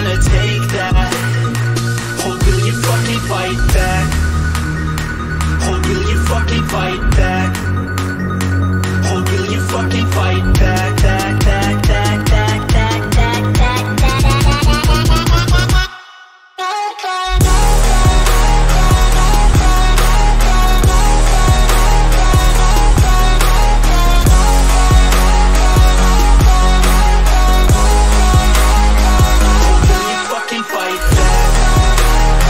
gonna take that? Or will you fucking fight back? Or will you fucking fight back? Or will you fucking fight back? Back, back, back, back, back, back, back, Will you fucking fight back?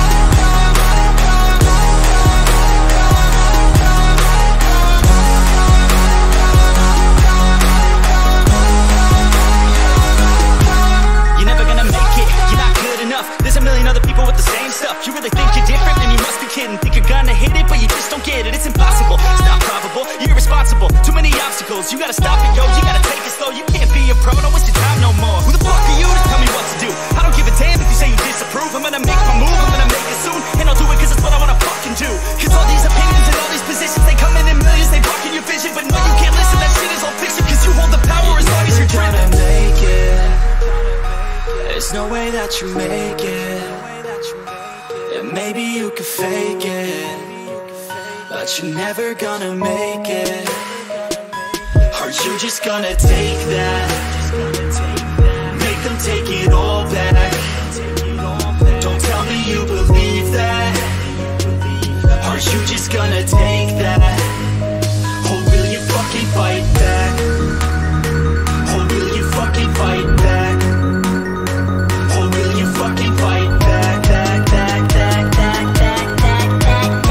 You're never gonna make it, you're not good enough There's a million other people with the same stuff You really think you're different, then you must be kidding Think you're gonna hit it, but you just don't get it It's impossible, it's not probable, you're irresponsible Too many obstacles, you gotta stop it, yo You gotta take it slow, you can't be a pro Don't waste your time no more Who the fuck are you to tell me what to do? I don't give a damn if you say you disapprove I'm gonna make my move, I'm gonna make it soon And I'll do it cause it's what I wanna fucking do Cause all these opinions and all these positions They come in in millions, they blocking your vision But no, you can't listen, that shit is all fiction Cause you hold the power as long as you're driven make it there's no way that you make it. And maybe you could fake it. But you're never gonna make it. Are you just gonna take that? Make them take it all back. Don't tell me you believe that. Are you just gonna take that? Or will you fucking fight back? Or will you fucking fight back? Or will you fucking fight back, back, back, back, back, back, back, back,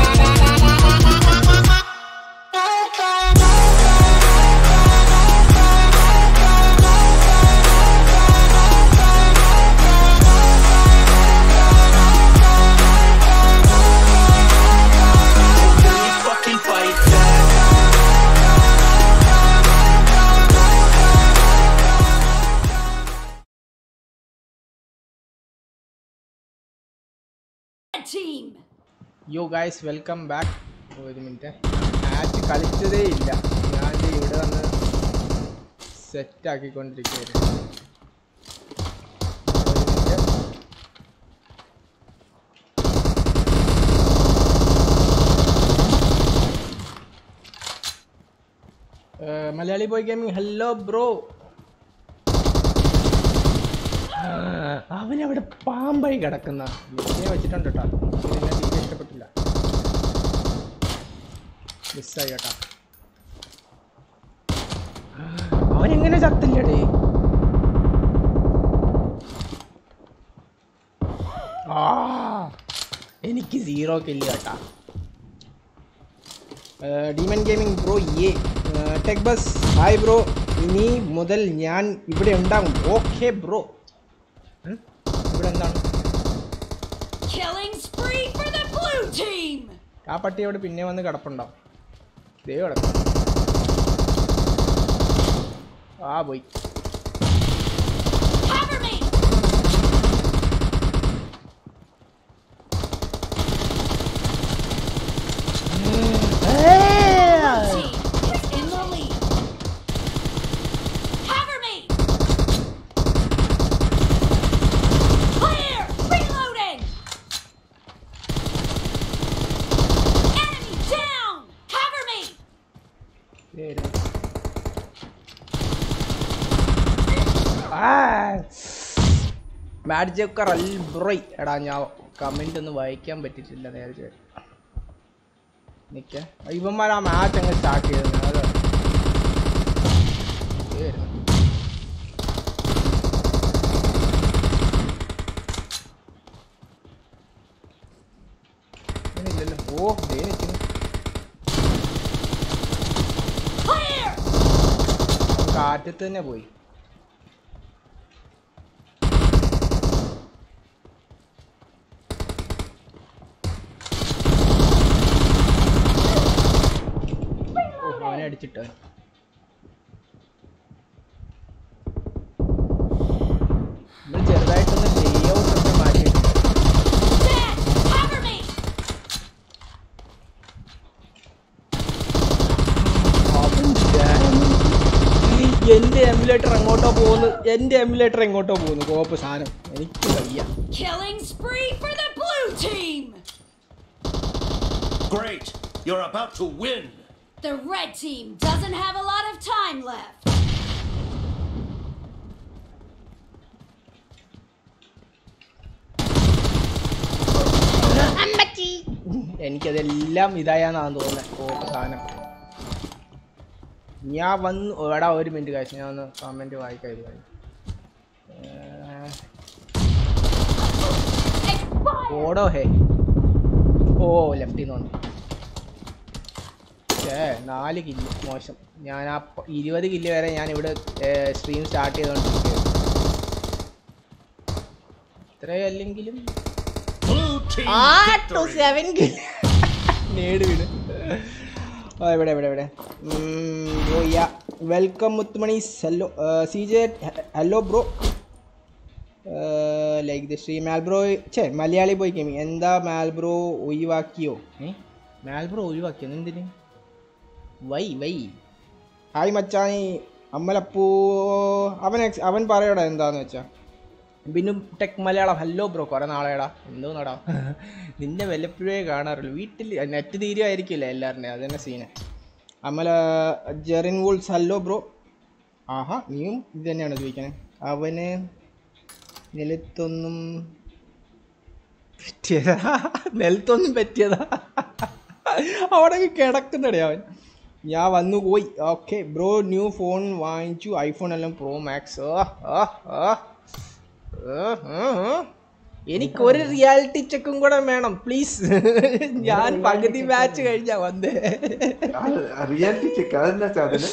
Will you fucking fight back? team. Yo guys welcome back ഒരു minute match കളിച്ചതേ ഇല്ല ഞാൻ ദേ ഇവിടെ വന്ന് set ആക്കിക്കൊണ്ടിരിക്കുകയായിരുന്നു ഒരു minute. ഏഹ്, Malayali boy gaming hello bro അവനവിടെ പാമ്പായി കിടക്കുന്ന വിഷയം വെച്ചിട്ടുണ്ട് കേട്ടോ ഇതിനെ തീരെ ഇഷ്ടപ്പെട്ടില്ല മിസ്സായി കേട്ടോ അവനെങ്ങനെ ചത്തില്ലടേ ആ എനിക്ക് സീറോ കില്ല കേട്ടാ ഡീമൻ ഗെയിമിംഗ് ബ്രോ ഏ ടെക് ബസ് ഹായ് ബ്രോ ഇനി മുതൽ ഞാൻ ഇവിടെ ഉണ്ടാകും ഓക്കെ ബ്രോ ഇവിടെ എന്താണ് Killing spree for the blue team. ആ പട്ടി അവിടെ പിന്നെ വന്ന് കിടപ്പുണ്ടാവും ദേ കിടക്കും ആ പോയി Cover me. Team is in the lead. Cover me. Clear. Reloading. Enemy down. Cover me. ദേ ഇരുന്നു. ആ മാഡ് ജോക്കർ അൽ ബ്രോയ് എടാ ഞാൻ കമന്റ് ഒന്നും വായിക്കാൻ പറ്റിയിട്ടില്ല നേരത്തെ നിക്ക ഇവന്മാർ ആ മാച്ച് അങ്ങ് സ്റ്റാർട്ട് ചെയ്തത് അത് ദേ വരുന്നു. ഇവനില്ലല്ലോ. ഓ ദേ നിൽക്കുന്നു Clear. കാറ്റത്ത് തന്നെ പോയി ഓ, അവനെ അടിച്ചിട്ട് നമ്മൾ ചെറുതായിട്ടൊന്ന് ലേഔട്ട് ഒക്കെ മാറ്റിയിട്ടുണ്ട് Dead. Cover me. അവൻ damn. എന്റെ എമുലേറ്റർ അങ്ങോട്ട് എങ്ങോട്ടോ പോകുന്നു എൻ്റെ എമുലേറ്റർ എങ്ങോട്ടോ പോകുന്നു കോപ്പ് സാധനം എനിക്ക് വയ്യ Killing spree for the blue team! Great! You're about to win! The red team doesn't have a lot of time left. എനിക്കതെല്ലാം ഇതായാന്നാണ് തോന്നുന്നത് കോപ്പ് സാധനം ഞാൻ വന്നു എടാ ഒരു മിനിറ്റ് കാശ് ഞാൻ ഒന്ന് കമൻറ്റ് വായിക്കായിരുന്നു Expired! ഓടോ ഹേ ഓ ലെഫ്റ്റിൽ നിന്ന് വന്നു ഏ നാല് കില്ല് മോശം ഞാൻ ആ പ- ഇരുപത് കില്ല് വരെ ഞാൻ ഇവിടെ സ്ട്രീം സ്റ്റാർട്ട് ചെയ്തോണ്ടിരിക്കുകയാണ് ഇത്രയല്ലെങ്കിലും Blue team ആ ടു victory! സെവൻ കില്ല് നേട് വീണ് ആ ഇവിടെ ഇവിടെ ഇവിടെ ബ്രോ യാ വെൽക്കം മുത്തുമണി hello C J hello bro like the ശ്രീ മാൽബ്രോ ഛേ മലയാളി പോയി ഗെയിമിങ് എന്താ മാൽബ്രോ ഒഴിവാക്കിയോ ഏ മാൽബ്രോ ഒഴിവാക്കിയോ എന്തിന് വൈ വൈ ഹായ് മച്ചാനി അമ്മലപ്പൂ അവൻ ex- അവൻ പറയടാ എന്താന്ന് വെച്ചാ പിന്നെ ടെക് മലയാളം ഹലോ ബ്രോ കുറെ നാളെടാ എന്തോ നടാ നിന്നെ വല്ലപ്പോഴേ കാണാറുള്ളൂ വീട്ടിൽ നെറ്റ് തീരുമായിരിക്കില്ല എല്ലാവരുടെയും അത് തന്നെ സീന് അമല ജെറിൻ വൂൾസ് ഹലോ ബ്രോ ആഹാ നീയും ഇത് തന്നെയാണ് ചോദിക്കണേ അവന് നിലത്തൊന്നും പറ്റിയതാ നിലത്തൊന്നും പറ്റിയതാ അവിടെ കിടക്കുന്നടേ അവൻ ഞാൻ വന്നു പോയി ഓക്കെ ബ്രോ ന്യൂ ഫോൺ വാങ്ങിച്ചു ഐഫോൺ എല്ലാം പ്രോ മാക്സ് എനിക്കൊരു റിയാലിറ്റി ചെക്കും കൂടെ വേണം പ്ലീസ് ഞാൻ പകുതി മാച്ച് കഴിഞ്ഞാ വന്നേ റിയാലിറ്റി ചെക്ക് അതെന്നാ സാധനം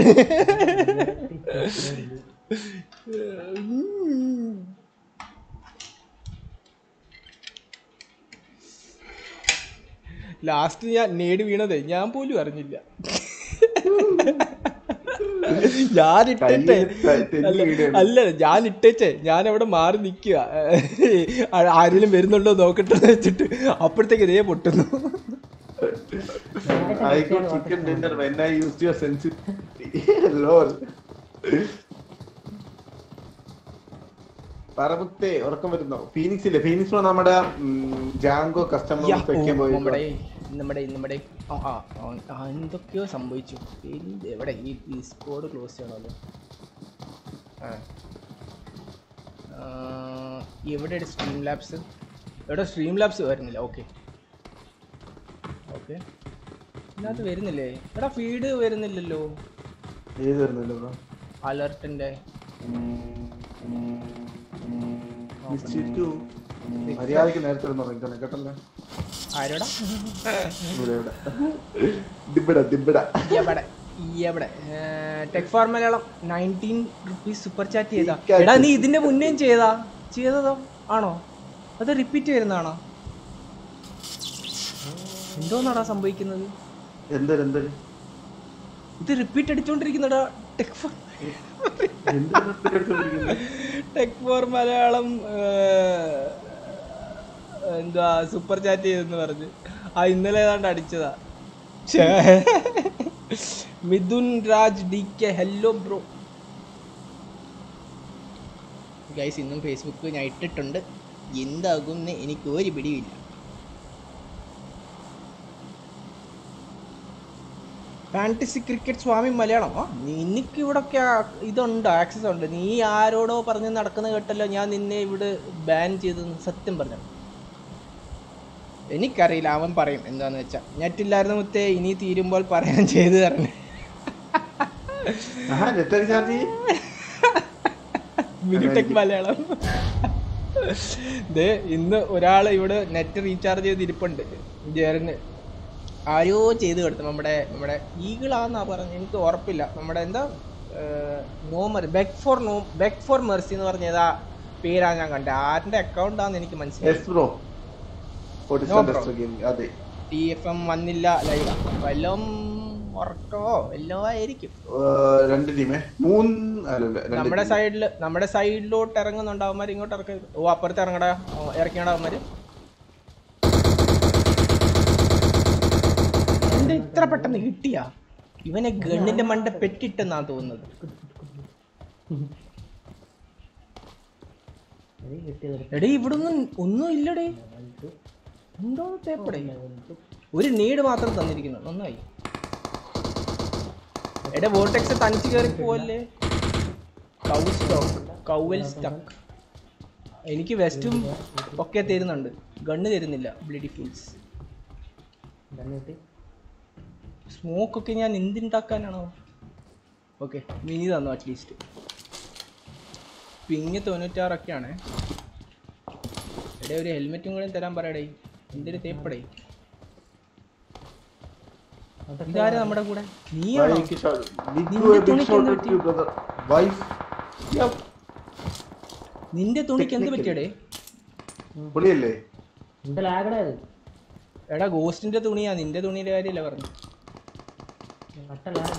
ലാസ്റ്റ് ഞാൻ നേടി വീണതേ ഞാൻ പോലും അറിഞ്ഞില്ല ഞാൻ ഇട്ടേ കയ്യിൽ തെന്നി അല്ല വീഴുകയാണ്. അല്ല ഞാൻ ഇട്ടേച്ചേ ഞാൻ അവിടെ മാറി നിൽക്കുക ആരെങ്കിലും വരുന്നുണ്ടോ നോക്കട്ടെ എന്ന് വെച്ചിട്ട് അപ്പോഴത്തേക്ക് ഇതേ പൊട്ടുന്നു I got chicken dinner when I used your sensitivity. Lol. പറമുത്തേ ഉറക്കം വരുന്നോ ഫീനിക്സ് ഇല്ലേ ഫീനിക്സ് പ്രോ നമ്മുടെ ജാങ്കോ കസ്റ്റമർ യാ, വെക്കാൻ ഓ, പോയി നമ്മുടെ നമ്മുടെ നമ്മുടെ ആ ആ, ആ, ആ, എന്തൊക്കെയോ സംഭവിച്ചു എന്ത് എവിടെ ഈ ഈ സ്കോഡ് ക്ലോസ് ചെയ്യണമല്ലോ ആ ആ, എവിടെയാണ് സ്ട്രീം ലാബ്സ് എവിടെ സ്ട്രീം ലാബ്സ് വരുന്നില്ല ഓക്കെ ഓക്കെ ഇതിനകത്ത് വരുന്നില്ലേ എടാ ഫീഡ് വരുന്നില്ലല്ലോ ഏത് വരുന്നല്ലോ ബ്രോ അലർട്ടിൻ്റെ മര്യാദക്ക് നേരത്തെ ഒന്ന് ഉറങ്ങിക്കണം കേട്ടല്ലോ ആരോടാ ഇവിടെ ഇവിടെ ദിബിട ദിബിട എവിടെ എവിടെ tech for Malayalam nineteen rupees super chat ചെയ്താ Chat. എടാ നീ ഇതിന്റെ മുന്നേയും ചെയ്താ ചെയ്തതോ ആണോ അത് റിപ്പീറ്റ് വരുന്നതാണോ എന്തോന്നാടാ സംഭവിക്കുന്നത് എന്തൊരു എന്തൊരു ഇത് റിപ്പീറ്റ് അടിച്ചോണ്ടിരിക്കുന്നടാ ടെക് ഫോർ എന്തൊരു ടെക് ഫോർ മലയാളം ഏർ, എന്താ സൂപ്പർ ചാറ്റ് ചെയ്തെന്ന് പറഞ്ഞ് ആ ഇന്നലെ ഏതാണ്ട് അടിച്ചതാ ഛേ. Mithun Raj D K hello bro guys ഇന്നും ഫേസ്ബുക്ക് ഞാൻ ഇട്ടിട്ടുണ്ട് എന്താകും എന്ന് എനിക്ക് ഒരു പിടിയില്ല ഫാൻറ്റസി ക്രിക്കറ്റ് സ്വാമി മലയാളം ആ നിനക്ക് ഇവിടൊക്കെ ആ- ഇതുണ്ട് ആക്സസ് ഉണ്ട് നീ ആരോടോ പറഞ്ഞ് നടക്കുന്ന കേട്ടല്ലോ ഞാൻ നിന്നെ ഇവിടെ ബാൻ ചെയ്തെന്ന് സത്യം പറഞ്ഞു എനിക്കറിയില്ല അവൻ പറയും എന്താന്ന് വെച്ചാ നെറ്റില്ലായിരുന്ന മുത്തേ ഇനി തീരുമ്പോൾ പറയാൻ ചെയ്തു തരണേ ആഹാ നെറ്റ് റീചാർജ് മിനിടെക് മലയാളം ദേ ഇന്ന് ഒരാൾ ഇവിടെ നെറ്റ് റീചാർജ് ചെയ്ത് ഇരിപ്പുണ്ട് ജേറിന് ആരോ ചെയ്ത് കൊടുത്തു നമ്മുടെ നമ്മുടെ ഈഗിളാന്നാ പറഞ്ഞു എനിക്ക് ഉറപ്പില്ല നമ്മുടെ എന്താ നോ മർ beg for no beg for mercy എന്ന് പറഞ്ഞ ഏതാ പേരാ ഞാൻ കണ്ടത് ആരുടെ അക്കൗണ്ട് ആണെന്ന് എനിക്ക് മനസ്സിലായി എസ് ബ്രോ No, bro. അതെ ടി എഫ് എം വന്നില്ല ലൈവ് വല്ലതും ഉറക്കോ വല്ലോ ആയിരിക്കും ഏർ, രണ്ട് ടീമേ മൂന്ന് അല്ലല്ല രണ്ട് നമ്മുടെ team. സൈഡില് നമ്മുടെ സൈഡിലോട്ട് ഇറങ്ങുന്നുണ്ട് അവന്മാർ ഇങ്ങോട്ട് ഇറക്ക ഓ അപ്പുറത്ത് ഇറങ്ങടാ ഓ, ഇറക്കിയടാ അവന്മാര് എന്താ ഇത്ര പെട്ടെന്ന് കിട്ടിയാ ഇവനെ ഗണ്ണിന്റെ മണ്ട പെറ്റിട്ടെന്നാ തോന്നുന്നത് എനിക്ക് കിട്ടിയത് എടീ ഇവിടെ ഒന്നും ഒന്നും ഇല്ലടേ എന്തോ തേപ്പടേ ഒരു നീഡ് മാത്രം തന്നിരിക്കുന്നു നന്നായി എടെ വോർട്ടെക്സ് തനിച്ച് കയറി പോവല്ലേ കൗ സ്റ്റോക്ക് കൗവൽ സ്റ്റക്ക് എനിക്ക് വെസ്റ്റും ഒക്കെ തരുന്നുണ്ട് ഗണ്ണ് തരുന്നില്ല ബ്ലഡി ഫുൾസ് തന്നെ കിട്ടി സ്മോക്ക് ഒക്കെ ഞാൻ എന്തുണ്ടാക്കാനാണോ ഓക്കെ മിനി തന്നു അറ്റ്ലീസ്റ്റ് പിങ് തൊണ്ണൂറ്റാറൊക്കെയാണ് എടേ ഒരു ഹെൽമെറ്റും കൂടെ തരാൻ പറയടേ എന്തൊരു തേപ്പടേ ഇതാരും നമ്മുടെ കൂടെ നീയാണോ Why, Kishore? Big നിന്റെ big തുണിക്ക് shout എന്ത് out to you, brother. Wife. Yeah. നിന്റെ തുണിക്ക് എന്ത് Technically. പറ്റിയടേ പൊളിയല്ലേ എന്താ ലാഗടാ ഇത് എടാ ഗോസ്റ്റിന്റെ തുണിയാ നിന്റെ തുണിയുടെ കാര്യമല്ല പറഞ്ഞു കട്ട ലാഗ്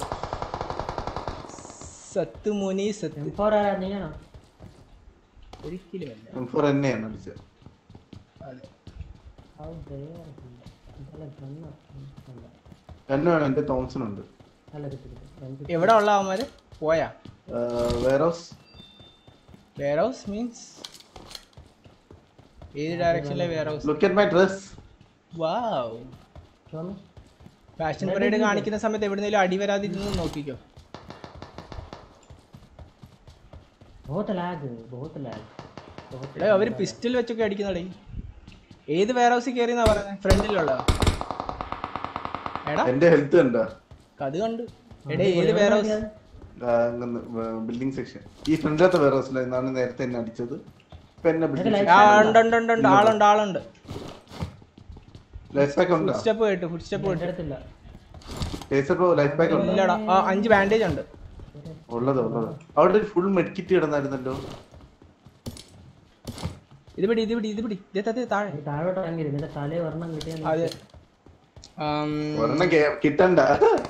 സത്ത് മോനി സത്ത് എം ഫോർ ആരാ നീയാണോ ഒരിക്കലുമല്ല എം ഫോർ എന്നെയാണ് അടിച്ചത് അതെ How dare he? ഇതെല്ലാം ഗണ്ണാ. ഉം, അല്ല. എന്നെ വേണം എന്റെ തോംസൺ ഉണ്ട് അല്ല കിട്ടി കിട്ടി. രണ്ട് എവിടെ ഉള്ള അവന്മാര് പോയാ വേറെ ഹൗസ് വെയർ ഹൗസ് മീൻസ് ഏത് ഡയറക്ഷനിലെ warehouse look at my dress wow ചുവന്ന്. ഫാഷൻ പരേഡ് കാണിക്കുന്ന സമയത്ത് എവിടെന്നെങ്കിലും അടി വരാതിരുന്നു നോക്കിക്കോ बहुत lag बहुत lag बहुत എടാ അവര് പിസ്റ്റൽ വെച്ചൊക്കെ അടിക്കുന്നടേ ഏത് വെയർ ഹൗസിൽ കയറിയെന്നാ പറയുന്നത് ഫ്രണ്ടിലുള്ള എടാ എന്റെ ഹെൽത്ത് കണ്ട അത് കണ്ട് എടാ ഏത് വെയർ ഹൗസ് ബിൽഡിംഗ് സെക്ഷൻ ഈ ഫ്രണ്ടിലത്തെ വേറെ ഹൗസിൽ നിന്നാണ് നേരത്തെ എന്നെ അടിച്ചത് ഇപ്പൊ എന്നെ ബിൽഡിംഗ് ആ ഉണ്ട് ഉണ്ട് ഉണ്ട് ഉണ്ട് ആളുണ്ട് ആളുണ്ട് ലൈഫ് പാക്ക് ഉണ്ടോ ഫുഡ് സ്റ്റെപ്പ് കേട്ടു ഫുഡ് സ്റ്റെപ്പ് എൻ്റെ കേട്ടു അടുത്തില്ല കേസപ്പോ ലൈഫ് പാക്ക് ഉണ്ടോ ഇല്ലടാ ആ അഞ്ച് ബാൻഡേജ് ഉണ്ട് ഉള്ളത് ഉള്ളത് അവിടെ ഒരു ഫുൾ മെഡിക്കിറ്റ് കിടന്നായിരുന്നല്ലോ ഇത് പിടി ഇത് പിടി ഇത് പിടി ഇത് തത്ത് താഴെ നീ താഴോട്ട് ഇറങ്ങി നിന്റെ തലേ ഒരെണ്ണം കിട്ടിയാൽ നീ- അതെ ആം, ഒരെണ്ണം കേ- കിട്ടണ്ട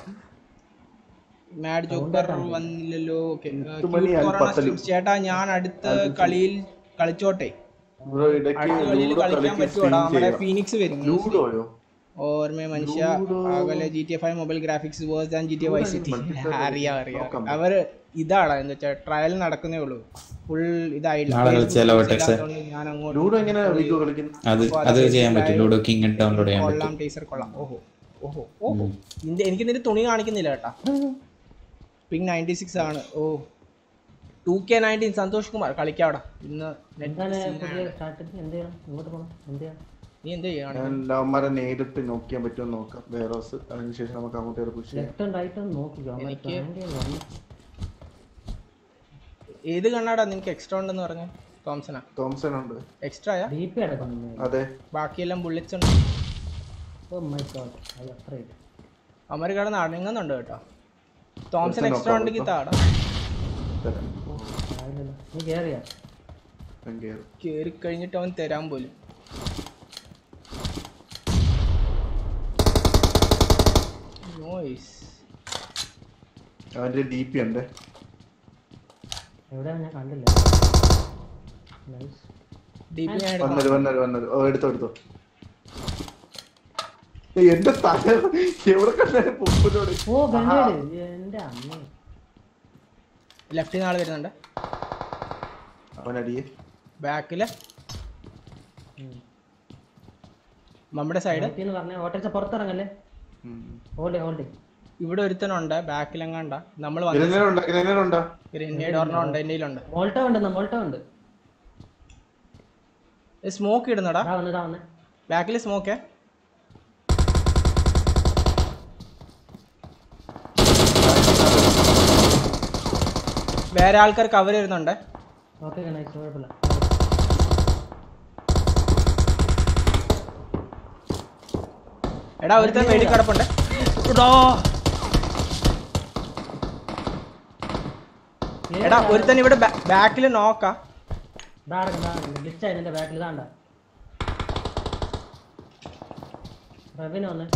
മാഡ് ജോക്കർ വന്നില്ലല്ലോ ഓക്കെ എട്ട് മണി അൽപ്പത്തലും. ചേട്ടാ ഞാൻ അടുത്ത കളിയിൽ കളിച്ചോട്ടെ ബ്രോ ഇടയ്ക്ക് അടുത്ത കളിയിൽ ലൂഡോ കളിക്കാൻ കളിക്ക് പറ്റുമോടാ സ്ട്രീം നമ്മുടെ ചെയ്യാം ഫീനിക്സ് വരും ലൂഡോയോ ഓർമ്മ മനുഷ്യ അകലെ G T F I mobile graphics വേഴ്സ് and G T Y city അറിയാം അറിയാം നോക്കാം. അവര് ഇതാണ് എന്താ വെച്ചാൽ ട്രയൽ നടക്കുന്നേ ഉള്ളൂ ഫുൾ ഇതായില്ല നാളെ കളിച്ചാലോ, Facebook ടെക്സ്? ഇല്ലാത്തതുകൊണ്ട് ഞാൻ അങ്ങോട്ട് ലൂഡോ എങ്ങനെ വീഡിയോ കളിക്കുന്നത് അത് അത് ചെയ്യാൻ പറ്റും ലൂഡോ കിങ് ഡൗൺലോഡ് ചെയ്യാൻ കൊള്ളാം പറ്റും ടീച്ചർ കൊള്ളാം ഓഹോ ഓഹോ ഓഹോ നിന്റെ എനിക്ക് നിന്റെ തുണി കാണിക്കുന്നില്ല കേട്ടാ പിങ് നയൻറ്റി സിക്സ് ആണ് ഓ ടു കെ നയൻറ്റീൻ സന്തോഷ് കുമാർ കളിക്കാവിടെ ഇന്ന് എന്താണ് net പുതിയ സ്ട്രാറ്റജി എന്ത് ചെയ്യണം ഇങ്ങോട്ട് പോകണം എന്ത് ചെയ്യണം നീ എന്ത് ചെയ്യാണ് ഞാൻ അവന്മാരെ നേരിട്ട് നോക്കിയാൻ പറ്റുമോ നോക്കാം വേറെ ഹൗസ് അതിനുശേഷം നമുക്ക് അങ്ങോട്ട് കയറി പുഷ് ചെയ്യാം ലെഫ്റ്റും റൈറ്റും നോക്കിക്കോ അവന്മാർ എനിക്ക് plan ചെയ്യാൻ വന്നു. ഏത് കണ്ണാടാ നിനക്ക് എക്സ്ട്രാ ഉണ്ടെന്ന് പറഞ്ഞു തോംസനാ തോംസൺ ഉണ്ട് എക്സ്ട്രായാ DP അടക്കുന്നു അതെ ബാക്കിയെല്ലാം ബുള്ളറ്റ്സ് ഉണ്ട് oh my god I afraid അമർ കിടന്ന് അടങ്ങുന്നുണ്ട് കേട്ടോ തോംസൺ ഒരുത്തൻ എക്സ്ട്രാ നോക്കാം, ഉണ്ടെങ്കിൽ താടാ തരാം ആയില്ലല്ലോ നീ കേറിയാ ഞാൻ കയറും കേറി കഴിഞ്ഞിട്ട് അവൻ തരാൻ പോലും നോയ്സ് അവന്റെ ഡി പി ഉണ്ട് എവിടെയാണ് ഞാൻ കണ്ടില്ല നൈസ് ഡി പി ഞാൻ എടുക്കാം വന്നൊരു വന്നൊരു വന്നൊരു ഓ എടുത്തോ എടുത്തോ ഏയ്, എന്റെ തല എവിടെ കണ്ടാലും പൊപ്പിനോട് ഓ ഗണ്ടേട് എന്റെ അമ്മ ലെഫ്റ്റിൽ നിന്ന് ആൾ വരുന്നുണ്ട് അവനടിയെ ബാക്കില് നമ്മുടെ സൈഡ് എന്ന് പറഞ്ഞ ഓട്ടോറിച്ച പുറത്തിറങ്ങല്ലേ ഹോൾഡേ ഹോൾഡേ ഇവിടെ ഒരുത്തനുണ്ട് ബാക്കിലെങ്ങാണ്ട നമ്മൾ വന്ന ഗ്രനേഡുണ്ടോ ഗ്രനേഡുണ്ടോ ഗ്രനേഡ് ഒരെണ്ണം ഉണ്ട് എൻ്റെ കയ്യിലുണ്ട് മോൾട്ടോ ഉണ്ട് മോൾട്ടോ ഉണ്ട് സ്മോക്ക് ഇടുന്നടാ ദാ വന്ന് ദാ വന്ന് ബാക്കിൽ സ്മോക്കേ വേറെ ആൾക്കാർ കവർ ചെയ്യുന്നുണ്ട് ഓക്കെ നൈസ് കുഴപ്പമില്ല എടാ ഒരുത്തൻ വെടിക്കടപ്പുണ്ട് എടാ ഒരുത്തൻ ഇവിടെ ബാക്കിൽ നോക്കാ ദാ കിടക്കുന്നു ദാ കിടക്കുന്നു ഗ്ലിച്ച് ആയി നിന്റെ ബാക്കിൽ ഇതാണ്ട റവിന് വന്ന്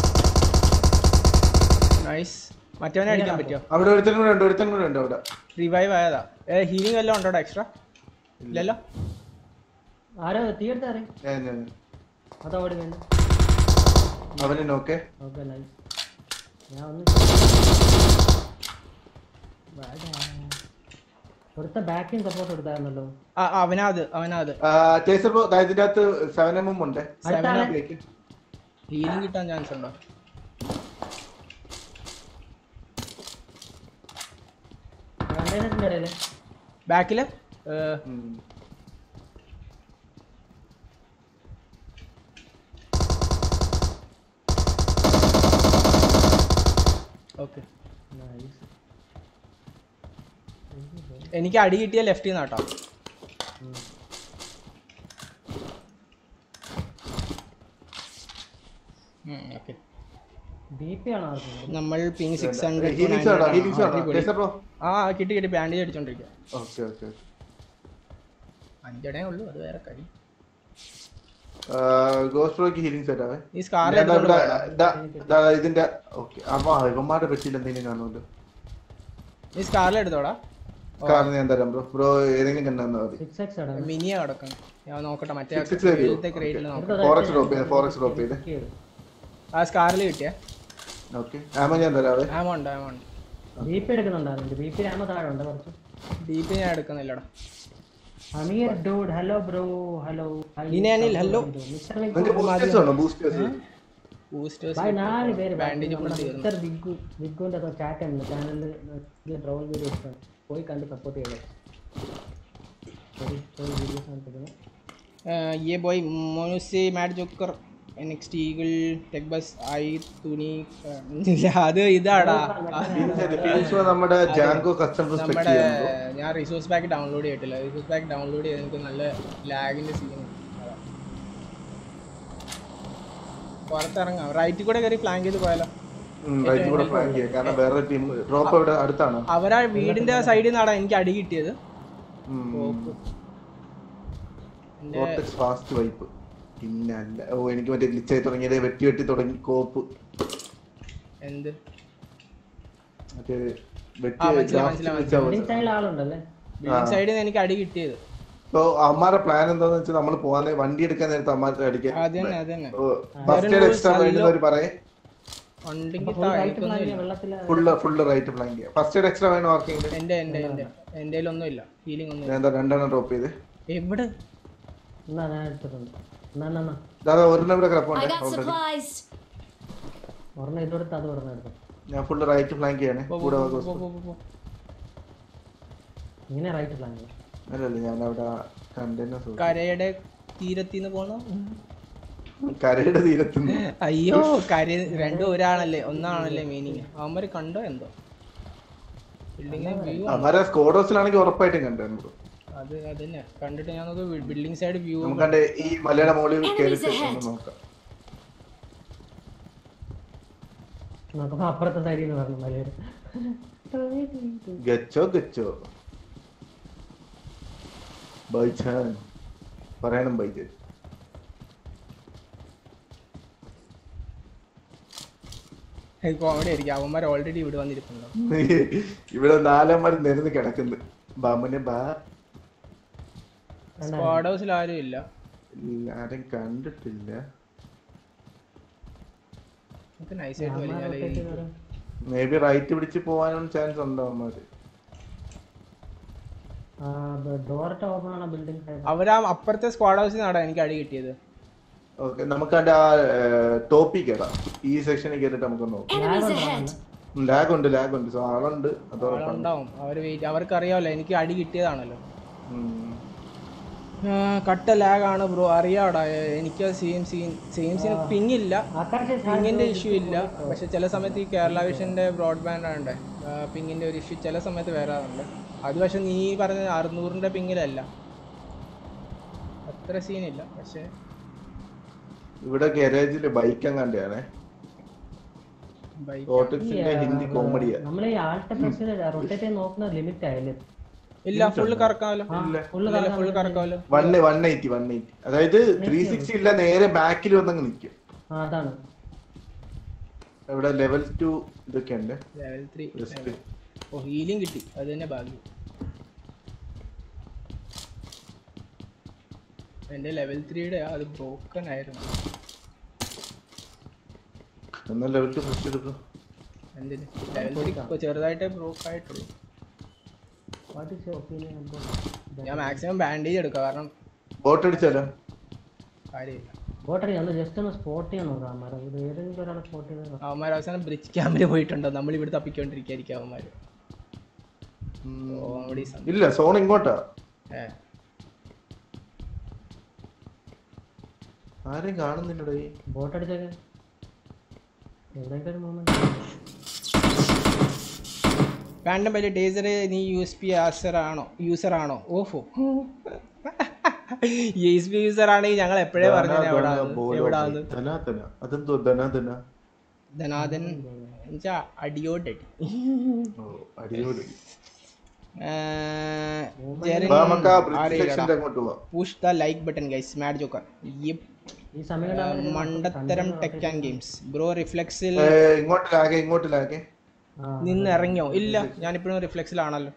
നൈസ് മറ്റവനെ അടിക്കാൻ പറ്റുമോ അവിടെ ഒരുത്തനും കൂടെ ഉണ്ട് ഒരുത്തനും കൂടെ ഉണ്ട് അവിടെ റിവൈവ് ആയതാ ഏ ഹീലിംഗ് വല്ലതും ഉണ്ടോടാ എക്സ്ട്രാ ഇല്ലല്ലോ ആരോ തീയെടുത്താറേ ഞാൻ ഞാൻ അതോ ഓടി വേണ്ട അവനെ നോക്കേ ഓക്കെ നൈസ് ഞാൻ ഒന്ന് ഒരുത്ത ബാക്കിങ് സപ്പോർട്ട് എടുത്തായിരുന്നല്ലോ ആ അവനാത് അവനാത് ചേച്ചപ്പോ ഇതിന്റെ അകത്ത് സെവൻ എം എം ഉണ്ട് അടുത്ത ആളെ ഹീലിംഗ് കിട്ടാൻ ചാൻസ് ഉണ്ടോ കണ്ടെയ്നറിന്റെ ഇടയില് ബാക്കില് ഉം. Okay Nice. എനിക്ക് അടി കിട്ടിയ ലെഫ്റ്റിൽ നിന്ന് കേട്ടോ ഓക്കെ DP ആണോ ആർക്കും നമ്മൾ പിങ് സിക്സ് ഹീലിങ്സ് ആണോ ഹീലിങ്സ് ആണോ ഹൺഡ്രഡ് ചേച്ചപ്പോ ആ കിട്ടി കിട്ടി ബാൻഡേജ് അടിച്ചോണ്ടിരിക്കുക ഓക്കെ ഓക്കെ അഞ്ചടേ ഉള്ളൂ അത് വേറെ കാര്യം ഗോസ്ട്രോക്ക് ഹീലിംഗ് സെറ്റ് ആവേ ഈ സ്കാർ ഞാൻ ദാ ഇവിടെ ദാ- ദാ ഇതിന്റെ ഓക്കെ അപ്പൊ ഇവന്മാരുടെ പെട്ടിയിൽ എന്തെങ്കിലും കാണുമല്ലോ നീ സ്കാറിൽ എടുത്തോടാ കാരണം ഞാൻ തരാം ബ്രോ ബ്രോ ഏതെങ്കിലും കണ്ടെന്നാ മതി സിക്സ് എക്സ് ആണ് മിനിയാ കിടക്കണം ഞാൻ നോക്കട്ടെ മറ്റേ Six six തരുമോ? ക്രേറ്റിൽ നോക്കാം ഫോറക്സ് ഡ്രോപ്പ് ചെയ്ത് ഫോറക്സ് ഡ്രോപ്പ് ചെയ്ത് ആ സ്കാറിൽ കിട്ടിയ ഓക്കെ ആമ ഞാൻ തരാവേ ആമോ ഉണ്ട് ആമോ ഉണ്ട് ബി പി എടുക്കുന്നുണ്ടായിരുന്നു ബി പി ആമ താഴെ ഉണ്ട് കുറച്ച് ഡി പി ഞാൻ എടുക്കുന്നില്ലടാ Amir dude hello bro hello ഇനി അനിൽ, hello. മിസ്റ്റർ നിങ്ങൾക്ക് ബൂസ്റ്റേഴ്സ് വേണോ ബൂസ്റ്റേഴ്സ് ബൂസ്റ്റേഴ്സ് ഭായ് നാല് പേര് ബാൻഡേജ് ഫുൾ തീർന്നു മിസ്റ്റർ ബിഗു ബിഗുവിന്റെ ചാറ്റ് ഉണ്ട് ചാനലിൽ ഡ്രോൾ വീഡിയോ ഇഷ്ടമാണ് പോയി കണ്ട് സപ്പോർട്ട് ചെയ്യണം വീഡിയോസ് ആണ് ये बॉय मोनू से mad joker next eagle tech bus ഐ തുണി ഇല്ല, അത് ഇതാടാ ഫീൽസ് നമ്മുടെ ജാങ്കോ കസ്റ്റമർ സ്പെക് നമ്മുടെ ചെയ്യുന്നു ഞാൻ റിസോഴ്സ് പാക്ക് ഡൗൺലോഡ് ചെയ്തിട്ടില്ല റിസോഴ്സ് പാക്ക് ഡൗൺലോഡ് ചെയ്ത് എനിക്ക് നല്ല ലാഗിന്റെ സീൻ പുറത്തിറങ്ങാം റൈറ്റിൽ കൂടെ കയറി പ്ലാൻ ചെയ്ത് പോയാലോ റൈറ്റ് കൂടെ പ്ലാൻ ചെയ്യാം കാരണം വേറെ ടീം ഡ്രോപ്പ് ഇവിടെ അടുത്താണ് അവരാ വീടിന്റെ സൈഡിൽ നിന്നാടാ എനിക്ക് അടി കിട്ടിയത് എന്റെ കോർട്ടക്സ് ഫാസ്റ്റ് വൈപ്പ് പിന്നെ അല്ല ഓ എനിക്ക് മറ്റേ ഗ്ലിച്ച് ആയി തുടങ്ങിയത് വെട്ടി വെട്ടി തുടങ്ങി കോപ്പ് എന്ത് മറ്റേ വെട്ടി ആ, മനസ്സിലായി, മനസ്സിലായി, ബിൽഡിംഗ് സൈഡിൽ ആളുണ്ടല്ലേ ബിൽഡിംഗ് സൈഡിൽ നിന്ന് എനിക്ക് അടി കിട്ടിയത് ഇപ്പൊ അമ്മാരുടെ പ്ലാൻ എന്താന്ന് വെച്ചാൽ നമ്മൾ പോകാൻ വണ്ടി എടുക്കാൻ നേരത്തെ അമ്മാരുടെ അടിക്കാൻ അത് തന്നെ അത് തന്നെ ഫസ്റ്റ് എയ്ഡ് എക്സ്ട്രാ വേണ്ടുന്നവർ പറയും ഉണ്ടെങ്കിൽ ഫുൾ റൈറ്റ് എനിക്കൊന്നും പ്ലാൻ ഇല്ല. വെള്ളത്തിൽ ഫുള്ള് ഫുള്ള് റൈറ്റ് പ്ലാൻ ചെയ്യാം ഫസ്റ്റ് എയ്ഡ് എക്സ്ട്രാ വേണം ആർക്കെങ്കിലും എന്റെ എന്റെ എന്റെ എന്റെ ഒന്നും ഇല്ല ഹീലിംഗ് ഒന്നും ഞാൻ എന്താ രണ്ടെണ്ണം ഡ്രോപ്പ് ചെയ്ത് ഇല്ല എവിടെ എന്നാ ഞാൻ എടുത്തിട്ടുണ്ട് എന്നാ എന്നാ, എന്നാ അതാ ഒരെണ്ണം ഇവിടെ I കിടപ്പുണ്ട് got ഓൾറെഡി supplies. ഒരെണ്ണം ഇതെടുത്ത് അത് ഒരെണ്ണം എടുത്തു ഞാൻ ഫുള്ള് റൈറ്റ് ഫ്ലാങ്ക് ചെയ്യണേ പോ, പോ, കൂടെ പോ, പോ, പോ, പോ, പോ. ഇങ്ങനെ റൈറ്റ് പ്ലാൻ ചെയ്യാം അല്ലല്ല ഞാൻ അവിടെ കണ്ടെയ്നർ കരയുടെ തീരത്തിന്ന് പോണോ കരയുടെ തീരത്തുനിന്ന് അയ്യോ കര രണ്ടും ഒരാണല്ലേ ഒന്നാണല്ലേ മീനിങ് അവന്മാര് കണ്ടോ എന്തോ ബിൽഡിംഗ് വ്യൂ അമ്മാരെ സ്കോഡോസിലാണെങ്കിൽ ഉറപ്പായിട്ടും കണ്ടു അത് അതന്നെ കണ്ടിട്ട് ഞാൻ നോക്കി ബിൽഡിംഗ് സൈഡ് വ്യൂ നമുക്ക് കണ്ട് ഈ മലയുടെ മുകളിൽ കയറിട്ട് ഒന്ന് നോക്കാം നോക്കുമ്പോ അപ്പുറത്തെ സൈഡിൽ നിന്ന് പറഞ്ഞു മലയാളം ഗച്ചോ ഗച്ചോ ബൈച്ചാൻ പറയണം ബൈജൻ കോമഡി ആയിരിക്കും അവന്മാർ ഓൾറെഡി ഇവിടെ വന്നിരിപ്പുണ്ടോ ഇവിടെ നാലന്മാർ നിരന്ന് കിടക്കുന്നു ബാമനെ ബാ സ്ക്വാഡ് ഹൗസിൽ ആരും ഇല്ല ഇല്ല, ആരും കണ്ടിട്ടില്ല നമുക്ക് നൈസായിട്ട് വലിഞ്ഞാലേ മേ ബി റൈറ്റ് പിടിച്ച് പോകാനും ചാൻസ് ഉണ്ടോ അവന്മാര് ഡോററ്റ് ഓപ്പൺ ആണ് ബിൽഡിംഗ് സൈഡ് അവരാ അപ്പുറത്തെ സ്ക്വാഡ് ഹൗസിൽ നിന്നാടാ എനിക്ക് അടി കിട്ടിയത് ഓക്കെ നമുക്ക് അതിന്റെ ആ ടോപ്പിക് കേടാം ഈ സെക്ഷനിൽ കേട്ടിട്ട് നമുക്ക് നോക്കാം Enemies ahead. ലാഗ് ഉണ്ട് ലാഗ് ഉണ്ട് സോ ആളുണ്ട് അതോ ആളുണ്ടാവും അവര് വെയിറ്റ് അവർക്ക് അറിയാമല്ലോ എനിക്ക് അടി കിട്ടിയതാണല്ലോ ആ, കട്ട ലാഗാണ് ബ്രോ അറിയാടാ എനിക്ക് same scene same scene ping ഇല്ല പിങ്ങിന്റെ ഇഷ്യൂ ഇല്ല പക്ഷെ ചില സമയത്ത് ഈ കേരള വിഷന്റെ ബ്രോഡ്ബാൻഡ് ആണ് പിങ്ങിന്റെ ഒരു ഇഷ്യൂ ചില സമയത്ത് വരാറുണ്ട് അത് പക്ഷെ നീ പറഞ്ഞ അറുന്നൂറിന്റെ പിങ്ങിലല്ല അത്ര സീനില്ല പക്ഷെ ഇവിടെ ഗാരേജില് ബൈക്ക് എങ്ങാണ്ടാണേ ബൈക്ക് കോട്ടക്സിന്റെ ഹിന്ദി കോമഡിയാ നമ്മൾ ഈ ആൾട്ട പ്രസ് റൊട്ടേറ്റ് ചെയ്ത് നോക്കുന്ന ലിമിറ്റ് ആയില്ലേ ഇല്ല ഫുള്ള് കറക്കാമല്ലോ ഫുള്ള് ഇല്ല ഫുള്ള് കറക്കാമല്ലോ one one eighty one eighty അതായത് ത്രീ സിക്സ്റ്റി ഇല്ല നേരെ ബാക്കിൽ വന്നങ്ങ് നിൽക്കും ആ അതാണ് ഇവിടെ ലെവൽ ടു ഇതൊക്കെ ഉണ്ട് level three just oh healing കിട്ടി അത് തന്നെ ഭാഗ്യം എൻ്റെ ലെവൽ ത്രീയുടെ അത് ബ്രോക്കൺ ആയിരുന്നു എന്നാൽ ലെവൽ ടു ഫസ്റ്റ് എടുക്കും എന്തിന് ലെവൽ ത്രീ ഇപ്പോൾ ചെറുതായിട്ടേ ബ്രോക്ക് ആയിട്ടുള്ളൂ what is your opinion about ഞാൻ മാക്സിമം ബാൻഡേജ് എടുക്കാം കാരണം ബോട്ട് അടിച്ചാലോ കാര്യമില്ല ബോട്ടറി ഒന്ന് ജസ്റ്റ് ഒന്ന് സ്പോട്ട് ചെയ്യാൻ നോക്കാം അമ്മ ഇത് ഏതെങ്കിലും ഒരാളെ സ്പോട്ട് ചെയ്ത് അവന്മാർ അവസാനം ബ്രിഡ്ജ് ക്യാമ്പിൽ പോയിട്ടുണ്ടോ നമ്മൾ ഇവിടെ തപ്പിക്കൊണ്ടിരിക്കായിരിക്കും അവന്മാർ കോമഡി ഇല്ല സോൺ ഇങ്ങോട്ടാ ഏ ആരെയും കാണുന്നില്ലടേ ബോട്ട് അടിച്ചൊക്കെ എവിടെയൊക്കെ ഒരു മൂമെന്റ് റാൻഡം പൈലറ്റ് ടേസർ നീ യു എസ് പി യൂസർ ആണോ യൂസർ ആണോ ഓഫോ യു എസ് പി യൂസർ ആണെങ്കിൽ ഞങ്ങൾ എപ്പോഴേ പറഞ്ഞത് എവിടാന്ന് എവിടാന്ന് ധനാധന അതെന്തോ ധനാധന ധനാഥൻ എന്നുവെച്ചാ അടിയോടടി ഓ അടിയോടി ജെറിൻ വാ, നമുക്ക് ആ ബ്രിഡ്ജ് അറിയില്ലടാ സെക്ഷന്റെ അങ്ങോട്ട് പോവാം push the like button guys mad joker ഈ സമയം കൊണ്ട് മണ്ടത്തരം ടെക് ആൻഡ് ഗെയിംസ് ബ്രോ റിഫ്ലെക്സിൽ ഏ, ഇങ്ങോട്ടിലാകെ ഇങ്ങോട്ടിലാകെ നിന്ന് ഇറങ്ങിയോ ഇല്ല ഞാനിപ്പോഴും റിഫ്ലെക്സിലാണല്ലോ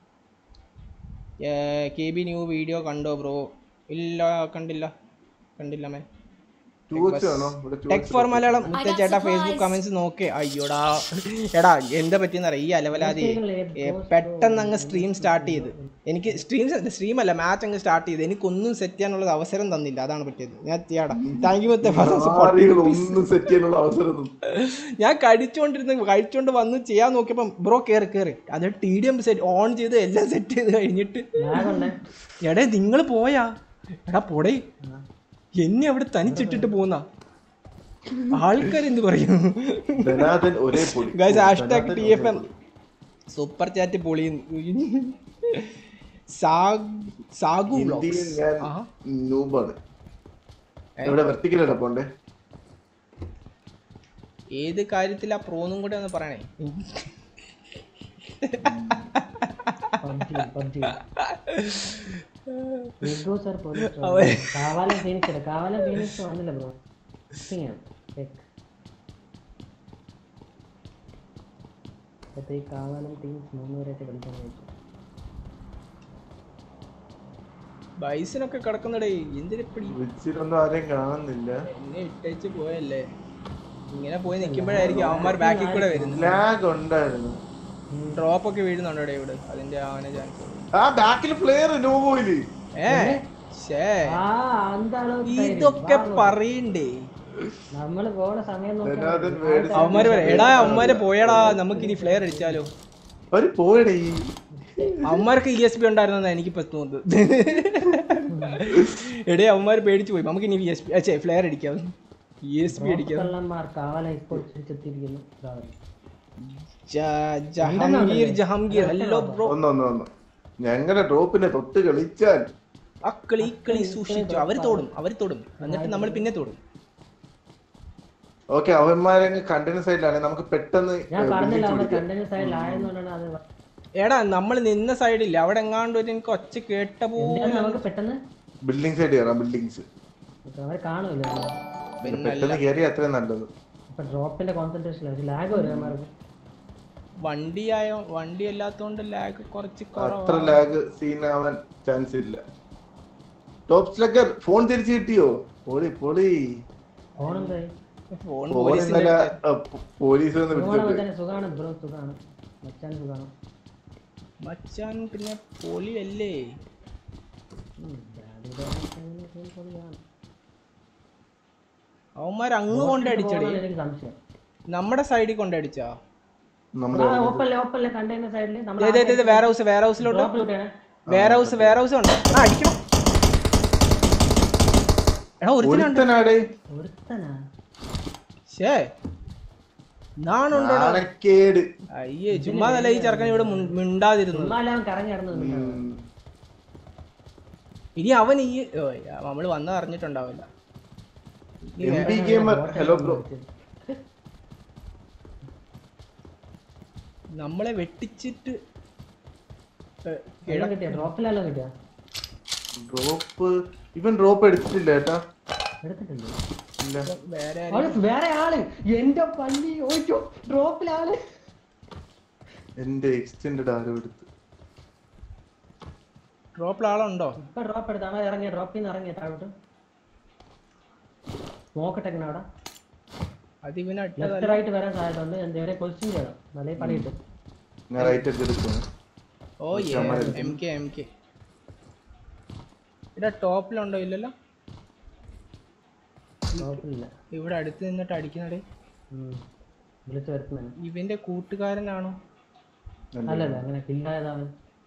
കെ ബി ന്യൂ വീഡിയോ കണ്ടോ ബ്രോ ഇല്ല കണ്ടില്ല കണ്ടില്ല മേ ടൂ എക്സ് ആണോ ഇവിടെ ടൂ ടെക് ഫോർ മലയാളം മുത്ത ചേട്ടാ ഫേസ്ബുക്ക് കമന്റ്സ് നോക്കേ അയ്യോടാ എടാ എന്താ പറ്റിയെന്നറിയ ഈ അലവലാതി ഏ, പെട്ടെന്ന് അങ്ങ് സ്ട്രീം സ്റ്റാർട്ട് ചെയ്ത് എനിക്ക് സ്ട്രീം സ്ട്രീം അല്ല മാച്ച് അങ്ങ് സ്റ്റാർട്ട് ചെയ്ത് എനിക്കൊന്നും സെറ്റ് ചെയ്യാനുള്ള അവസരം തന്നില്ല അതാണ് പറ്റിയത് ഞാൻ ചെയ്യാടാ താങ്ക് യു മുത്ത ആരെയും ഒന്നും സെറ്റ് ചെയ്യാനുള്ള അവസരം ഒന്നും. ഞാൻ കഴിച്ചുകൊണ്ടിരുന്ന കഴിച്ചുകൊണ്ട് വന്ന് ചെയ്യാൻ നോക്കിയപ്പം ബ്രോ കേറി കേറി അത് T D M set on ചെയ്ത് എല്ലാം സെറ്റ് ചെയ്ത് കഴിഞ്ഞിട്ട് ലാഗുണ്ടേ എടേ നിങ്ങൾ പോയാ എടാ പോടേ എന്നെ അവിടെ തനിച്ചിട്ടിട്ട് പോന്ന ആൾക്കാർ എന്ത് പറയും ധനാധൻ ഒരേ പൊടി ഗൈസ് ഹാഷ്ടാഗ് ധനാധൻ ടി ഒരേ എഫ് എം പൊടി. സൂപ്പർ ചാറ്റ് പൊളി സാഗു ഹിന്ദിയിൽ വ്ലോഗ്സ് ഞാൻ ആഹാ. നൂബാണ് ഇവിടെ വെർത്തിക്കലല്ല പോണ്ടേ ഏത് കാര്യത്തിലാ പ്രോന്നും കൂടെ ഒന്ന് പറയണേ PUBG PUBG bro sir police അവൻ- കാവാലം ഫീനിക്സ് ഇല്ല കാവാലം ഫീനിക്സ് വന്നില്ല ബ്രോ ഇപ്പത്തെ ഈ കാവാലം ടീംസ് മൂന്ന് പേരായിട്ട് കളിക്കാൻ വെച്ചു ബൈസിനൊക്കെ കിടക്കുന്നടേ എന്തിനെപ്പടി വിച്ചിലൊന്നും ആരെയും കാണുന്നില്ല എന്നെ ഇട്ടേച്ച് പോയല്ലേ ഇങ്ങനെ പോയി നിൽക്കുമ്പോഴായിരിക്കും അവന്മാർ ബാക്കിൽ കൂടെ വരുന്നത് ലാഗ് ഉണ്ടായിരുന്നു ഡ്രോപ്പ് ഒക്കെ വീഴുന്നുണ്ടോ ഇവിടെ അതിന്റെ ആവന ചാൻസ് ആ ബാക്കിൽ പ്ലെയർ നോവോയില് ഏ ഷേ ആ എന്താണ് ഇതൊക്കെ പറയണ്ടേ നമ്മള് പോണ സമയം നോക്കി ധനാധൻ മേടിച്ച് അവന്മാര് പറയാം എടാ അവന്മാര് പോയടാ നമുക്ക് ഇനി ഫ്ലെയർ അടിച്ചാലോ അവര് പോയടേ അവന്മാർക്ക് ഇ എസ് പി ഉണ്ടായിരുന്നെന്നാ എനിക്കിപ്പോ തോന്നുന്നത് എടേ അവന്മാര് പേടിച്ചു പോയി നമുക്ക് ഇനി വി എസ് പി അച്ഛേ ഫ്ലെയർ അടിക്കാം ഇ എസ് പി അടിക്കാം കള്ളന്മാർ കാവാലം ഇപ്പോൾ ചെത്തിയിരിക്കുന്നു ജ- ജഹാംഗീർ ജഹാംഗീർ ഹലോ ബ്രോ ഒന്ന് ഒന്ന് ഒന്ന് ഞങ്ങളുടെ ഡ്രോപ്പിനെ തൊട്ട് കളിച്ചാൽ അക്കളി ഇക്കളി സൂക്ഷിച്ചു അവര് തോടും അവര് തോടും എന്നിട്ട് നമ്മൾ പിന്നെ തോടും ഓക്കെ അവന്മാരെ കണ്ടിന്യൂസ് സൈഡിലാണ് നമുക്ക് പെട്ടെന്ന് ഞാൻ പറഞ്ഞില്ല അവർ പിടിക്കാം. കണ്ടിന്യൂസ് സൈഡിലായെന്നുകൊണ്ടാണ് അത് വ- എടാ നമ്മൾ നിന്ന സൈഡില്ല അവിടെ എങ്ങാണ്ട് ഒരു എനിക്ക് ഒച്ച കേട്ട എന്തിനാ നമുക്ക് പെട്ടെന്ന് ബിൽഡിംഗ് സൈഡ് കയറാം ബിൽഡിങ്സ് അവർ കാണുമല്ലോ പെട്ടെന്ന് കയറി അത്രയും നല്ലത് ഇപ്പൊ ഡ്രോപ്പിന്റെ കോൺസെൻട്രേഷൻ ഒരു ലാഗ് വരും അവന്മാർക്ക് വണ്ടിയായോ വണ്ടി അല്ലാത്തോണ്ട് ലാഗ് കുറച്ച് അത്ര കുറവാണ് ലാഗ് സീൻ ആവാൻ ചാൻസ് ഇല്ല ടോപ്പ് സ്ലഗർ ഫോൺ തിരിച്ചു കിട്ടിയോ പൊളി പൊളി ഫോൺ എന്തായി ഫോൺ ഫോൺ പോലീസിന്റെ ഇന്നലെ പോലീസ് വന്ന് സുഖമാണ് വിളിച്ചിട്ട് മച്ചാനെ സുഖമാണ് ബ്രോ സുഖമാണ് മച്ചാൻ സുഖമാണ് മച്ചാൻ പിന്നെ പൊളിയല്ലേ ഉം, ഡാഡിയുടെ മച്ചാനെ full പൊളിയാണ്. അവന്മാർ അങ്ങ് കൊണ്ടടിച്ചടി പോകണമെന്ന് എനിക്ക് സംശയം നമ്മുടെ സൈഡിൽ കൊണ്ടടിച്ചാ നമ്മുടെ ഓപ്പല്ലേ ഓപ്പല്ലേ കണ്ടെയ്നർ സൈഡിൽ ദേ, ദേ, ദേ, ദേ, വേറെ ഹൗസ് വേറെ ഹൗസിലോട്ട് വേറെ ഹൗസ് വേറെ ഹൗസ് ഉണ്ട് ആ അടിക്കണം എടാ ഒരുത്തനുണ്ട് ഒരുത്തനാടേ ഒരുത്തനാ ശേ നാണുണ്ടോ നാണക്കേട് അയ്യേ ചുമ്മാ നല്ല ഈ ചെറുക്കൻ ഇവിടെ മുൻ- മിണ്ടാതിരുന്നു ചുമ്മാ കറങ്ങി നടന്നു ഉം. ഇനി അവൻ ഈ ഓ, നമ്മള് വന്ന അറിഞ്ഞിട്ടുണ്ടാവില്ല ഇനി എം വേ- ബി ഗെയിമർ ഹലോ ബ്രോ നമ്മളെ വെട്ടിച്ചിട്ട് ഏ, എല്ലാം കിട്ടിയ ഡ്രോപ്പിലെല്ലാം കിട്ടിയ ഡ്രോപ്പ് ഇവൻ ഡ്രോപ്പ് എടുത്തിട്ടില്ല ഏട്ടാ എടുത്തിട്ടില്ലേ ഇല്ല വേറെ അവള് വേറെ ആള് എന്റെ പള്ളി ഓയ്ക്കോ ഡ്രോപ്പിലാള് എന്റെ എക്സ്റ്റെൻഡ് ആരോ എടുത്ത് ഡ്രോപ്പിൽ ആളുണ്ടോ ഇപ്പൊ ഡ്രോപ്പ് എടുത്താണ് ഇറങ്ങിയ ഡ്രോപ്പിൽ നിന്ന് ഇറങ്ങിയ താഴോട്ട് നോക്കട്ടെ ഇങ്ങനെ അവിടെ അത് ഇവനെ ലെഫ്റ്റ് ഇട്ടതല്ല റൈറ്റ് വരാൻ സാധ്യത ഉണ്ട് എന്തേരെ പൊസിഷൻ ചെയ്യണം നല്ല പണിയിട്ട് ഞാൻ റൈറ്റ് ഒക്കെ എടുക്കുന്നു oh M K M K ഇവിടെ ടോപ്പിലുണ്ടോ ഇല്ലല്ലോ കുഴപ്പമില്ല ഇവിടെ അടുത്ത് നിന്നിട്ട് അടിക്കുന്നടേ വിളിച്ചു വരുത്തുന്നതാണ് ഇവന്റെ കൂട്ടുകാരനാണോ അല്ലല്ല അങ്ങനെ കില്ലായതാണ്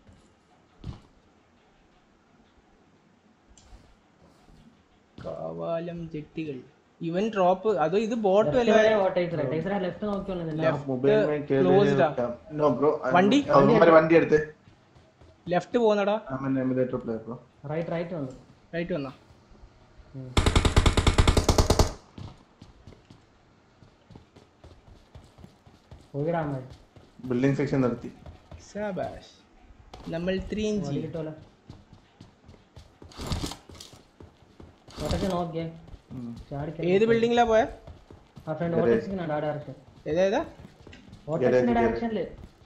കാവാലം ജെട്ടികൾ ഇവൻ ഡ്രോപ്പ് അതോ ഇത് ബോട്ട് വല്ല ലെഫ്റ്റ് നോക്കിയോളൂ മൊബൈൽ closed ആ. നോ ബ്രോ വണ്ടി? വണ്ടി എടുത്ത് ലെഫ്റ്റ് പോകുന്നടാ emulator play bro right right വന്നു റൈറ്റ് വന്നാ പോയിടാ അമ്മ ബിൽഡിംഗ് സെക്ഷൻ നിർത്തി സാബാഷ് നമ്മൾ ത്രീയും ജി കിട്ടുമല്ലോ ഒട്ടൊക്കെ നോക്കിയേ ചാടി ഏത് ബിൽഡിങ്ങിലാ പോയ ആ ഫ്രണ്ട് ഓട്ടോസിനാണ് ആ ഡയറക്ഷൻ ഏതേതാ ഓട്ടോസിന്റെ garage. ഡയറക്ഷനില്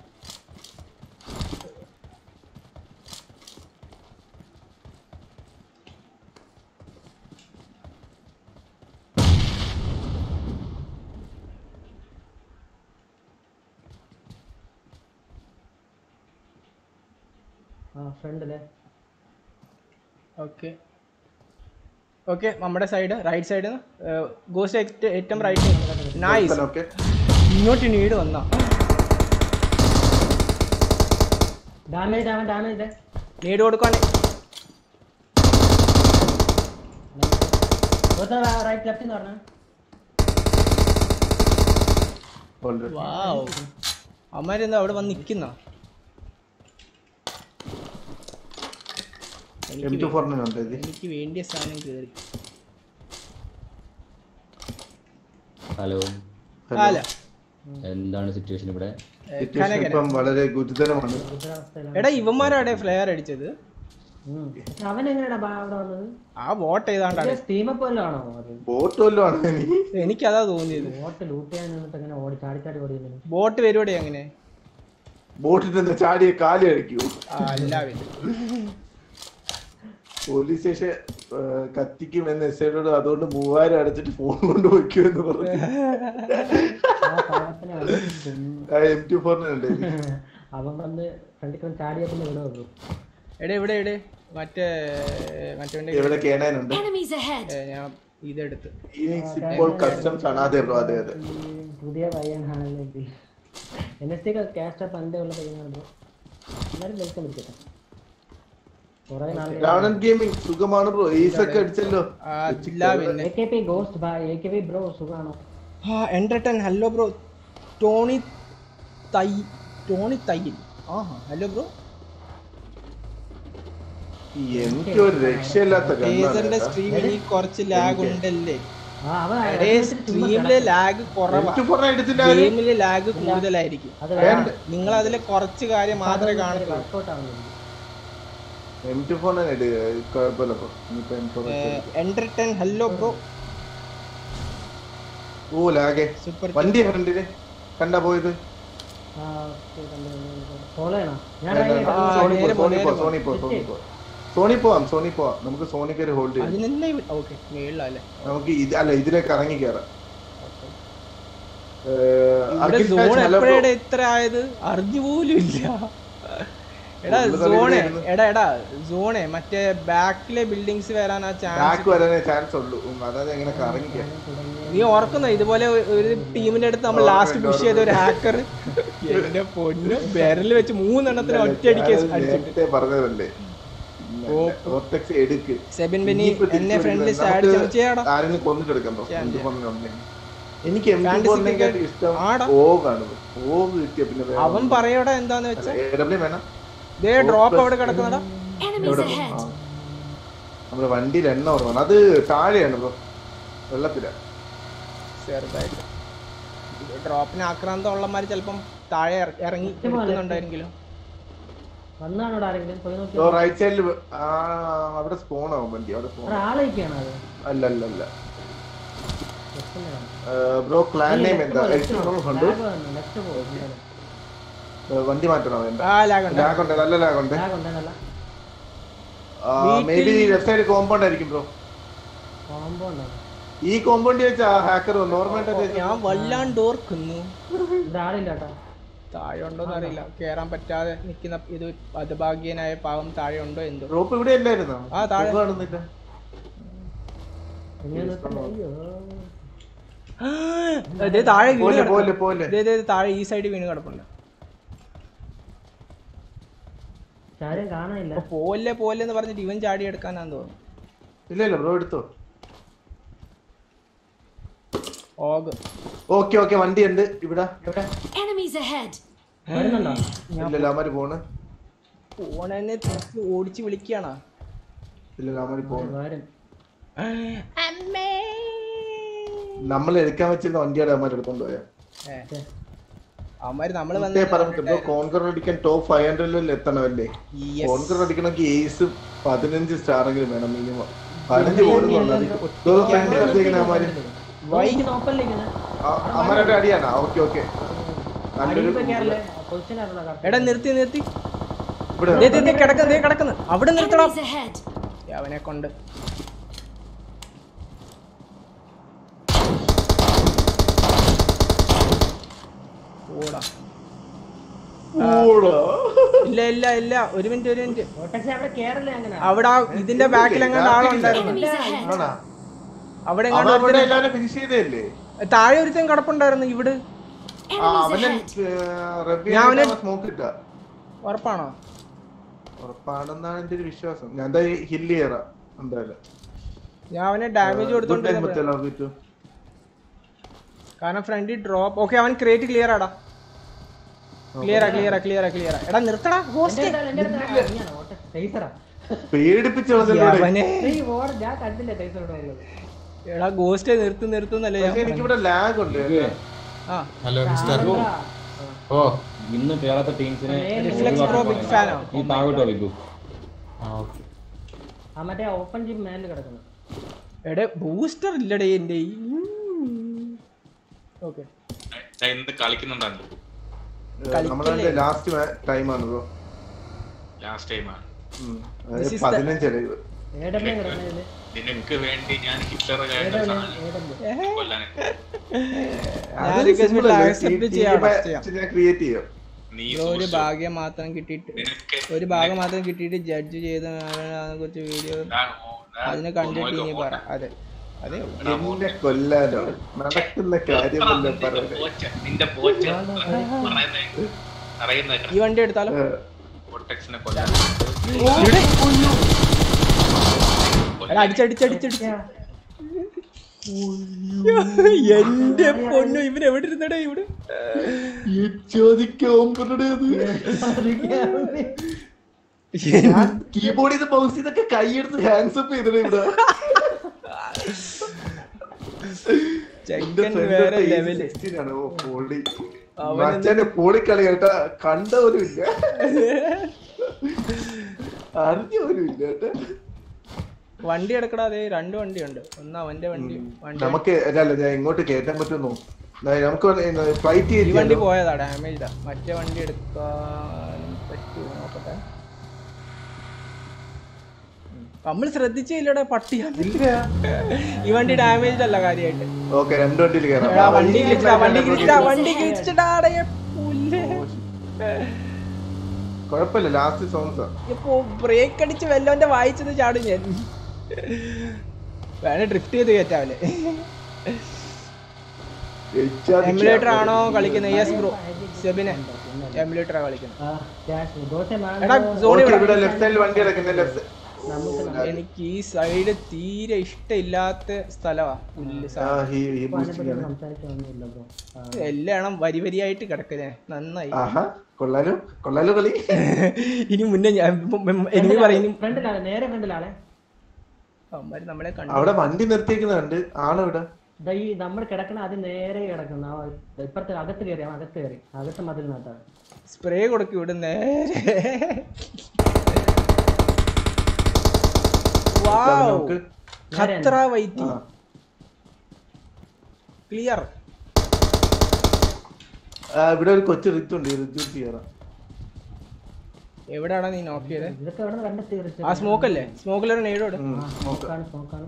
ആ ഫ്രണ്ടിലെ ഓക്കെ ഓക്കെ നമ്മുടെ സൈഡ് റൈറ്റ് സൈഡ് ഗോസ്റ്റ് ഏറ്റവും റൈറ്റ് നൈസ് ഓക്കെ ഇങ്ങോട്ട് നീട് വന്നാ ഡാമേജ് ഡാമേജ് ഡാമേജ് നീട് കൊടുക്കാൻ റൈറ്റ് ലെഫ്റ്റ് എന്ന് പറഞ്ഞാൽ വാവ് അമ്മാരെന്താ അവിടെ വന്ന് നിക്കുന്ന എം ടു ഫോറിനുണ്ട് ഇത് എനിക്ക് വേണ്ടിയ സാധനം കേറി ഹലോ അല്ല എന്താണ് സിറ്റുവേഷൻ ഇവിടെ സിറ്റുവേഷൻ ഇപ്പം വളരെ ഗുരുതരമാണ് ഗുരുതരാവസ്ഥയിലാണ് എടാ ഇവന്മാരാടെ ഫ്ലെയർ അടിച്ചത് ഉം. പക്ഷെ അവൻ എങ്ങനെയാ അവിടെ വന്നത് ആ വോട്ട് ചെയ്താണ്ടാണ് ടീമപ്പ് വല്ലതും ആണോ അത് ബോട്ട് വല്ലതും ആണ് എനിക്ക് എനിക്കതാ തോന്നിയത് ബോട്ട് ലൂട്ട് ചെയ്യാൻ നിന്നിട്ട് എങ്ങനെ ഓടി ചാടി ചാടി ഓടിയില്ല ബോട്ട് പരിപാടി അങ്ങനെ ബോട്ടിൽ നിന്ന് ചാടിയ കാലി അടിക്കൂ ആ, അല്ല പിന്നെ. പോലീസ് സ്റ്റേഷൻ കത്തിക്കും എന്ന് എസ് ഐയോട് അതുകൊണ്ട് മൂവായിരം അടച്ചിട്ട് ഫോൺ കൊണ്ട് വയ്ക്കൂ എന്ന് പറഞ്ഞു ആ പാവത്തിനെ അവൻ കൊന്നു. എം ടു ഫോറിനുണ്ട് അവൻ വന്ന് ഫ്രണ്ടിൽ ചാടിയപ്പോൾ വിടുള്ളൂ എടേ ഇവിടെ എടേ മറ്റേ മറ്റേ ഇവിടെ കേണാനുണ്ട് Enemies ahead! ഞാൻ ഇതെടുത്ത് ഫീനിക്സ് ഇപ്പോൾ കസ്റ്റംസ് ആണ് അതെ ബ്രോ അതെ അതെ പുതിയ പയ്യനാണല്ലോ ഇത് എൻ എസ് ടി കാസ്റ്റ് പണ്ടേ ഉള്ള പയ്യനാണ് ബ്രോ എല്ലാവരും വെൽക്കം വിളിക്കട്ടെ കുറെ നാൾ രാവണൻ ഗെയിമിംഗ് സുഖമാണ് ബ്രോ ഈസ് ഒക്കെ അടിച്ചല്ലോ ആ, ഇല്ല പിന്നെ എ കെ പി ഗോസ്റ്റ് ബായ് എ കെ പി ബ്രോ സുഖാണോ ആ എൻ്റർടൈൻ ഹലോ ബ്രോ ടോണി തൈ ടോണി തയ്യൽ ആഹാ ഹലോ ബ്രോ എനിക്ക് ഒരു രക്ഷയില്ലാത്ത ടേസറിന്റെ കണ്ണാണ് സ്ട്രീമിൽ കുറച്ച് ലാഗ് ഉണ്ടല്ലേ ആ അവൻ എടേ സ്ട്രീമില് ലാഗ് കുറവാ ടു ഫോറിനെ എടുത്തില്ല ആര്? ഗെയിമില് ലാഗ് കൂടുതലായിരിക്കും അത് നിങ്ങൾ അതിലെ കുറച്ച് കാര്യം മാത്രമേ കാണത്തുള്ളൂ വർക്കൗട്ട് ആവുന്നില്ല എം ടു ഫോറിനെ എടു കുഴപ്പമില്ല ബ്രോ ഇനിയിപ്പോ M four entertain hello bro oh ലാഗേ സൂപ്പർ വണ്ടി ഫ്രണ്ടില് കണ്ടാ പോയത് ഫോളോ ചെയ്യണോ ഞാൻ ആ, സോണി നേരെ പോ പോ, സോണി നേരെ പോ പോ. സോണി പോ സോണി പോ സോണി പോവാം സോണി പോവാം നമുക്ക് സോണി കയറി ഹോൾഡ് ചെയ്യാം അതിനെന്നെ ഓക്കെ മേളിലല്ലേ നമുക്ക് ഇത് അല്ല ഇതിലേക്ക് ഇറങ്ങി കയറാം ഇവിടെ സോൺ എപ്പോഴാണ് ഇത്ര ആയത് അറിഞ്ഞു പോലും ഇല്ല എടാ ഉള്ളു സോണെ കളിയിലായിരുന്നു. എടാ എടാ സോണെ മറ്റേ ബാക്കിലെ ബിൽഡിങ്സ് വരാൻ ആ ചാൻസ് ബാക്ക് വരാനേ ചാൻസ് ഉള്ളൂ ഉം, അതായത് എങ്ങനെ കറങ്ങി കയറാം നീ ഓർക്കുന്നോ ഇതുപോലെ ഒരു ടീമിന്റെ അടുത്ത് നമ്മൾ ലാസ്റ്റ് പുഷ് ചെയ്ത ഒരു ഹാക്കർ എന്റെ പൊന്നു വിരൽ വെച്ച് മൂന്നെണ്ണത്തിന് ഒറ്റയടിക്ക് അടിച്ചിട്ട് നേരത്തെ പറഞ്ഞതല്ലേ ഓർട്ടെക്സ് എടുക്ക് സെബിൻ ബെന്നി ഇനിയിപ്പോ തിരിച്ച് എന്നെ ഫ്രണ്ടിൽ വിളിക്കുന്നത് സാഡ് നമുക്ക് ചമച്ചേടാ ആരെങ്കിലും കൊന്നിട്ടെടുക്കാം ബ്രോ ചെയ്യാം, എന്ത് ചെയ്യാം. പറഞ്ഞുണ്ടെങ്കിൽ എനിക്ക് എം Fantasy ഫോറിനെക്കാട്ടി cricket ഇഷ്ടം ആടാ. ഓഗാണ് ഓഗ് കിട്ടിയ പിന്നെ അവൻ പറയടാ എന്താന്ന് വെച്ചാ എ ഡബ്ല്യൂ വേണം ദേ ഡ്രോപ്പ് അവിടെ കിടക്കുന്നടാ Enemies എവിടെ ahead! ആ. നമ്മുടെ വണ്ടിയിൽ എണ്ണ ഓർമ്മ അത് താഴെയാണ് ബ്രോ വെള്ളത്തില ചെറുതായിട്ട് ഡ്രോപ്പിന് ആക്രാന്തം ഉള്ളമാര് ചിലപ്പം താഴെ ഇറ- ഇറങ്ങി എടുക്കുന്നുണ്ടായിരുന്നെങ്കിലും വന്നാണോ ആരെങ്കിലും പോയി നോക്കി റൈറ്റ് സൈഡിൽ അവിടെ സ്പോൺ ആവും വണ്ടി അവിടെ സ്പോൺ ഒരാളേക്കാണ് അത് അല്ല അല്ല അല്ല ബ്രോ ക്ലാൻ നെയിം എന്താ ഉണ്ട് ലെഫ്റ്റ് പോകും വണ്ടി മാറ്റണോ വേണ്ട ആ ലാഗുണ്ട് ലാഗ് ഉണ്ട് നല്ല ലാഗ് ഉണ്ട് ലാഗ് ഉണ്ടെന്നല്ല maybe left side compound ആയിരിക്കും ബ്രോ കോമ്പോ ഉണ്ടോ ഈ കോമ്പൗണ്ട് വെച്ച ഹാക്കർ നോർമൽ ഞാൻ വല്ലാണ്ട് ഓർക്കുന്നു ഇത് ആളില്ല കേട്ടോ താഴെ ഉണ്ടോന്ന് അറിയില്ല കേറാൻ പറ്റാതെ നിൽക്കുന്ന ഇത് ഹതഭാഗ്യനായ പാവം താഴെ ഉണ്ടോ എന്തോ ഡ്രോപ്പ് ഇവിടെ അല്ലായിരുന്നോ ആ, താഴെ. ഡ്രോപ്പ് കാണുന്നില്ല എങ്ങനെ നിർത്തണ്ട? അയ്യോ ദേ താഴെ വീണ് പോലെ കിടക്കുന്നു. പോലെ പോലെ ദേ, ദേ, ദേ, താഴെ ഈ സൈഡ് വീണ് കിടപ്പുണ്ട് ആരെയും കാണാനില്ല അപ്പൊ പോലെ പോലെ എന്ന് പറഞ്ഞിട്ട് ഇവൻ ചാടി എടുക്കാനാന്ന് തോന്നുന്നു ഇല്ല ഇല്ല ബ്രോ എടുത്തോ ഓഗ് ഓക്കെ ഓക്കെ വണ്ടി ഉണ്ട് ഇവിടെ എവിടെ Enemies ahead! വരുന്നുണ്ടോ ഇല്ലല്ല അവന്മാര് പോണ് ഫോണെന്നെ തിരിച്ച് ഓടിച്ച് വിളിക്കാണോ ഇല്ലല്ല അവന്മാര് പോണ് വരും നമ്മൾ എടുക്കാൻ വെച്ചിരുന്ന വണ്ടിയാണ് അവന്മാർ എടുത്തോണ്ട് പോയാ അവന്മാര് നമ്മള് നേരത്തെ പറഞ്ഞിട്ട് ബ്രോ കോൺകർ അടിക്കാൻ ടോപ്പ് ഫൈവ് ഹൺഡ്രഡിൽ എത്തണമല്ലേ Yes. കോൺകർ അടിക്കണമെങ്കിൽ ഏസ് പതിനഞ്ച് സ്റ്റാർ എങ്കിലും വേണം മിനിമം പതിനഞ്ച് പോലും അവന്മാര് ഓപ്പണിലിരിക്കുന്നത് അമ്മരുടെ അടിയാണോ ഓക്കെ ഓക്കെ നല്ലൊരു അടിയിപ്പോ കേറല്ലേ പൊസിഷൻ ആണല്ലോ എടാ നിർത്തി നിർത്തി ഇവിടെ ദേ, ദേ, ദേ, കിടക്കുന്നു ദേ കിടക്കുന്നു അവിടെ നിർത്തണം Enemies ahead! അവനെ കൊണ്ട് ഓടാ ഓടാ. ഇല്ല ഇല്ല ഇല്ല ഒരു മിനിറ്റ് ഒരു മിനിറ്റ് പക്ഷെ അവിടെ കേറല്ലേ അങ്ങനെ അവിടെ ആ ഇതിന്റെ ബാക്കിൽ എങ്ങാണ്ട് ആളുണ്ടായിരുന്നു Enemies ahead! ആണോ? അവിടെ അവൻ എങ്ങാണ്ട് അവിടെ ഒരുത്തൻ- എല്ലാരും ഫിനിഷ് ചെയ്തല്ലേ താഴെ ഒരുത്തൻ കിടപ്പുണ്ടായിരുന്നു ഇവിടെ ആ Enemies അവനെ ahead! ഞാൻ അവനെ- സ്മോക്ക് ഇട്ട ഉറപ്പാണോ ഉറപ്പാണെന്നാണ് എന്റെ ഒരു വിശ്വാസം ഞാൻ എന്താ ഹില്ല് കയറാം എന്തായാലും ഞാൻ അവനെ ഡാമേജ് കൊടുത്തോണ്ട് Good time മുത്തല്ല, വിറ്റു. കാരണം ഫ്രണ്ടിൽ ഡ്രോപ്പ് ഓക്കെ അവൻ ക്രിയേറ്റ് ക്ലിയർ ആടാ ക്ലിയർ ആ ക്ലിയർ ആ ക്ലിയർ ആ ക്ലിയർ ആ എടാ നിർത്തടാ ഹോസ്റ്റ് എന്റെ അടുത്ത് എന്റെ അടുത്ത് ഇങ്ങനെ ഓട്ടെ ടൈസറാ പേടിപ്പിച്ച് കളഞ്ഞല്ലോ ഇവിടെ. അവനെ ഈ ഓട ഞാൻ കണ്ടില്ല ടൈസർ ഇവിടെ ഉള്ളത് എടാ ഗോസ്റ്റ് നിർത്ത് നിർത്തുന്നല്ലേ ഞാൻ പക്ഷേ എനിക്കിവിടെ ലാഗ് ഉണ്ട് കേട്ടോ. ആ ഹലോ മിസ്റ്റർ ഓ ഇന്ന് കേറാത്ത ടീംസിനെ റിഫ്ലക്സ് പ്രോ ബിഗ് ഫാനോ ഈ താഴോട്ടോ വെക്കൂ ആ ഓക്കെ ആ മറ്റേ ഓപ്പൺ ജിം മേലിൽ കിടക്കുന്നു എടേ ബൂസ്റ്റർ ഇല്ലടേ എന്റെ ഓക്കെ ഇന്ന് കളിക്കുന്നുണ്ടല്ലോ നമ്മളെ ലാസ്റ്റ് ടൈം ആണ് ബ്രോ ലാസ്റ്റ് ടൈമാണ് This is the- പതിനഞ്ചര ഇത് ഏടമ്മ കിടക്കുന്നതില് നിനക്ക് വേണ്ടി ഞാൻ ഹിറ്റ്ലർ ഏടമ്മ ഏടമ്മ കൊല്ലാൻ ഞാൻ request accept ചെയ്യാം, ചെയ്യാം. ഞാൻ ക്രിയേറ്റ് ചെയ്യാം നീ ബ്രോ ഒരു സൂക്ഷിച്ചോ. ഭാഗ്യം മാത്രം കിട്ടിയിട്ട് നിനക്ക് ഒരു ഭാഗം മാത്രം കിട്ടിയിട്ട് ജഡ്ജ് ചെയ്ത കുറിച്ച് വീഡിയോ ഞാൻ ഓ- ഞാൻ അതിനെ കണ്ടിട്ട് ഇനി മോൾക്ക് പറ അതെ അതേ ഉള്ളൂ എന്നെ കൊല്ലാനോ നടക്കുന്ന കാര്യമല്ല നിന്റെ പറയുന്നത് പോച്ച നിന്റെ പോച്ച പറയുന്നേ അറിയുന്ന ഈ വണ്ടി എടുത്താലോ കോട്ടക്സിനെ കൊല്ലാൻ ഇവിടെ എടാ അടിച്ചടിച്ചടിച്ചടിച്ച് എന്റെ പൊന്നു ഇവൻ എവിടെ ഇരുന്നടേ ഇവിടെ കീബോർഡ് ചെയ്ത് മൗസ് ചെയ്തൊക്കെ കൈയെടുത്ത് ഹാൻഡ്സ് അപ്പ് ചെയ്തിട്ട് ഇവിടെ എന്റെ ചെക്കൻ friend വേറെ തൊട്ട് age ലെവല് 16 ആണ്. ഓ, പൊളി. അവൻ മച്ചാന്റെ പൊളിക്കളി കേട്ടാ കണ്ടവരും ഇല്ല അറിഞ്ഞ പോലും ഇല്ല കേട്ടാ വണ്ടി എടുക്കടാ അതെ രണ്ട് വണ്ടിയുണ്ട് ഒന്ന് അവന്റെ വണ്ടി വണ്ടി നമുക്ക് അല്ല ഞാൻ ഇങ്ങോട്ട് കേറ്റാൻ പറ്റുമോ നമുക്ക് ഫ്ലൈറ്റ് ഈ വണ്ടി ചെയ്ത് പോയതാ ഡാമേജ്ഡാ മറ്റേ വണ്ടി എടുക്കാൻ പറ്റുമോ നോക്കട്ടെ നമ്മൾ ശ്രദ്ധിച്ചില്ലടെ പട്ടിയാണ് ഈ വണ്ടി ഡാമേജ്ഡ് അല്ല കാര്യമായിട്ട് ഓക്കെ രണ്ട് വണ്ടിയിൽ എടാ, കയറാം വണ്ടി കിളിച്ചിട്ടാ വണ്ടി കിളിച്ചിട്ടാ വണ്ടി കിളിച്ചിട്ടാടേ പുല്ല് കുഴപ്പമില്ല ലാസ്റ്റ് സോങ്സാ ഇപ്പൊ ബ്രേക്ക് അടിച്ച് വല്ലവന്റെ വായിച്ചത് ചാടും ഞാൻ വേണേ ഡ്രിഫ്റ്റ് ചെയ്ത് കയറ്റാവല്ലേ എമുലേറ്റർ ആണോ കളിക്കുന്നത് യെസ് ബ്രോ സെബിനെ എമുലേറ്റർ കളിക്കുന്നത് ആ ക്യാഷ് ദോശ എടാ സോണി ഇവിടെ ലെഫ്റ്റ് സൈഡിൽ വണ്ടി കിടക്കുന്നത് ലെഫ്റ്റ് നമുക്ക് എനിക്ക് ഈ സൈഡ് തീരെ ഇഷ്ടമില്ലാത്ത സ്ഥലമാ പുല്ല് സാധനം. സംസാരിക്കൊന്നുമില്ല ബ്രോ എല്ലാം വരി വരിയായിട്ട് കിടക്കുന്നേ നന്നായി ആഹാ കൊള്ളാലോ കൊള്ളാലോ കളി ഇനി മുന്നേ ഞാൻ എനിക്ക് പറയുന്നു ഫ്രണ്ടിലാണ് നേരെ ഫ്രണ്ടിലാണ് അവന്മാര് നമ്മളെ കണ്ടു അവിടെ വണ്ടി നിർത്തിയേക്കുന്നുണ്ട് ആളെവിടെ ദാ ഈ നമ്മൾ കിടക്കണ അത് നേരെ കിടക്കുന്ന ആ ഇപ്പുറത്തെ അകത്ത് കയറി അവൻ അകത്ത് കയറി അകത്ത് മതിലിനകത്താണ് സ്പ്രേ കൊടുക്കും ഇവിടെ നേരെ വാവ് നമുക്ക് ഖത്ര വൈറ്റി ആ. ക്ലിയർ ആ, ഇവിടെ ഒരു കൊച്ചു റിച്ച് ഉണ്ട് റിച്ച് കയറാം എവിടെയാണോ നീ നോക്കിയത് ഇതൊക്കെ എവിടെ കണ്ടെത്തി റിച്ച്? ആ സ്മോക്ക് അല്ലേ സ്മോക്കിലൊരു നേടോട് ആ, സ്മോക്കാണ് സ്മോക്കാണ്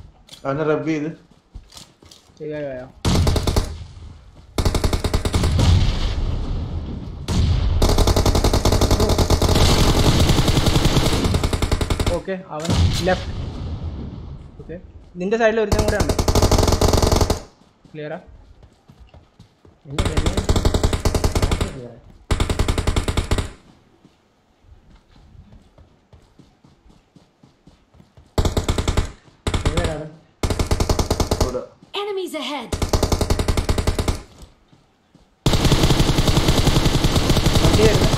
അവനെ റബ് ചെയ്ത് ചെയ്യായോ ഓക്കെ അവൻ ലെഫ്റ്റ് ഓക്കെ നിന്റെ സൈഡിൽ ഒരുത്തം കൂടെ ഉണ്ട് ക്ലിയറാ എന്റെ grenade ആക്കി clear ആയി. എവിടെയാണ്? ഇവിടെ Enemies ahead! വണ്ടി വരുന്നു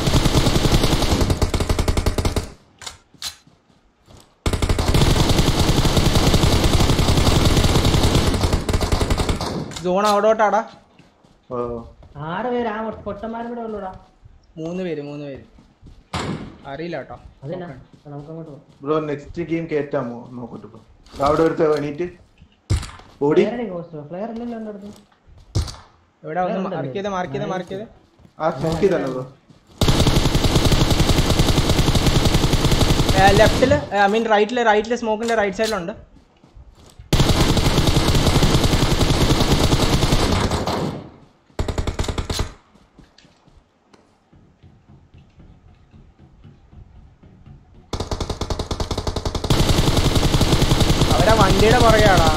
സോൺ അവിടോട്ടാടാ ആ, ആറ് പേര് ആ പൊട്ടന്മാരും കൂടെ ഉള്ളൂടാ മൂന്ന് പേര് മൂന്ന് പേര് അറിയില്ല കേട്ടോ അതെന്നാ നമുക്ക് അങ്ങോട്ട് പോകാം ബ്രോ നെക്സ്റ്റ് ഗെയിം കേറ്റാമോ നോക്കട്ടെ ബ്രോ അവിടെ എടുത്ത് എണീറ്റ് ഓടി ഫ്ലെയർ ഗോസ്റ്റോ ഫ്ലെയർ ഇല്ലല്ലോ എൻ്റെ അടുത്ത് എവിടെ ഒന്ന് മാർക്ക് ചെയ്ത് മാർക്ക് ചെയ്ത് മാർക്ക് ചെയ്ത് ആ നോക്കി തന്നെ ബ്രോ ലെഫ്റ്റില് ഐ മീൻ റൈറ്റില് റൈറ്റില് സ്മോക്കിന്റെ റൈറ്റ് സൈഡിലുണ്ട് അവരാ വണ്ടിയുടെ പുറകെയാടാ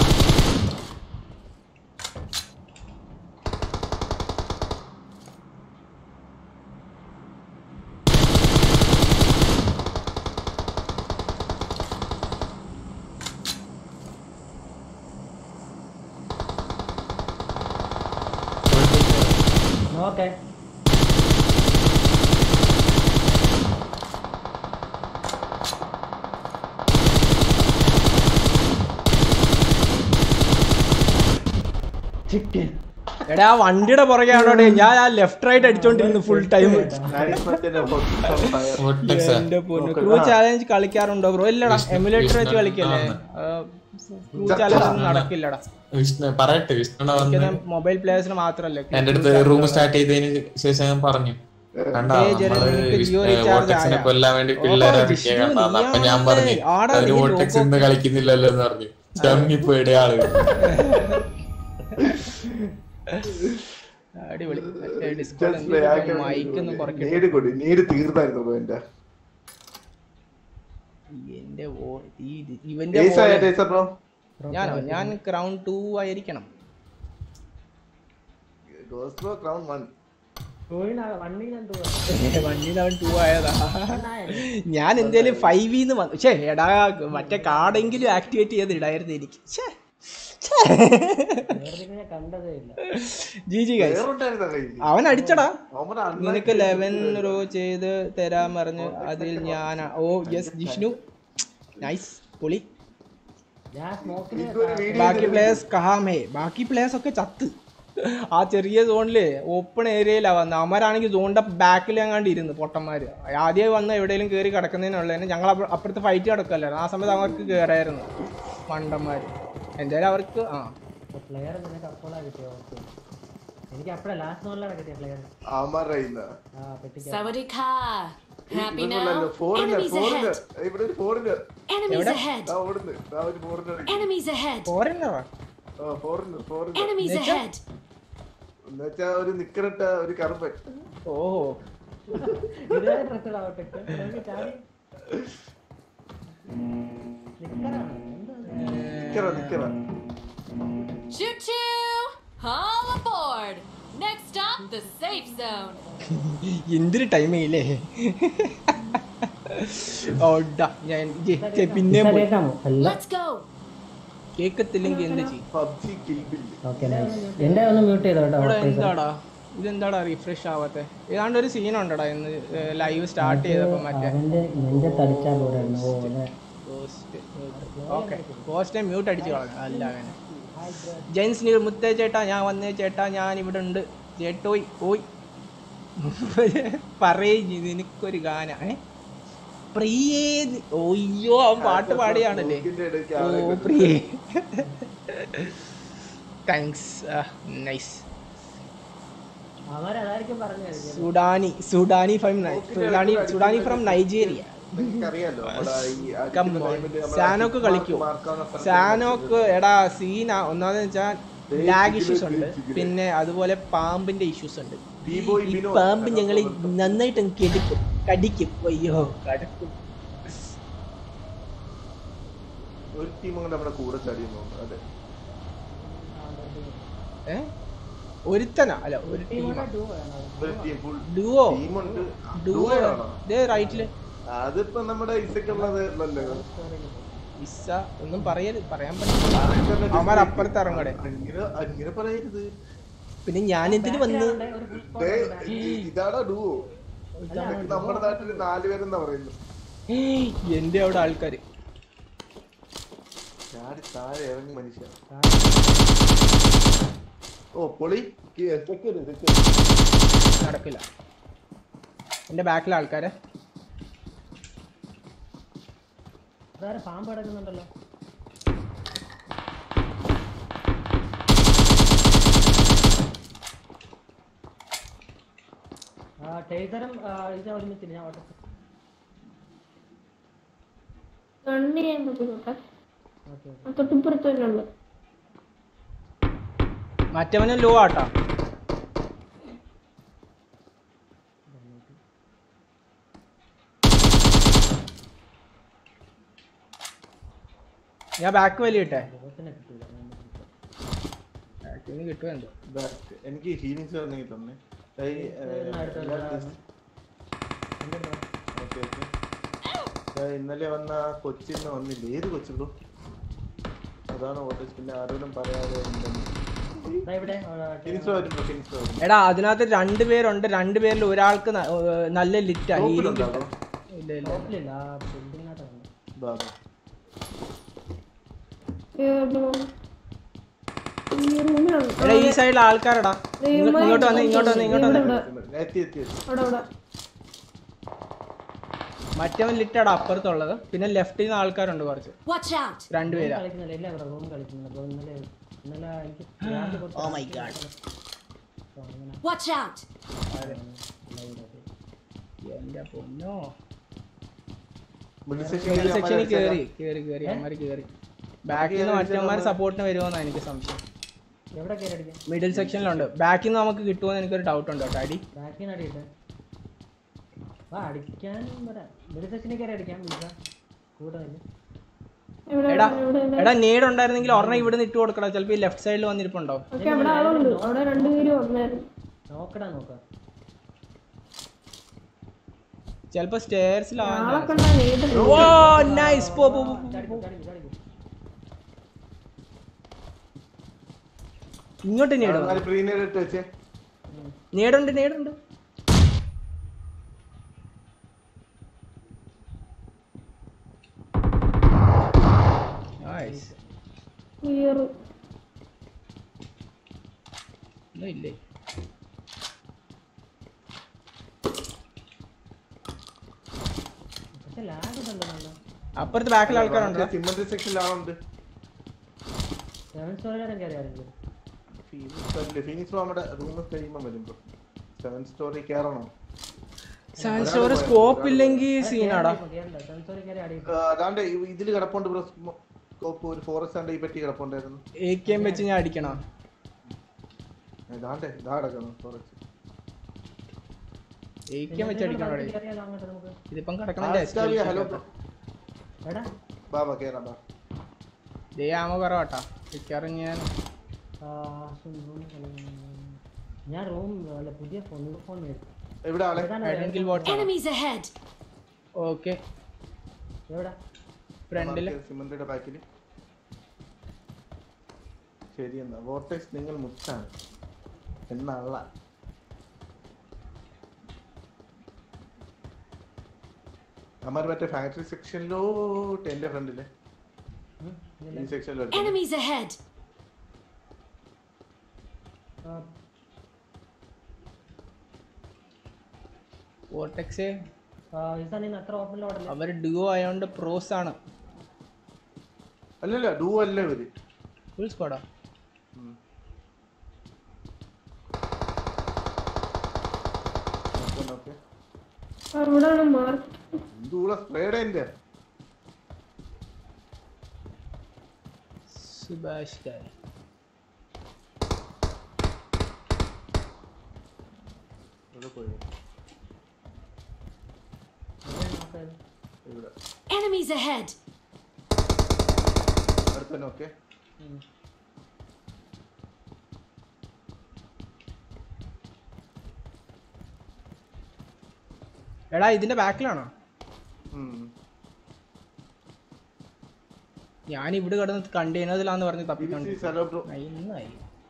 നോക്കേ ചിക്കൻ എടാ ആ വണ്ടിയുടെ പുറകെയാണോ ഞാൻ ആ ലെഫ്റ്റ് റൈറ്റ് അടിച്ചോണ്ടിരുന്നു ഫുൾ ടൈം എന്റെ പൊന്നു ക്രൂ ചാലഞ്ച് കളിക്കാറുണ്ടോ ബ്രോ ഇല്ലടാ എമുലേറ്റർ വെച്ച് കളിക്കല്ലേ ക്രൂ ചാലഞ്ച് ഒന്നും നടക്കില്ലടാ വിഷ്ണു പറയട്ടെ വിഷ്ണുടെ വന്ന് മൊബൈൽ പ്ലേയേഴ്സിന് മാത്രല്ലേ എന്റെ അടുത്ത് റൂം സ്റ്റാർട്ട് ചെയ്തതിന് ശേഷം ഞാൻ പറഞ്ഞു കണ്ടാ ഏയ് ജെറി, നമ്മള് നിനക്ക് വിഷ്ണു ജിയോ റീചാർജ് വോട്ടെക്സിനെ ആയ. കൊല്ലാൻ വേണ്ടി ഓ, പിള്ളേരെ വിഷ്ണു, ഇറക്കിയ കണ്ടാ അപ്പൊ ഞാൻ നീ പറഞ്ഞു ആടാ, അവര് നീ വോട്ടെക്സ് ലോക്കോ- ഇന്ന് കളിക്കുന്നില്ലല്ലോ എന്ന് പറഞ്ഞു ചമ്മിപ്പോ ആള് അടിപൊളി മറ്റേ ഡിസ്കോഡ് മൈക്ക് ഒന്ന് കുറയ്ക്കണം നേട് കൊടി നേട് തീർന്നായിരുന്നു ബ്രോ എന്റെ എന്റെ ഓ- ഈ ഇത് ഇവന്റെ ഏസ് ആയ പോലെ- ഏസാ ബ്രോ ഞാനോ ഞാൻ ക്രൗൺ ടു ആയിരിക്കണം ഗോസ് ബ്രോ ക്രൗൺ വൺ വണ്ടി ഞാൻ വണ്ടി അവൻ ടു ആയതാ ഞാൻ എന്തേലും ഫൈവിന്ന് വന്നു ഛേ എടാ മറ്റേ കാർഡെങ്കിലും ആക്ടിവേറ്റ് ചെയ്ത് ഇടായിരുന്നു എനിക്ക് ഛേ, ഛേ. ഞാൻ കണ്ടതേ ഇല്ല ജി ജി ഗൈസ് വേറുണ്ടായിരുന്ന കയ്യിൽ അവൻ അടിച്ചടാ അവൻ അണ്ണാ- നിനക്ക് ലെവൻ റോ ചെയ്ത് തരാൻ പറഞ്ഞു അതിൽ ഞാൻ ഓ യെസ് ജിഷ്ണു നൈസ് പൊളി ഞാൻ സ്മോക്കിന് ഇതൊരു വീഡിയോ ബാക്കി പ്ലേയേഴ്സ് കഹാമേ ബാക്കി പ്ലേയേഴ്സ് ഒക്കെ ചത്ത് ആ ചെറിയ സോണില് ഓപ്പൺ ഏരിയയിലാ വന്നത് അവന്മാരാണെങ്കിൽ സോണിന്റെ ബാക്കിൽ അങ്ങാണ്ട് ഇരുന്ന് പൊട്ടന്മാര് ആദ്യം വന്ന് എവിടെയെങ്കിലും കയറി കിടക്കുന്നതിനുള്ളതിന് ഞങ്ങൾ അപ്പ- അപ്പുറത്ത് ഫൈറ്റ് കിടക്കല്ലായിരുന്നു ആ സമയത്ത് അവർക്ക് കയറായിരുന്നു മണ്ടന്മാര് എന്തായാലും അവർക്ക് ആ പ്ലെയർ നിനക്ക് അപ്പോഴാ കിട്ടിയോ ഓക്കെ എനിക്ക് അപ്പോഴാ ലാസ്റ്റ് നോളിലാണ് കിട്ടിയ പ്ലെയർ അവന്മാരുടെ കയ്യിന്ന്. ആ പെട്ടിക്ക Sawadika! Happy ഇവനല്ലല്ലോ, now? foreigner, Enemies foreigner. ahead! ഇവിടെ ഒരു foreigner. Enemies ahead! ദാ ഓടുന്നു. ദാ ഒരു foreigner. Enemies ahead! പോരല്ലോ ആ, foreigner, foreigner. Enemies ahead! എന്നുവെച്ചാ ഒരു നിക്കറിട്ട ഒരു കറുപ്പൻ ഓഹോ ഇതേ ഡ്രസ്സുള്ള ഔട്ടെ ചാടി നിക്കറാണ് എന്താ നിക്കറ നിക്കറ Choo choo! All aboard! Next stop, the safe zone. എന്തൊരു ടൈമില്ലേ ഓടാ ഞാൻ ജെ- ജെ, പിന്നെയും പോയി കേൾക്കാമോ അല്ല Let's go! കേക്കത്തില്ലെങ്കിൽ എന്ത് ചെയ്യും പബ്ജി കിൽബില്ല് ഓക്കെ നൈസ് എന്റെ ഒന്ന് മ്യൂട്ട് ചെയ്തോ കേട്ടോ ഇവിടെ എന്താടാ ഇതെന്താടാ റിഫ്രഷ് ആവാത്തെ ഏതാണ്ട് ഒരു സീൻ ഉണ്ടടാ ഇന്ന് ലൈവ് സ്റ്റാർട്ട് ചെയ്തപ്പോ മറ്റേ അവന്റെ നെഞ്ച തടിച്ചാ പോരായിരുന്നു ഓ അല്ലേ ഓക്കെ പോസ്റ്റ് മ്യൂട്ട് അടിച്ചു കളഞ്ഞു അല്ല അങ്ങനെ ജെയിൻസ് നീർ മുത്തേ ചേട്ടാ ഞാൻ വന്നേ ചേട്ടാ ഞാൻ ഇവിടെ ഉണ്ട് ചേട്ടോയ് ഓയ് പറയേ നിനക്കൊരു ഗാന ഏ പ്രിയേ നി- ഓയ്യോ അവൻ പാട്ട് പാടിയാണല്ലേ ഇതിന്റെ ഇടയ്ക്ക് ഓ ആളെ കൊന്നു. പ്രിയേ താങ്ക്സ് നൈസ് അവരതായിരിക്കും പറഞ്ഞു കഴിഞ്ഞത് Sudani Sudani from Sudani Sudani from Nigeria നിനക്കറിയാലോ നമ്മുടെ ഈ അടിക്കുന്ന Come on. time ല് നമ്മുടെ സാനോക്ക് mark കളിക്കൂ mark-ആവുന്ന സ്ഥലത്ത് സാനോക്ക് എടാ സീന ഒന്നാമെന്ന് വെച്ചാൽ ലാഗ് ഇഷ്യൂസ് ഉണ്ട് പിന്നെ അതുപോലെ പാമ്പിന്റെ ഇഷ്യൂസ് ഉണ്ട് B-boy ഈ വിനോദ് പാമ്പ് അതിനകത്ത് ഞങ്ങളെ വന്നിട്ടുണ്ട്. നന്നായിട്ട് അങ്ങ് കടിക്കും കടിക്കും അയ്യോ കടക്കും ഒരു ടീം കൂടെ നമ്മുടെ കൂടെ ചടിയെന്ന് തോന്നുന്നു അതെ ഏ ഒരുത്തനാ അല്ല ഒരു ടീമാ ഒരു ടീം ഫുൾ ഡുവോ ടീമുണ്ട് ഡുവോ Duo ആണോ ദേ റൈറ്റില് അതിപ്പോ നമ്മുടെ ഇസക്കുള്ളത് അല്ലല്ലോ ഇസ ഒന്നും പറയരുത് പറയാൻ പറ്റില്ല അവന്മാർ അപ്പുറത്ത് ഇറങ്ങടെ അങ്ങനെ അങ്ങനെ പറയരുത് പിന്നെ ഞാൻ എന്തിനു വന്ന് ദേ, ഇതാണോ ഡുവോ നമ്മുടെ നാട്ടിൽ നാല് പേരെന്നാ പറയുന്നത് ഏയ്, എന്റെ അവിടെ ആൾക്കാര് ചാടി താഴെ ഇറങ്ങി മനുഷ്യ ഓ പൊളി സെക്യൂർ സെക്യൂർ നടക്കില്ല എന്റെ ബാക്കിലെ ആൾക്കാരെ അതാരെ പാമ്പ് കിടക്കുന്നുണ്ടല്ലോ ആ ടേസറും ഇത് ഒരുമിച്ചില്ല ഞാൻ ഓട്ടം ഗണ്ണ് ചെയ്യാൻ പറ്റുന്നുണ്ട് ഓക്കെ തൊട്ടിപ്പുറത്ത് തന്നെ ഉണ്ട് മറ്റവനും ലോ ആട്ടാ ഞാൻ ബാക്ക് വലിയിട്ടെ ബോസിനെ കിട്ടൂല ബാക്കിൽ നിന്ന് കിട്ടുമെന്തോ ബാക്ക് എനിക്ക് ഹീലിങ്സ് വന്നെങ്കിൽ തന്നെ ഏയ്, ഏ, ഞാൻ just- ഓക്കേ, ഓക്കേ. ദാ ഇന്നലെ വന്ന ആ കൊച്ചിന്ന് വന്നില്ല ഏത് കൊച്ചു ബ്രോ അതാണ് ഓട്ടോസ് പിന്നെ ആരോടും പറയാതെ ദാ ഇവിടെ ഫിനിക്സ് വരും ബ്രോ ഫിനിക്സ് വരും എടാ അതിനകത്ത് രണ്ടുപേരുണ്ട് രണ്ടുപേരിൽ ഒരാൾക്ക് ന- ഏർ നല്ല ലിറ്റാ ഹീലിംഗ് ടോപ്പിലുണ്ടോ ഇല്ല ഇല്ല ടോപ്പിലില്ല ആ ബിൽഡിങ്ങിനകത്താണ് ബാ ബാ ഈ റൂമിലാണ് എടാ ഈ സൈഡിൽ ആൾക്കാരടാ ഇങ്ങോ- ഇങ്ങോട്ട് വന്ന് ഇങ്ങോട്ട് വന്ന് ഇങ്ങോട്ട് വന്ന് എത്തി എത്തി എത്തി അവിടെ അവിടെ മറ്റവൻ ലിറ്റാടാ അപ്പുറത്തുള്ളത് പിന്നെ ലെഫ്റ്റിൽ നിന്ന് ആൾക്കാരുണ്ട് കുറച്ച് Watch out! രണ്ടുപേരാ കളിക്കുന്നില്ല ഇല്ല ഇവിടെ റൂം കളിക്കുന്നില്ല ബ്രോ ഇന്നലെ ഇന്നലെ എനിക്ക് രാത്രി കുറച്ച് Oh my God. so അങ്ങനെ Watch out! എന്റെ പൊന്നോ മിഡിൽ സെക്ഷനിൽ സെക്ഷനിൽ കേറി കേറി കേറി അവന്മാര് കേറി ബാക്കിൽ നിന്ന് മറ്റന്മാർ സപ്പോർട്ടിന് വരുമോന്നാ എനിക്ക് സംശയം എവിടെ കയറി അടിക്കാം മിഡിൽ സെക്ഷനിലുണ്ട് ബാക്കിൽ നിന്ന് നമുക്ക് കിട്ടുമോന്ന് എനിക്കൊരു ഡൗട്ട് ഉണ്ട് കേട്ടോ അടി ബാക്കിൽ നിന്ന് അടിയിട്ടെ വാ അടിക്കാൻ വരാം മിഡിൽ സെക്ഷനിൽ കയറി അടിക്കാം വിളിച്ച കൂടെ തന്നെ ഇവിടെ എടാ എടാ നേട് ഉണ്ടായിരുന്നെങ്കിൽ ഒരെണ്ണം ഇവിടെ നിന്ന് ഇട്ട് കൊടുക്കടാ ചിലപ്പോ ഈ ലെഫ്റ്റ് സൈഡിൽ വന്നിരിപ്പുണ്ടോ ഓക്കെ അവിടെ ആളുണ്ട് അവിടെ രണ്ടുപേരും വന്നായിരുന്നു നോക്കടാ നോക്കാം ചിലപ്പോ സ്റ്റേഴ്സിലാണ് ആളെ കണ്ടാ നേരിട്ട് ഓ നൈസ് പോ പോ പോ, പോ. ചാടിക്കോ ചാടിക്കോ ചാടിക്കോ ഇങ്ങോട്ട് നേടും പ്രീനിയർ ഇട്ട് വെച്ചേ നേടുണ്ട് നേടുണ്ട് നൈസ് ക്ലിയർ ഒന്നും ഇല്ലേ പക്ഷെ ലാഗ് ഉണ്ടല്ലോ നല്ല അപ്പുറത്ത് ബാക്കിൽ ആൾക്കാരുണ്ടോ സിമന്റ് സെക്ഷനിൽ ആളുണ്ട് സെവൻ സ്റ്റോറിയിലും കയറി ആരെങ്കിലും ഫീനിക്സ് അല്ലേ ഫീനിക്സ് നമ്മുടെ റൂമിൽ കഴിയുമ്പോൾ വരും ബ്രോ സെവൻ സ്റ്റോറി കയറണം സെവൻ സ്റ്റോർ സ്കോപ്പ് ഇല്ലെങ്കിൽ സീനാടാ കേറില്ല സെവൻ സ്റ്റോറി കയറി അടി ആ, അതാണ്ട് ഇ- ഇതില് കിടപ്പുണ്ട് ബ്രോ സ്കോപ്പ് ഒരു ഫോറസ്റ്റ് ആണ്ട് ഈ പെട്ടി കിടപ്പുണ്ടായിരുന്നു എ കെ എം വെച്ച് ഞാൻ അടിക്കണം ഇതാണ്ടേ ഇതാ കിടക്കണം ഫോറസ്റ്റ് എ കെ എം വെച്ച് അടിക്കണം അവിടെ കയറിയാലോ അങ്ങോട്ട് നമുക്ക് ഇതിപ്പം കിടക്കണ ഹലോ ബ്രോ എടാ ബാബാ കേറാം ബാ ദേ ആമ പറവട്ടാ മിക്കവാറും ഞാൻ ആ, room കളി- ഞാൻ റൂം അല്ല പുതിയ ഫോൺ ഫോൺ മേടിച്ചു എവിടെ ആളെ ഐഡൻകിൽ ബോട്ട് Enemies ahead! ഓക്കെ എവിടെ ഫ്രണ്ടില് സിമന്റിന്റെ ബാക്കിൽ ശരി എന്നാ വോട്ടേഴ്സ് നിങ്ങൾ മുത്താണ് എന്നല്ല അമർ മറ്റേ ഫാക്ടറി സെക്ഷനിലോട്ട് എന്റെ ഫ്രണ്ടില് ഉം, ഇല്ല. ഈ സെക്ഷനിലോട്ട് Enemies ahead! ആ, വോർട്ടെക്സ് ആ, ഇസാ നീ അത്ര ഓപ്പണിൽ ഓടല്ലേ അവര് ഡുവോ ആയതുകൊണ്ട് പ്രോസ് ആണ് അല്ലല്ല ഡൂ അല്ല ഇവര് ഫുൾ സ്ക്വാഡാ ഓക്കെ അവിടാണ് മാർക്ക് ഡൂള സ്പ്രേഡ് എന്റെ സുഭാഷ് കാർ ഇവിടെ പോയി എവിടെ നോക്കാത്? ഇവിടെ Enemies ahead! സെവൻ ഓക്കെ എടാ ഇതിന്റെ ബാക്കിലാണോ ഞാൻ ഇവിടെ കിടന്ന് കണ്ടെയ്നറിലാന്ന് പറഞ്ഞ് തപ്പിക്കൊണ്ട് നന്നായി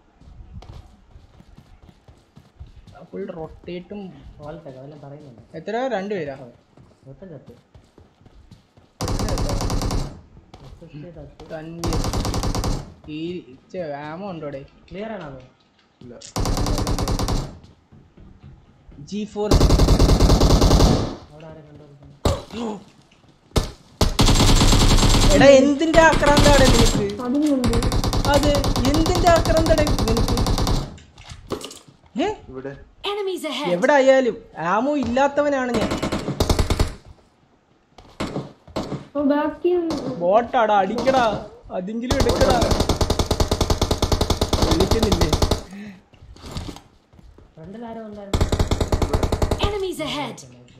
ഫുൾ റൊട്ടേറ്റും പോലത്തെ അതെല്ലാം പറയുന്നുണ്ട് എത്ര രണ്ടുപേരാ ഒറ്റ ചത്ത് തൻവീർ ഈ ആമോ ഉണ്ടോ ഇവിടെ ക്ലിയർ ആണോ അത് ഇല്ല ജി ഫോർ അവിടെ ആരെ കണ്ടു എടാ എന്തിന്റെ ആക്രാന്താണ് നിനക്ക് അത് എന്തിന്റെ ആക്രാന്താണ് നിനക്ക് ഏ ഇവിടെ Enemies ahead! എവിടെ ആയാലും ആമോ ഇല്ലാത്തവനാണ് ഞാൻ ബോട്ടാടാ അടിക്കടാ അതെങ്കിലും എടുക്കടാ വിളിക്കുന്നില്ലേ ഫ്രണ്ടിൽ ആരോ ഉണ്ടായിരുന്നു Enemies ahead!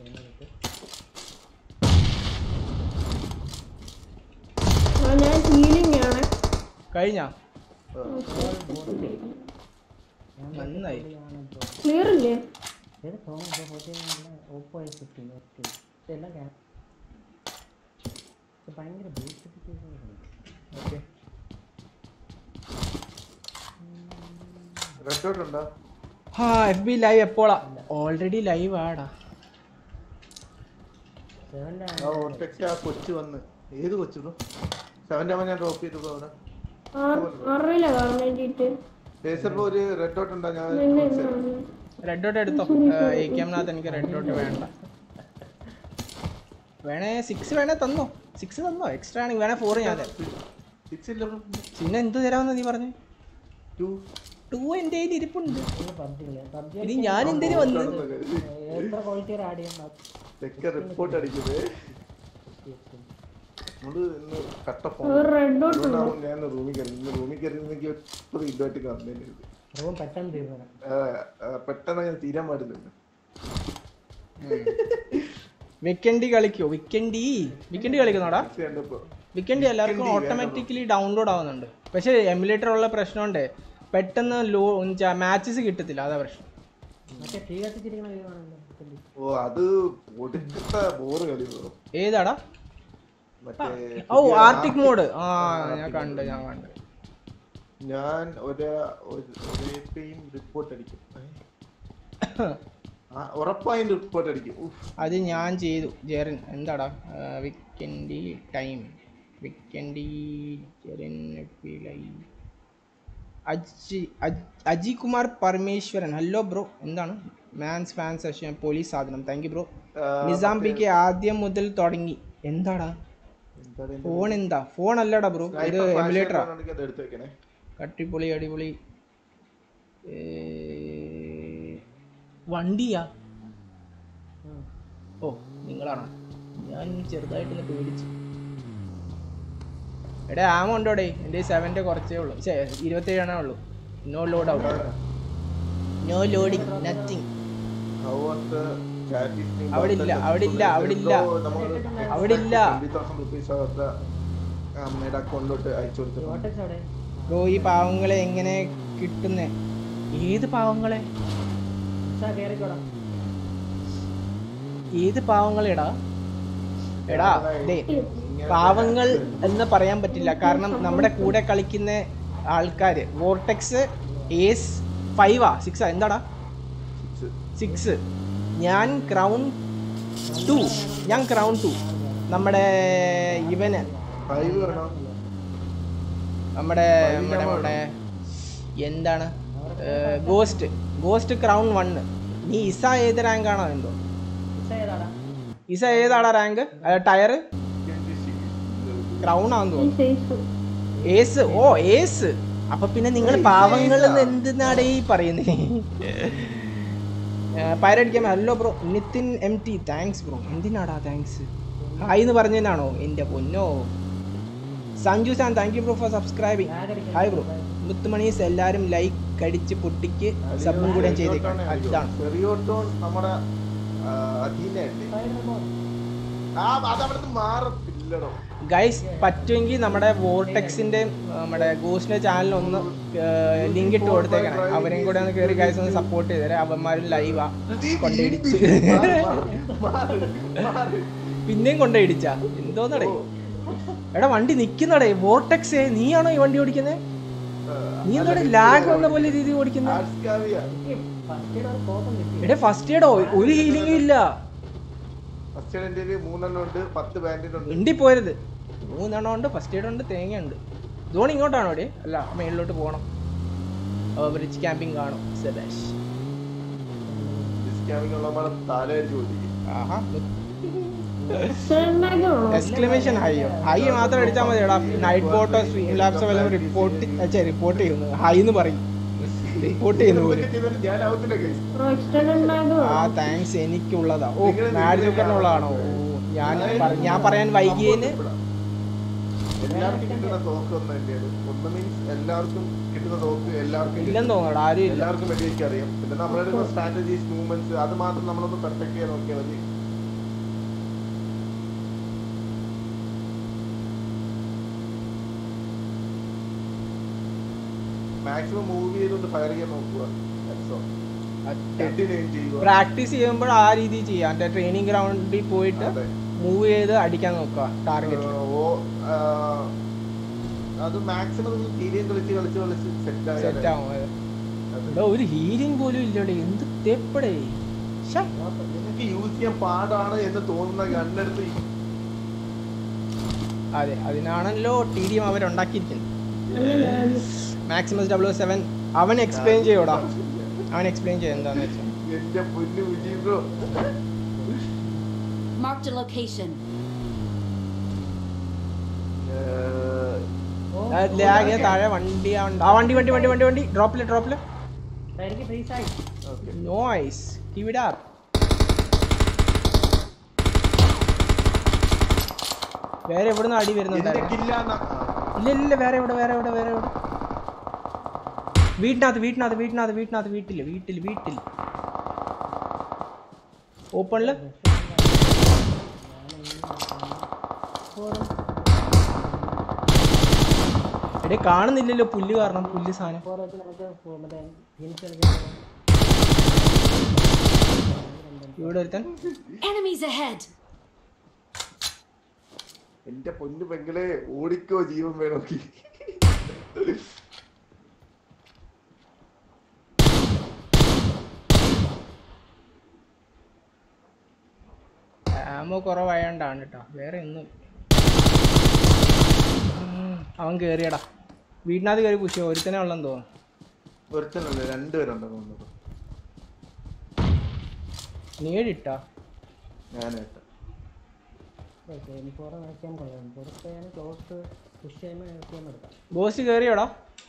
ഞാൻ ഹീലിംഗ് ആണ് കഴിഞ്ഞാ നന്നായി ക്ലിയർ ഇല്ലേ ഏത് song Oppo A fifteen okay ഇതെല്ലാം ക്യാ ഇത് ഭയങ്കര ബ്യൂട്ടിഫിക്കേഷൻ ഓക്കെ റെഡ് ഡോട്ട് ഉണ്ടോ ആ എഫ് ബി ലൈവ് എപ്പോളാ ഓൾറെഡി ലൈവ് ആടാ സെവൻ്റെ ആ ഓർട്ടെക്സ് ആ കൊച്ചു വന്ന് ഏത് കൊച്ചു ബ്രോ സെവൻ്റെ അമ്മ ഞാൻ ഡ്രോപ്പ് ചെയ്തു ബ്രോ അവിടെ അറിയില്ല കാണാൻ വേണ്ടിട്ട് ലേസർ ബ്രോ ഒരു റെഡ് ഡോട്ട് ഉണ്ടോ ഞാൻ റെഡ് ഡോട്ട് എടുത്തോ എ കെമിനകത്ത് എനിക്ക് റെഡ് ഡോട്ട് വേണ്ട വേണേ സിക്സ് വേണേ തന്നോ സിക്സ് തന്നോ എക്സ്ട്രാ ആണെങ്കിൽ വേണേ ഫോർ ഞാൻ തരാം സിക്സ് ഇല്ല ബ്രോ പിന്നെ എന്ത് തരാമെന്ന് നീ പറഞ്ഞു ടു ടൂ എൻ്റെ കയ്യിൽ ഇരിപ്പുണ്ട് പബ്ജി പബ്ജി ഇനി ഞാൻ എന്തിനു വന്ന് എത്ര ക്വാളിറ്റി ആഡ് ചെയ്യാൻ തെക്ക റിപ്പോർട്ട് അടിക്കുന്നത് നമ്മള് ഇന്ന് കട്ട ഫോൺ ഒരു red dot ഉണ്ട്. അതുകൊണ്ടാവും ഞാൻ റൂമിൽ കയറി ഇന്ന് റൂമിൽ കയറി എനിക്ക് എപ്പോഴും ഇതുമായിട്ട് കമ്പനി റൂം പെട്ടെന്ന് തീർന്നു പെട്ടെന്ന് ഞാൻ തീരാൻ പാടില്ലല്ലോ വിക്കൻഡി കളിക്കോ വിക്കൻഡി വിക്കൻഡി കളിക്കുന്നോടാ കണ്ടപ്പോ വിക്കൻഡി എല്ലാവർക്കും ഓട്ടോമാറ്റിക്കലി ഡൗൺലോഡ് ആവുന്നുണ്ട് പക്ഷേ എമുലേറ്റർ ഉള്ള പ്രശ്നമുണ്ട് പെട്ടെന്ന് ലോ മാച്ചസ് കിട്ടത്തില്ല അതാ പ്രശ്നം മറ്റേ തീ കത്തിച്ചിരിക്കണ വ്യൂ ആണല്ലോ ഓ അത് ഒടുക്കത്തെ ബോറ് കളി ബ്രോ ഏതാടാ മറ്റേ ഓ ആർട്ടിക് മോഡ് ആ ഞാൻ കണ്ട് ഞാൻ കണ്ട് ഞാൻ ഒരു ഒരേപ്പയും റിപ്പോർട്ട് അടിക്കും ആ, ഉറപ്പായും റിപ്പോർട്ട് അടിക്കും ഉഫ്. അത് ഞാൻ ചെയ്തു ജെറിൻ എന്താടാ വിക്കൻഡി ടൈം വിക്കൻഡി ജെറിൻ ലൈവ് അജി അജ്- അജി കുമാർ പരമേശ്വരൻ ഹലോ ബ്രോ എന്താണ് മാൻസ് ഫാൻസ് സെഷൻ പോലീസ് സാധനം താങ്ക് യു ബ്രോ ആ, നിസാം പിക്ക് ആദ്യം മുതൽ തുടങ്ങി എന്താടാ എന്താണ് ഇതിന്റെ ഫോൺ എന്താ ഫോൺ അല്ലടാ ബ്രോ ഇത് Sniper flash എമുലേറ്ററാ ആണെങ്കിൽ അത് എടുത്ത് വെക്കണേ അടിപൊളി അടിപൊളി ഏ, വണ്ടിയാ ഓ നിങ്ങളാണോ ഞാൻ ചെറുതായിട്ടൊന്ന് പേടിച്ചു എടാ ആമ ഉണ്ടോടെ എൻ്റെ സെവൻ്റെ കുറച്ചേ ഉള്ളൂ ചേ ഇരുപത്തേഴാണേ ഉള്ളൂ no load out no loading nothing How was the chat is being അവിടെ ഇല്ല, conducted? അവിടെ ഇല്ല, അവിടെ ഇല്ല. Bro, നമ്മള് അവിടെ ഇല്ല. 20,000 rupees അവരുടെ അമ്മയുടെ അക്കൗണ്ടിലോട്ട് അയച്ചു കൊടുത്തിട്ടുണ്ട് കോട്ടക്സ് അവിടെ ബ്രോ ഈ പാവങ്ങളെ എങ്ങനെ കിട്ടുന്നേ ഏത് പാവങ്ങളെ സാ കയറിക്കോടാ ഏത് പാവങ്ങളെടാ എടാ ദേ പാവങ്ങൾ എന്ന് പറയാൻ പറ്റില്ല കാരണം നമ്മുടെ കൂടെ കളിക്കുന്ന ആൾക്കാര് വോർടെക്സ് ഏസ് ഫൈവാ സിക്സാ എന്താടാ സിക്സ് ഞാൻ ക്രൗൺ ടു ഞാൻ ക്രൗൺ ടു നമ്മുടെ ഇവന് ഫൈവ് വേണം നമ്മുടെ നമ്മുടെ നമ്മുടെ എന്താണ് ഗോസ്റ്റ് ഗോസ്റ്റ് ക്രൗൺ വണ്ണ് നീ ഇസ ഏത് റാങ്ക് ആണോ എന്തോ ഇസ ഏതാടാ ഇസ ഏതാടാ റാങ്ക് ടയർ ക്രൗൺ ആണെന്ന് തോന്നുന്നു സൈസ് ഏസ് ഓ ഏസ് അപ്പൊ പിന്നെ നിങ്ങൾ പാവങ്ങൾ എന്തിനാടേ ഈ പറയുന്നേ പൈരടിക്കാൻ hello bro Nithin M T thanks bro എന്തിനാടാ താങ്ക്സ് ഹായ് എന്ന് പറഞ്ഞതിനാണോ എൻ്റെ പൊന്നോ Sanju San thank you bro for subscribing hi bro മുത്തുമണീസ് എല്ലാവരും ലൈക്ക് അടിച്ച് പൊട്ടിക്ക് സബും കൂടെ ചെയ്തേക്കാം അതാണ് ചെറിയോട്ടോൺ നമ്മുടെ അധീനല്ലേ ആ അത് അവിടുന്ന് മാറത്തില്ല ഇല്ലടോ ഗൈസ് പറ്റുമെങ്കിൽ നമ്മുടെ വോർടെക്സിന്റെ നമ്മുടെ ഗോസ്റ്റിന്റെ ചാനലിൽ ഒന്ന് ലിങ്ക് ഇട്ട് കൊടുത്തേക്കണേ അവരെയും കൂടെ ഒന്ന് കയറി ഗൈസ് ഒന്ന് സപ്പോർട്ട് ചെയ്തേരെ അവന്മാരും ലൈവാ കൊണ്ടയിടിച്ച് പിന്നെയും കൊണ്ടയിടിച്ച എന്തോന്നടേ എടാ വണ്ടി നിക്കുന്നടേ വോർടെക്സേ നീയാണോ ഈ വണ്ടി ഓടിക്കുന്നത് നീ എന്താ ലാഗ് വന്ന പോലെ രീതി ഓടിക്കുന്നത് ഫസ്റ്റ് എയ്ഡ് കോപ്പം കിട്ടി എടേ ഫസ്റ്റ് എയ്ഡോ ഒരു ഹീലിംഗും ഇല്ല ഫസ്റ്റ് എയ്ഡ് എൻ്റെ മൂന്നെണ്ണം ഉണ്ട് പത്ത് ബാൻഡേജ് ഉണ്ട് മിണ്ടി പോരുത് മൂന്നെണ്ണം ഉണ്ട് ഫസ്റ്റ് എയ്ഡ് ഉണ്ട് തേങ്ങയുണ്ട് ധോണി ഇങ്ങോട്ടാണോ ഇവിടെ അല്ല മേളിലോട്ട് പോകണം ബ്രിഡ്ജ് ക്യാമ്പിംഗ് കാണും സെബാഷ് ഡിസ്കാമിംഗ് ഉള്ള തല അടിച്ച് ഓടിക്കും ആഹാ ആണോ എക്സ്ക്ലമേഷൻ ഹൈയോ ഹൈ മാത്രം അടിച്ചാൽ മതി എടാ നൈറ്റ് ബോട്ടോ സ്ട്രീം ലാബ്സോ വല്ലതും റിപ്പോർട്ട് റിപ്പോർട്ട് ചെയ്യുന്നു ഹൈ എന്ന് പറയും റിപ്പോർട്ട് ചെയ്യുന്നു പോലും ഞാൻ ആവത്തില്ല കേസ് ബ്രോ എക്സ്റ്റൻഡ് മാഗോ ആ താങ്ക്സ് എനിക്കുള്ളതാ ഓ മാഡ് ജോക്കറിനുള്ളതാണോ ഓ ഞാൻ പറ- ഞാൻ പറയാൻ വൈകിയതിന് എല്ലാവർക്കും കിട്ടുന്ന തോക്ക് ഒന്ന് തന്നെയാണ് ഒന്ന് മീൻസ് എല്ലാവർക്കും കിട്ടുന്ന തോക്ക് എല്ലാവർക്കും ഇല്ലെന്ന് തോന്നണം ആരും ഇല്ല എല്ലാവർക്കും വെടിവെക്കാൻ അറിയാം പിന്നെ നമ്മളുടെ സ്ട്രാറ്റജീസ് മൂവ്മെന്റ്സ് അത് മാത്രം നമ്മളൊന്ന് പെർഫെക്റ്റ് ചെയ്യാൻ നോക്കിയാൽ മതി മാക്സിമം മൂവ് ചെയ്തുകൊണ്ട് ഫയർ ചെയ്യാൻ നോക്കുക That's all. ഹെഡിന് aim ചെയ്യുക പ്രാക്ടീസ് ചെയ്യുമ്പോൾ ആ രീതി ചെയ്യാം എൻ്റെ ട്രെയിനിങ് ഗ്രൗണ്ടിൽ പോയിട്ട് അതെ. മൂവ് ചെയ്ത് അടിക്കാൻ നോക്കുക ടാർഗറ്റ് ആ, ഓ ആ, അത് മാക്സിമം നിങ്ങൾ ടീരിയം കളിച്ച് കളിച്ച് കളിച്ച് സെറ്റ് സെറ്റ് ആയാലും ആവും അത്. എടാ ഒരു ഹീലിംഗ് പോലും ഇല്ലടേ എന്ത് തെപ്പടേ ശ്ശെ. നിങ്ങൾക്ക് യൂസ് ചെയ്യാൻ പാടാണ് എന്ന് തോന്നുന്ന ഗണ്ണെടുത്ത് അതെ അതിനാണല്ലോ ടി ഡി എം അവരുണ്ടാക്കിയിരിക്കുന്നത് മാക്സിമസ് ഡബ്ല്യു സെവൻ അവൻ എക്സ്പ്ലെയിൻ ചെയ്യോടാ അവൻ എക്സ്പ്ലെയിൻ ചെയ്യും എന്താന്ന് വെച്ചാൽ എന്റെ പൊന്നു വിജീബ്രോ Marked a location. ലാഗ് താഴെ വണ്ടി ആ ഉണ്ട്. ആ വണ്ടി വണ്ടി വണ്ടി വണ്ടി വണ്ടി ഡ്രോപ്പില് ഡ്രോപ്പില് എനിക്ക് ഫ്രീ ആയി നോയ്സ് ഇവിടെ വേറെ എവിടുന്ന് അടി എന്റെ വരുന്നുണ്ടായിരുന്നു കില്ലാന്ന ഇല്ല ഇല്ല ഇല്ല വേറെ എവിടെ വേറെ എവിടെ വേറെ എവിടെ വീട്ടിനകത്ത് വീട്ടിനകത്ത് വീട്ടിനകത്ത് വീട്ടിനകത്ത് വീട്ടില് വീട്ടിൽ വീട്ടിൽ ഓപ്പണില് എടേ കാണുന്നില്ലല്ലോ പുല്ല് കാരണം പുല്ല് സാധനം ഫോർ വെച്ച് നമുക്ക് പോ- മറ്റേ ഫിനിഷ് കളിക്കാൻ ഇവിടെ ഒരുത്തൻ Enemies ahead! എന്റെ പൊന്നു പെങ്ങളെ ഓടിക്കോ ജീവൻ വേണമെങ്കിൽ ആമോ കുറവായോണ്ടാണ് കേട്ടോ വേറെ ഒന്നും ഉം, അവൻ കേറിയടാ വീട്ടിനകത്ത് കയറി പുഷ്യോ ഒരുത്തനെ ഉള്ളെന്ന് തോന്നുന്നു ഒരുത്തനല്ലേ രണ്ടുപേരുണ്ടെന്ന് തോന്നുന്നു നേടിട്ടാ ഞാനായിട്ട് എം ഫോർ മാക്സിമം കൊള്ളാം പുറത്ത് ഞാൻ ക്ലോസ് പുഷ് ചെയ്യുമ്പോൾ മാക്സിമം എടുക്കാം ബോസ് കയറിയോടാ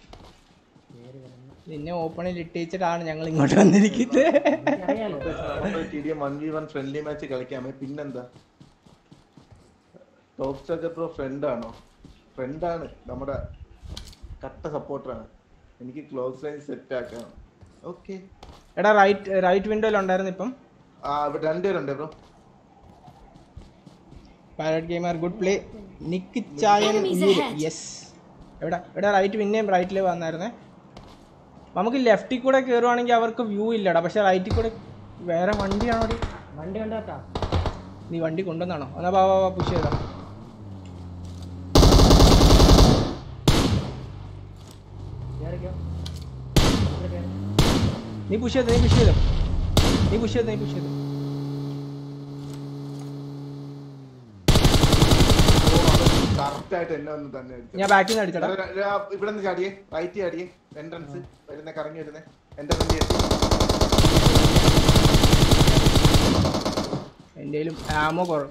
നിന്നെ ഓപ്പണിൽ ഇട്ടിച്ചിട്ടാണ് ഞങ്ങൾ ഇങ്ങോട്ട് വന്നിരിക്കുന്നത് അറിയാലോ T D M one V one friendly match കളിക്കാമേ പിന്നെന്താ ടോപ്പ് സ്റ്റാക്കർ പ്രോ ഫ്രണ്ട് ആണോ ഫ്രണ്ടാണ് നമ്മുടെ കട്ട സപ്പോർട്ടറാണ് എനിക്ക് ക്ലോസ് റേഞ്ച് സെറ്റ് ആക്കാം ഓക്കെ എടാ റൈറ്റ് റൈറ്റ് വിൻഡോയിൽ ഉണ്ടായിരുന്നു ഇപ്പം ആ ഇവിടെ രണ്ടുപേരുണ്ട് bro parrot gamer good play Nick ചായൻ Enemies ahead. യെസ് എവിടെ എവിടെ റൈറ്റ് പിന്നെയും റൈറ്റിൽ വന്നായിരുന്നേ നമുക്ക് ലെഫ്റ്റിൽ കൂടെ കയറുവാണെങ്കിൽ അവർക്ക് വ്യൂ ഇല്ലടാ പക്ഷെ റൈറ്റിൽ കൂടെ വേറെ വണ്ടിയാണോ ഡി? വണ്ടി കൊണ്ടാക്കാം നീ വണ്ടി കൊണ്ടുവന്നാണോ എന്നാ ബാ ബാ പുഷ് ചെയ്തോ കയറിക്കോ ഇവിടെ കയറി നീ പുഷ് ചെയ്തോ നീ പുഷ് ചെയ്തോ നീ പുഷ് ചെയ്തോ നീ പുഷ് ചെയ്തോ കറക്റ്റ് ആയിട്ട് എന്നെ ഒന്ന് തന്നെ അടിച്ചത്. ഞാൻ ബാക്കിൽ നിന്ന് അടിച്ചടാ ര- ര- ഇവിടെ നിന്ന് ചാടിയേ റൈറ്റ് ചാടിയേ എൻട്രൻസ് വരുന്ന കറങ്ങി വരുന്നേ എന്റെ വണ്ടി എത്തി എന്തേലും ആമോ കുറവ്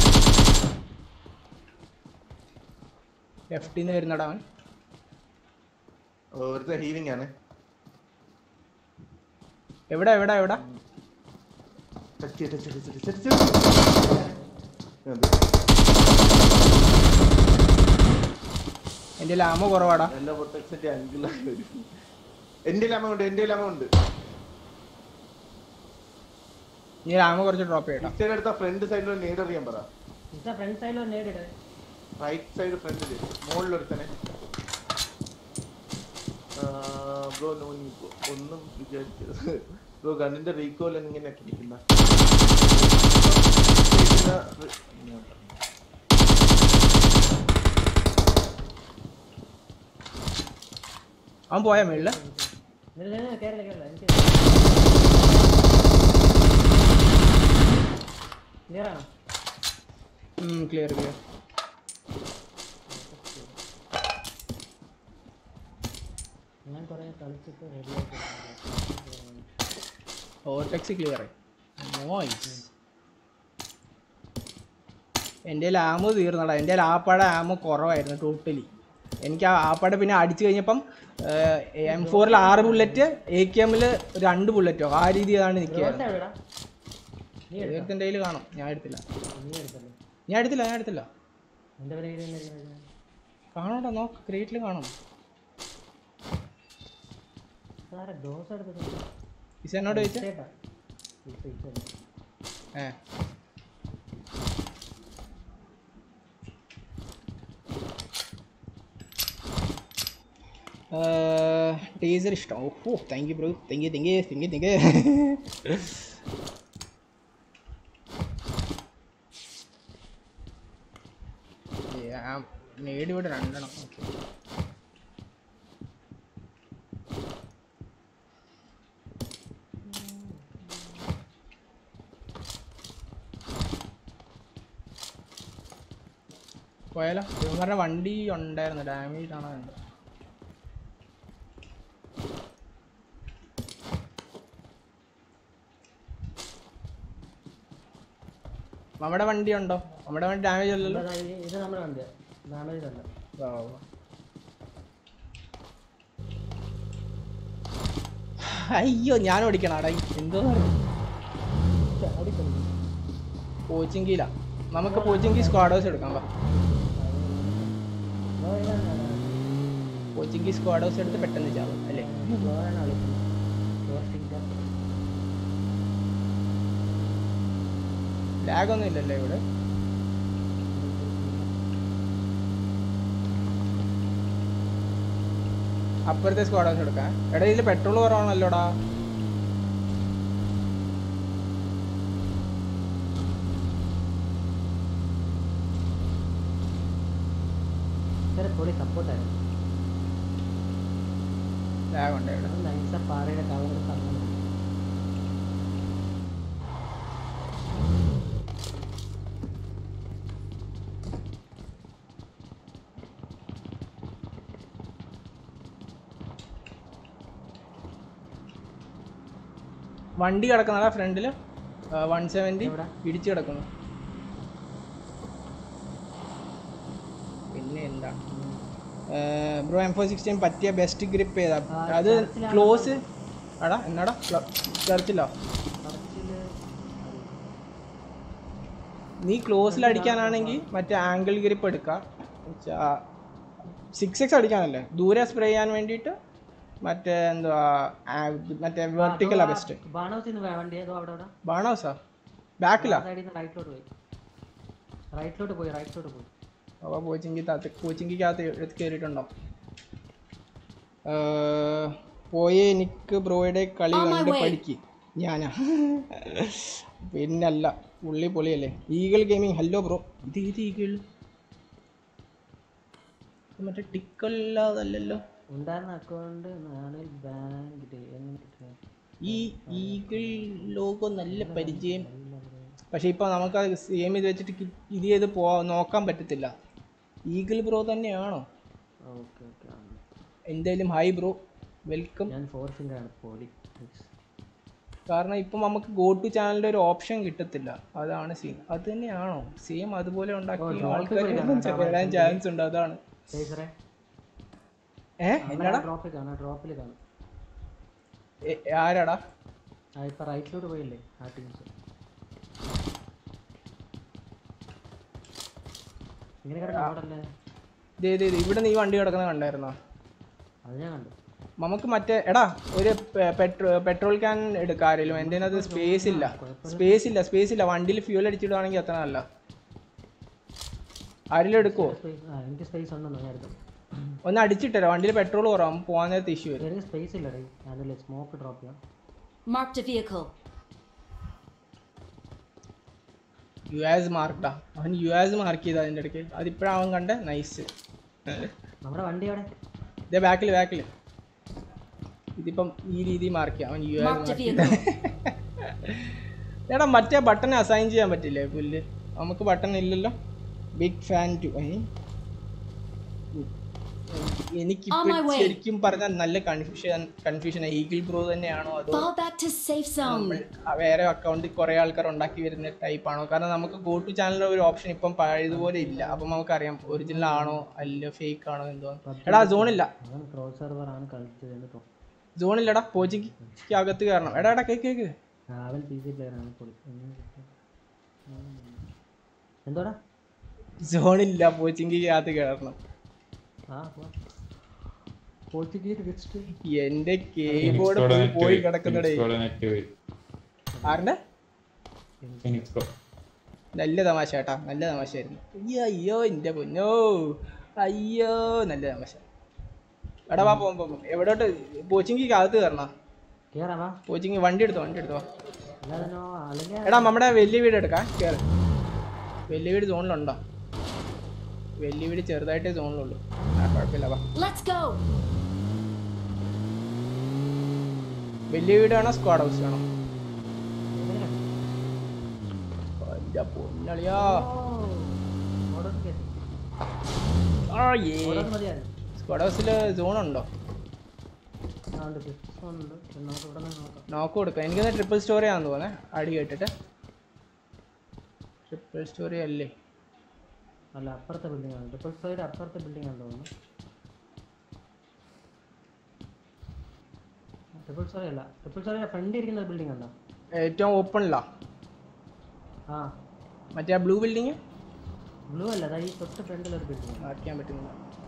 ലെഫ്റ്റിന്ന് വരുന്നടാ അവൻ ഒരുത്ത ഹീലിംഗ് ആണ് എവിടെ എവിടെ എവിടെ ടച്ച് ചെയ്യ്, ടച്ച് ചെയ്യ്, ടച്ച് ചെയ്യ്, ടച്ച് ചെയ്യ്. എന്ത്? എൻ്റെ ആമോ കുറവാടാ എന്റെ പ്രൊട്ടക്ഷന്റെ അങ്കിളായി വരും എന്റെ ലാമ ഉണ്ട് എന്റെ ലാമ ഉണ്ട് നീ ആമോ കുറച്ച് ഡ്രോപ്പ് ചെയ്യട്ടോ ഇച്ചിരി അടുത്ത ഫ്രണ്ട് സൈഡിൽ നേട് അറിയാൻ പറ ഇതാ ഫ്രണ്ട് സൈഡിൽ നേരിടേ റൈറ്റ് സൈഡ് ഫ്രണ്ടില് മുകളിലൊരുത്തനെ ബ്രോ നോ നീക്കോ ഒന്നും വിചാരിക്കരുത് ബ്രോ ഗണ്ണിന്റെ റീകോൽ ഇങ്ങനെ ഇരിക്കുന്ന അവൻ പോയാ മേളില് ഇല്ല, ഇല്ല, കേറില്ല, കേറില്ല. എനിക്ക് clear ആണോ? ക്ലിയർ ക്ലിയർ ഞാൻ കുറേ കളിച്ചിട്ട് ready ആയിട്ട് ഓർടെക്സ് ക്ലിയർ നോയ്സ് എൻ്റെ ആമോ തീർന്നടാ എൻ്റെ ആപ്പാടെ ആമോ കുറവായിരുന്നു ടോട്ടലി എനിക്ക് ആ ആപ്പാടെ പിന്നെ അടിച്ചു കഴിഞ്ഞപ്പം എം ഫോറിൽ ആറ് ബുള്ളറ്റ് എ കെ എമ്മിൽ രണ്ട് ബുള്ളറ്റോ ആ രീതിയിലാണ് Reverse നിൽക്കുക എവിടെടാ? നീ എടുത്തോ? ദൈവത്തിൻ്റെ കയ്യിൽ കാണും ഞാൻ എടുത്തില്ല നീ എടുത്തല്ലേ? ഞാൻ എടുത്തില്ല ഞാൻ എടുത്തില്ല എന്റെ പേര് എഴുതി തന്നിരിക്കുന്നത്. കാണോടാ നോക്ക് ക്രിയേറ്റിൽ കാണും സാറേ, dose എടുത്തിട്ടുണ്ട്. ഇസ് എന്നോട് ചോദിച്ചേ ഇട്ടേട്ടാ. ഇട്ട് ഇട്ടല്ലേ. ഏ ടീസർ ഇഷ്ടം oh thank you bro thank you thank you thank you thank you നേടി ഇവിടെ രണ്ടെണ്ണം ഓക്കെ പോയാലോ ഇവന്മാരുടെ വണ്ടി ഉണ്ടായിരുന്നു ഡാമേജ് ആണോ കണ്ടത് നമ്മുടെ വണ്ടി ഉണ്ടോ നമ്മുടെ വണ്ടി ഡാമേജ് അല്ലല്ലോ ഇതാ, ഇത് ഇത് നമ്മുടെ വണ്ടിയാ ഡാമേജ് അല്ല വാ, വാ, വാ. അയ്യോ ഞാൻ ഓടിക്കണം അടാ എന്തോ കോച്ചിങ്കില നമുക്ക് കോച്ചിങ്കി സ്ക്വാഡ് ഹൗസ് എടുക്കാം വാ കോച്ചിങ്കി സ്ക്വാഡ് ഹൗസ് എടുത്ത് പെട്ടെന്ന് ചാവും അല്ലേ ലാഗ് ഒന്നും ഇല്ലല്ലേ ഇവിടെ അപ്പുറത്തെ സ്ക്വാഡ് ഹൗസ് എടുക്കാം എടാ ഇതിൽ പെട്രോൾ കുറവാണല്ലോടാ പൊടി സപ്പോർട്ടായിരുന്നു ലാഗ് ഉണ്ട് ഇവിടെ നൈസ പാറയുടെ കവർ തന്നെ വണ്ടി കിടക്കുന്നതാ ഫ്രണ്ടിൽ വൺ സെവൻറ്റി ഇടിച്ച് കിടക്കുന്നു പിന്നെ എന്താ ബ്രോ എം ഫോർ സിക്സ്റ്റീൻ പറ്റിയ ബെസ്റ്റ് ഗ്രിപ്പ് ഏതാ അത് ക്ലോസ് എടാ എന്നാടാ ചർച്ചിലോ നീ ക്ലോസിൽ അടിക്കാനാണെങ്കിൽ മറ്റേ ആംഗിൾ ഗ്രിപ്പ് എടുക്കാം സിക്സ് എക്സ് അടിക്കാനല്ലേ ദൂരെ സ്പ്രേ ചെയ്യാൻ വേണ്ടിയിട്ട് മറ്റേ എന്തുവാ ആ, മറ്റേ വെർട്ടിക്കലാ ബെസ്റ്റ് ബാണോസിന്ന് വണ്ടി ഏതോ അവിടെ അവിടെ ബാണോസാ ബാക്കിലാ സൈഡിൽ നിന്ന് റൈറ്റിലോട്ട് പോയി റൈറ്റിലോട്ട് പോയി റൈറ്റിലോട്ട് പോയി അപ്പോൾ കോച്ചിങ്കിക്കകത്ത് കോച്ചിങ്കിക്കകത്ത് എടുത്ത് കയറിയിട്ടുണ്ടോ പോയേ എനിക്ക് ബ്രോയുടെ കളി On my കണ്ട് way. പഠിക്ക് ഞാനാ പിന്നല്ല പുള്ളി പൊളിയല്ലേ ഈഗിൾ ഗെയിമിംഗ് ഹലോ ബ്രോ ഇത് ഏത് ഈഗിൾ മറ്റേ ടിക്കല്ലാതല്ലല്ലോ ഉണ്ടായിരുന്ന അക്കൗണ്ട് നാളിൽ ബാങ്ക് ഡേ എങ്ങനെ കിട്ടുക? ഈ ഈഗിൾ ലോഗോ നല്ല പരിചയം പക്ഷെ ഇപ്പൊ നമുക്ക് അത് സെയിം ഇത് വെച്ചിട്ട് കി- ഇത് ചെയ്ത് പോ നോക്കാൻ പറ്റത്തില്ല ഈഗിൾ ബ്രോ തന്നെയാണോ ഓക്കെ ഓക്കെ എന്തായാലും ഹായ് ബ്രോ വെൽക്കം ഞാൻ ഫോർ ഫിംഗർ ആണ് പൊടി കാരണം ഇപ്പം നമുക്ക് ഗോ ടു ചാനലിന്റെ ഒരു ഓപ്ഷൻ കിട്ടത്തില്ല അതാണ് സീൻ അത് തന്നെയാണോ സെയിം അതുപോലെ ഉണ്ടാക്കി drop ആൾക്കാർ ചെയ്ത് വരാൻ ചാൻസ് ഉണ്ട് അതാണ് ടേസറെ ഏ എന്നാടാ ഡ്രോപ്പിൽ കാണാം ഡ്രോപ്പിൽ കാണാം ഏ, ആരാടാ ആ ഇപ്പൊ റൈറ്റിലോട്ട് പോയില്ലേ ആ ടീംസ് ഇങ്ങനെ കിടക്കാം അവിടല്ലേ ദേ ദേ ദേ, ഇവിടെ നീ വണ്ടി കിടക്കുന്ന കണ്ടായിരുന്നോ അത് ഞാൻ കണ്ടു നമുക്ക് മറ്റേ എടാ ഒരു പെട്രോ പെട്രോൾ ക്യാൻ എടുക്കാം ആരെങ്കിലും എൻ്റെ അത് സ്പേസ് ഇല്ല സ്പേസ് ഇല്ല സ്പേസ് ഇല്ല വണ്ടിയിൽ ഫ്യൂൽ അടിച്ചിടുവാണെങ്കിൽ അത്ര നല്ല ആരെങ്കിലും എടുക്കുവോ സ്പേസ് ആ എനിക്ക് സ്പേസ് ഉണ്ടെന്ന് ഞാൻ എടുത്തു ഒന്ന് അടിച്ചിട്ടല്ലോ വണ്ടിയിൽ പെട്രോൾ കുറവാകും പോകാൻ നേരത്തെ ഇഷ്യൂ വരും എനിക്ക് സ്പേസ് ഇല്ല ഡേ അതിൽ സ്മോക്ക് ഡ്രോപ്പ് ചെയ്യാം Marked a vehicle. യു ആസ് മാർക്ക്ടാ അവൻ യു ആസ് മാർക്ക് ചെയ്ത അതിൻ്റെ ഇടയ്ക്ക് അതിപ്പോഴാണ് അവൻ കണ്ട നൈസ് നമ്മുടെ വണ്ടി അവിടെ ഇതേ ബാക്കിൽ ബാക്കിൽ ഇതിപ്പം ഈ രീതി മാർക്ക് ചെയ്യാം അവൻ യു ആസ് Marked a മാർക്ക് vehicle. എടാ മറ്റേ ബട്ടൺ അസൈൻ ചെയ്യാൻ പറ്റില്ലേ പുല്ല് നമുക്ക് ബട്ടൺ ഇല്ലല്ലോ ബിഗ് ഫാൻ ടു എനിക്ക് On my way. ശരിക്കും പറഞ്ഞാൽ നല്ല കൺഫ്യൂഷൻ കൺഫ്യൂഷൻ ഈഗിൾ ബ്രോ തന്നെയാണോ അതോ Fall back to safe നമ്മൾ zone. ആ വേറെ അക്കൗണ്ടിൽ കുറെ ആൾക്കാർ ഉണ്ടാക്കി വരുന്ന ടൈപ്പ് ആണോ കാരണം നമുക്ക് ഗോ ടു ചാനലിൽ ഒരു ഓപ്ഷൻ ഇപ്പം പഴയതുപോലെ ഇല്ല അപ്പം നമുക്കറിയാം ഒറിജിനൽ ആണോ അല്ല ഫേക്ക് ആണോ എന്തോ എടാ സോണില്ല അവൻ ക്രോസ് സെർവർ ആണ് കളിച്ചതെന്ന് തോന്നുന്നു സോണില്ലടാ പോച്ചിക്ക് അകത്ത് കയറണം എടാ എടാ കേക്ക് കേക്ക് അവൻ പി സി പ്ലെയർ ആണ് പൊളി എന്തോടാ സോണില്ല പോച്ചിക്ക് അകത്ത് കയറണം ആ പോർച്ചുഗീസ് വെച്ചിട്ട് എന്റെ കീബോർഡ് പോയി കിടക്കുന്നടേ നെറ്റ് പോയി ആരുടെ ഫിനിക്സ് നല്ല തമാശ കേട്ടാ നല്ല തമാശയായിരുന്നു അയ്യോ അയ്യോ എൻ്റെ പൊന്നോ അയ്യോ നല്ല തമാശ എടാ വാ പോകാം പോകാം എവിടോട്ട് കോച്ചിങ്ങിക്ക് അകത്ത് കയറണ കേറാവാ കോച്ചിങ് വണ്ടി എടുത്തോ വണ്ടി എടുത്തോ അല്ലാതെ അല്ലെങ്കിൽ എടാ നമ്മുടെ വലിയ വീട് എടുക്കാം കയറി വലിയ വീട് സോണിലുണ്ടോ വലിയ വീട് ചെറുതായിട്ടേ സോണിലുള്ളൂ ആ കുഴപ്പമില്ല വാ Let's go. വലിയ വീട് വേണോ സ്ക്വാഡ് ഹൗസ് വേണോ എൻ്റെ പൊന്നളിയാ ആ ഏ മതിയായിരുന്നു സ്ക്വാഡ് ഹൗസിൽ സോണുണ്ടോ ആ ഉണ്ട് ഉണ്ട് നമുക്ക് ഇവിടെ നിന്ന് നോക്കാം നോക്ക് കൊടുക്കാം എനിക്കൊന്ന് ട്രിപ്പിൾ സ്റ്റോറി ആണെന്ന് തോന്നേ അടി കേട്ടിട്ട് ട്രിപ്പിൾ സ്റ്റോറി അല്ലേ അല്ല അപ്പുറത്തെ ബിൽഡിംഗ് ആണ് ട്രിപ്പിൾ സൈഡ് അപ്പുറത്തെ ബിൽഡിംഗ് ആണെന്ന് തോന്നുന്നു ട്രിപ്പിൾ സോറി അല്ല ട്രിപ്പിൾ സോറി ഫ്രണ്ട് ഇരിക്കുന്ന ബിൽഡിംഗ് ഉണ്ടോ ഏറ്റവും ഓപ്പണിലാ ആ മറ്റേ ആ ബ്ലൂ ബിൽഡിങ് ബ്ലൂ അല്ല അതാ ഈ തൊട്ട് ഫ്രണ്ടിലൊരു ബിൽഡിംഗ് മാറ്റിക്കാൻ പറ്റുന്നില്ല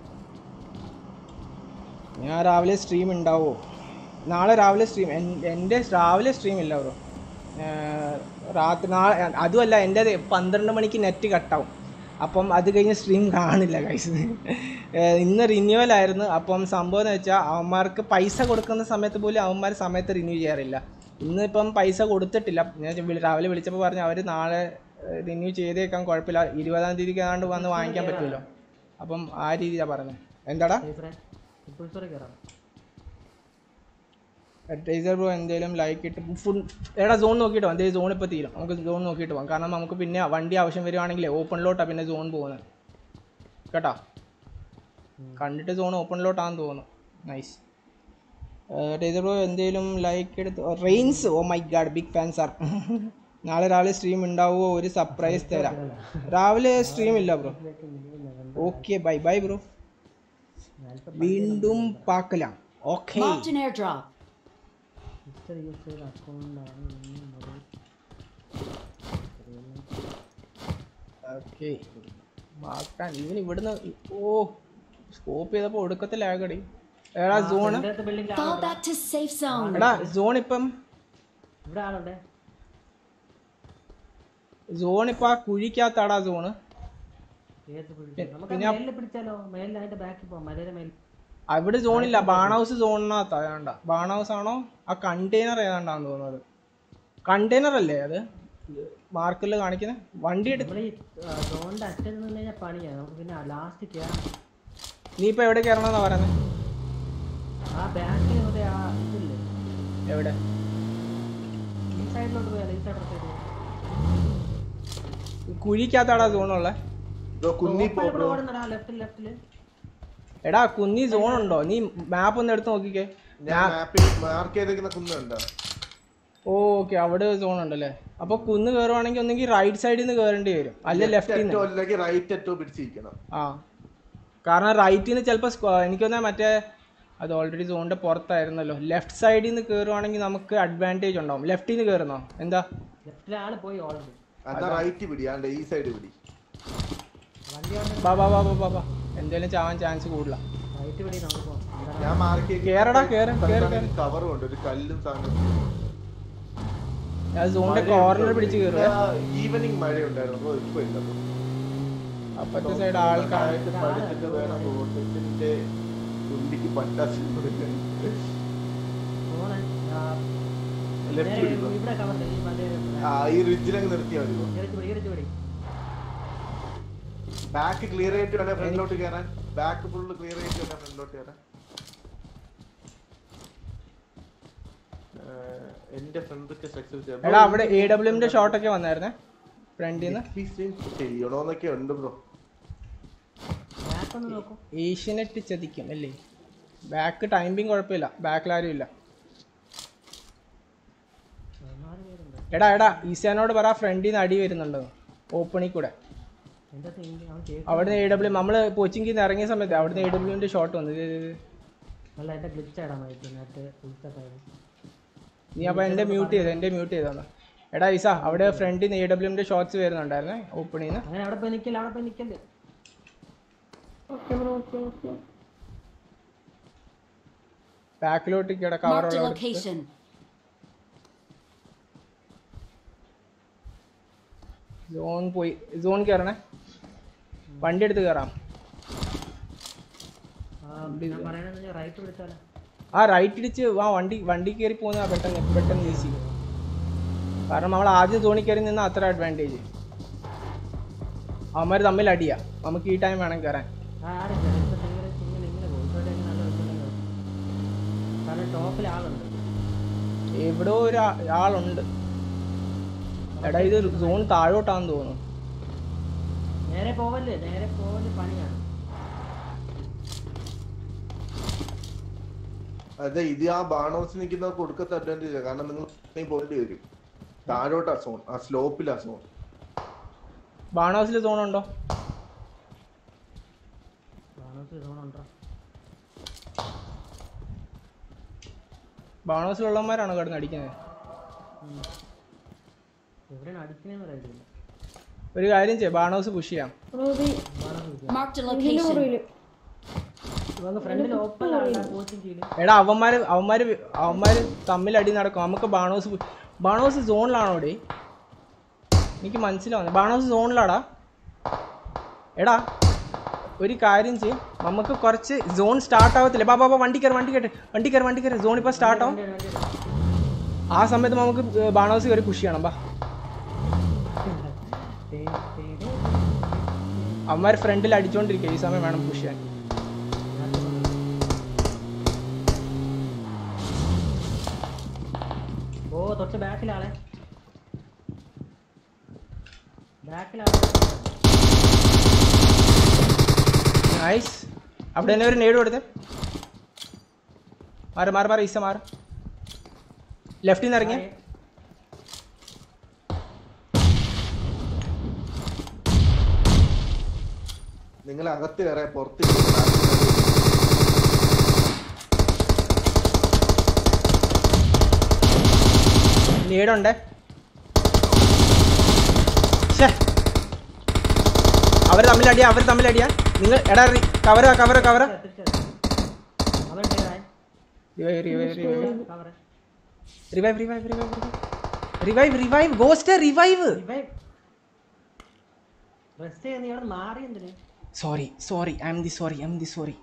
ഞാൻ രാവിലെ സ്ട്രീം ഉണ്ടാവോ നാളെ രാവിലെ സ്ട്രീം എൻ്റെ രാവിലെ സ്ട്രീം ഇല്ല ബ്രോ രാത്രി നാളെ അതുമല്ല എൻ്റെ പന്ത്രണ്ട് മണിക്ക് നെറ്റ് കട്ടാവും അപ്പം അത് കഴിഞ്ഞ് സ്ട്രീം കാണില്ല കൈസ് ഇന്ന് റിന്യൂവൽ ആയിരുന്നു അപ്പം സംഭവം എന്ന് വെച്ചാൽ അവന്മാർക്ക് പൈസ കൊടുക്കുന്ന സമയത്ത് പോലും അവന്മാർ സമയത്ത് റിന്യൂ ചെയ്യാറില്ല ഇന്നിപ്പം പൈസ കൊടുത്തിട്ടില്ല ഞാൻ വിളി- രാവിലെ വിളിച്ചപ്പോൾ പറഞ്ഞു അവർ നാളെ റിന്യൂ ചെയ്തേക്കാൻ കുഴപ്പമില്ല ഇരുപതാം തീയതിക്ക് ഏതാണ്ട് വന്ന് വാങ്ങിക്കാൻ പറ്റുമല്ലോ അപ്പം ആ രീതിയിലാണ് പറഞ്ഞത് എന്താടാ ട്രിപ്പിൾ സോറി കയറാം ടൈസർ ബ്രോ എന്തെങ്കിലും ലൈക്ക് ഇട്ട് ഫുൾ എടാ സോൺ നോക്കിയിട്ട് പോകാം സോൺ ഇപ്പോൾ തീരും നമുക്ക് സോൺ നോക്കിയിട്ട് പോകാം കാരണം നമുക്ക് പിന്നെ വണ്ടി ആവശ്യം വരുവാണെങ്കിൽ ഓപ്പണിലോട്ടാണ് പിന്നെ സോൺ പോകുന്നത് കേട്ടോ കണ്ടിട്ട് സോൺ ഓപ്പണിലോട്ടാന്ന് തോന്നുന്നു നൈസ് ടൈസർ ബ്രോ എന്തെങ്കിലും ലൈക്ക് എടുത്ത് റെയിൻസ് oh my god big fans are നാളെ രാവിലെ സ്ട്രീം ഉണ്ടാവുമോ ഒരു സർപ്രൈസ് തരാം രാവിലെ സ്ട്രീം ഇല്ല bro okay bye bye bro വീണ്ടും പാക്കലാം okay Marked an airdrop. Mister use ചെയ്ത അക്കൗണ്ടാണ് ഓക്കെ മാക്കാൻ ഇവൻ ഇവിടുന്ന് ഓ സ്കോപ്പ് ചെയ്തപ്പോ ഒടുക്കത്തെ ലാഗടി എടാ zone building Fall back to safe zone. എടാ സോൺ ഇപ്പം ഇവിടെ ആളുണ്ട് സോൺ ഇപ്പൊ ആ കുഴിക്കകത്താടാ സോണ് ഏത് ബിൽഡിംഗ് നമുക്ക് പിന്നെ ആ- മേലിൽ പിടിച്ചാലോ മേലിൽ അതിന്റെ ബാക്കിൽ പോവാം മലയുടെ മേൽ അവിടെ സോണില്ല ബാൺ ഹൗസ് സോണിനകത്താ വേണ്ട ബാൺ ഹൗസ് ആണോ ആ കണ്ടെയ്നർ ഏതാണ്ടാന്ന് തോന്നുന്നത് കണ്ടെയ്നർ അല്ലേ അത് മാർക്കിൽ കാണിക്കുന്നത് വണ്ടി എടുത്ത് നമ്മൾ ഈ സോണിന്റെ അറ്റത്ത് നിന്ന് കഴിഞ്ഞാൽ പണിയാണ് നമുക്ക് പിന്നെ ലാസ്റ്റ് കയറാം നീ ഇപ്പൊ എവിടെ കയറണമെന്നാ പറയുന്നത് ആ ബാക്കിൽ മറ്റേ ആ ഇതില്ലേ എവിടെ ഈ സൈഡിലോട്ട് പോയാലോ ഈ സൈഡിലോട്ട് കുഴിക്കകത്താടാ സോണുള്ള കുന്നി പോ ബ്രോ ഓടുന്നടാ ലെഫ്റ്റിൽ ലെഫ്റ്റില് എടാ കുഞ്ഞി സോൺ ഉണ്ടോ നീ മാപ്പ് ഒന്ന് എടുത്ത് നോക്കിക്കേ ഞാൻ മാപ്പിൽ മാർക്ക് ചെയ്തേക്കുന്ന കുന്നുണ്ടോ ഓക്കെ അവിടെ സോൺ ഉണ്ടല്ലേ അപ്പൊ കുന്ന് കയറുവാണെങ്കിൽ ഒന്നെങ്കിൽ റൈറ്റ് സൈഡിൽ നിന്ന് കയറേണ്ടി വരും അല്ലെ ലെഫ്റ്റിൽ ഏറ്റവും നിന്ന് അല്ലെങ്കിൽ റൈറ്റ് ഏറ്റവും പിടിച്ചിരിക്കണം ആ കാരണം റൈറ്റിൽ നിന്ന് ചിലപ്പോൾ എനിക്ക് തോന്നുന്നത് മറ്റേ അത് ഓൾറെഡി സോണിന്റെ പുറത്തായിരുന്നല്ലോ ലെഫ്റ്റ് സൈഡിൽ നിന്ന് കയറുവാണെങ്കിൽ നമുക്ക് അഡ്വാൻറ്റേജ് ഉണ്ടാവും ലെഫ്റ്റിൽ നിന്ന് കയറുന്നോ എന്താ ലെഫ്റ്റിലെ ആള് പോയി ഓൾറെഡി എന്നാ റൈറ്റ് പിടി ആണ്ട് ഈ സൈഡ് പിടി വണ്ടി വന്ന് ബാ ബാ ബാ ബാ ബാ ബാ എന്തായാലും ചാവാൻ ചാൻസ് കൂടുതല റൈറ്റ് പിടി നമുക്ക് പോവാം എന്താണ് ഞാൻ മാർക്ക് കേറടാ, കേറ്, കേറ്, കേറ്. കവറും ഉണ്ട് ഒരു കല്ലും സാധനം ഞാൻ സോണിന്റെ കോർണർ പിടിച്ച് കയറുക ഈവനിങ് മഴ ഉണ്ടായിരുന്നു ഇപ്പൊ ഇല്ല bro. അപ്പത്തെ സൈഡ് ആൾക്കാർ നന്നായിട്ട് പഠിച്ചിട്ട് വേണം റോട്ടേഷന്റെ തുണ്ടിക്ക് പറ്റാത്ത ഫോണ് ലെഫ്റ്റ് പിടിക്കുക ഇവിടെ കവർ ഈ മറ്റേ ആ ഈ റിഡ്ജിലങ്ങ് നിർത്തിയാൽ മതി ഇറച്ചി പിടി ഇറച്ചി പിടി ബാക്ക് ക്ലിയർ ആയിട്ട് വേണേ ഫ്രണ്ടിലോട്ട് കയറാൻ ബാക്ക് ഫുള്ള് ക്ലിയർ ആയിട്ട് വേണേ ഫ്രണ്ടിലോട്ട് കയറാൻ ഏഹ്, എന്റെ ഫ്രണ്ടൊക്കെ സക്സസ് എടാ അവിടെ എ ഡബ്ല്യുമിന്റെ ഷോട്ട് ഒക്കെ വന്നായിരുന്നേ ഫ്രണ്ടിൽ നിന്ന് ചെയ്യണോന്നൊക്കെ ഉണ്ട് ബ്രോ ബാക്ക് ഒന്ന് നോക്കൂ ഏഷ്യനെറ്റ് ചതിക്കും അല്ലേ ബാക്ക് ടൈമിങ് കുഴപ്പമില്ല ബാക്കിൽ ആരും ഇല്ല നാല് പേരുണ്ട് എടാ എടാ ഈസാനോട് പറ ഫ്രണ്ടിൽ നിന്ന് അടി വരുന്നുണ്ട് ഓപ്പണിൽ കൂടെ എന്റെ അടുത്ത് എനിക്ക് അവൻ കേൾക്കും അവിടുന്ന് എ ഡബ്ല്യു നമ്മൾ കോച്ചിങ്ങിൽ നിന്ന് ഇറങ്ങിയ സമയത്ത് അവിടുന്ന് എ ഡബ്ല്യുവിന്റെ ഷോട്ട് വന്നു ഇത് ഇത് ഇത്. അല്ല എന്റെ ഗ്ലിച്ച് ആയിടാൻ പറ്റും നേരത്തെ ഉൾത്തട്ടായത് നീ അപ്പൊ എന്റെ മ്യൂട്ട് ചെയ്തു എന്റെ മ്യൂട്ട് ചെയ്തോന്ന് എടാ ഈസ അവിടെ ഫ്രണ്ടിൽ നിന്ന് എ ഡബ്ല്യുവിന്റെ ഷോട്ട്സ് വരുന്നുണ്ടായിരുന്നേ ഓപ്പണിൽ നിന്ന് അങ്ങനെ അവിടെ പോയി നിൽക്കില്ല അവിടെ പോയി നിൽക്കല്ലേ ഓക്കെ ബ്രോ ഓക്കെ ഓക്കെ ബാക്കിലോട്ട് കിട cover Marked a location. Zone പോയി സോൺ കയറണേ വണ്ടി എടുത്ത് കയറാം ഞാൻ പറയണെന്ന് റൈറ്റ് പിടിച്ചാലോ ആ റൈറ്റ് ഇടിച്ച് ആ വണ്ടി വണ്ടി കയറി പോകുന്ന പെട്ടെന്ന് പെട്ടെന്ന് ഈസി കാരണം നമ്മൾ ആദ്യം സോണി കയറി നിന്ന അത്ര അഡ്വാൻറ്റേജ് അവന്മാർ തമ്മിൽ അടിയാ നമുക്ക് ഈ ടൈം വേണം കയറാൻ ആ ആടില്ല ഇപ്പൊ ഇങ്ങനെ ഇങ്ങനെ ഇങ്ങനെ പോകും ഇവിടെ നല്ല വെച്ചിട്ടുണ്ടെങ്കിൽ കാരണം ടോപ്പിൽ ആളുണ്ട് എവിടെയോ ഒരു ആ- ആളുണ്ട് എടാ ഇത് സോൺ താഴോട്ടാന്ന് തോന്നുന്നു നേരെ പോവല്ലേ നേരെ പോവല് പണിയാണ് അതെ ഇത് ആ ബാണോസ് നിൽക്കുന്ന കൊടുക്കത്തെ അഡ്വാൻറ്റേജ് കാരണം നിങ്ങൾ പോയിട്ട് വരും താഴോട്ടാ സോൺ ആ സ്ലോപ്പിലാ സോൺ ബാണോസിൽ സോൺ ഉണ്ടോ ബാണോസ് സോണുണ്ടോ ബാണോസിലുള്ളവന്മാരാണോ കിടന്ന് അടിക്കുന്നത് എവിടെയാണ് അടിക്കണേന്ന് അറിയില്ല ഒരു കാര്യം ചെയ്യാം ബാണോസ് പുഷ് ചെയ്യാം ബ്രോ ഇത് Marked a ഇതിന്റെ location. പുറകില് ഇവங்க ഫ്രണ്ടിൽ ഓപ്പൺ കോച്ചിങ് ചെയ്ത് എടാ അവന്മാര് അവന്മാര് അവന്മാര് തമ്മിൽ അടി നടക്കും നമുക്ക് ബാണോസ് പു- ബാണോസ് സോണിലാണോ ഡേ എനിക്ക് മനസ്സിലാവുന്നത് ബാണോസ് സോണിലാടാ എടാ ഒരു കാര്യം ചെയ്യും നമുക്ക് കുറച്ച് സോൺ സ്റ്റാർട്ട് ആവത്തില്ല ബാ ബാ ബാ, വണ്ടി കയറി വണ്ടി കയറി വണ്ടി കയറി വണ്ടി കയറി സോൺ ഇപ്പോൾ സ്റ്റാർട്ട് ആവും ആ സമയത്ത് നമുക്ക് ബാണോസ് കയറി പുഷ് ചെയ്യണം ബാ അവന്മാർ ഫ്രണ്ടിൽ അടിച്ചോണ്ടിരിക്കുക ഈ സമയം വേണം പുഷ് ചെയ്യാൻ ഓ തൊട്ട് ബാക്കിലാളെ ബാക്കിലാളെ നൈസ് അവിടെ തന്നെ ഒരു നേട് കൊടുത്ത് മാറി മാറി മാറി ഈസ മാറി ലെഫ്റ്റിൽ നിന്ന് ഇറങ്ങിയ നിങ്ങൾ അകത്ത് കയറാൻ പുറത്ത് നേടുണ്ട് ഷേ അവർ തമ്മിൽ അടിയാ അവർ തമ്മിൽ അടിയാ നിങ്ങൾ എടാ കവറ കവറ കവറ അവൻ ഡേറായി റിവൈവ് റിവൈവ് റിവൈവ് കവറെ revive revive revive revive revive ghost revive revive rest ചെയ്ത് നീ അവിടെ മാറി എന്തിന് sorry sorry I'm the sorry I'm the sorry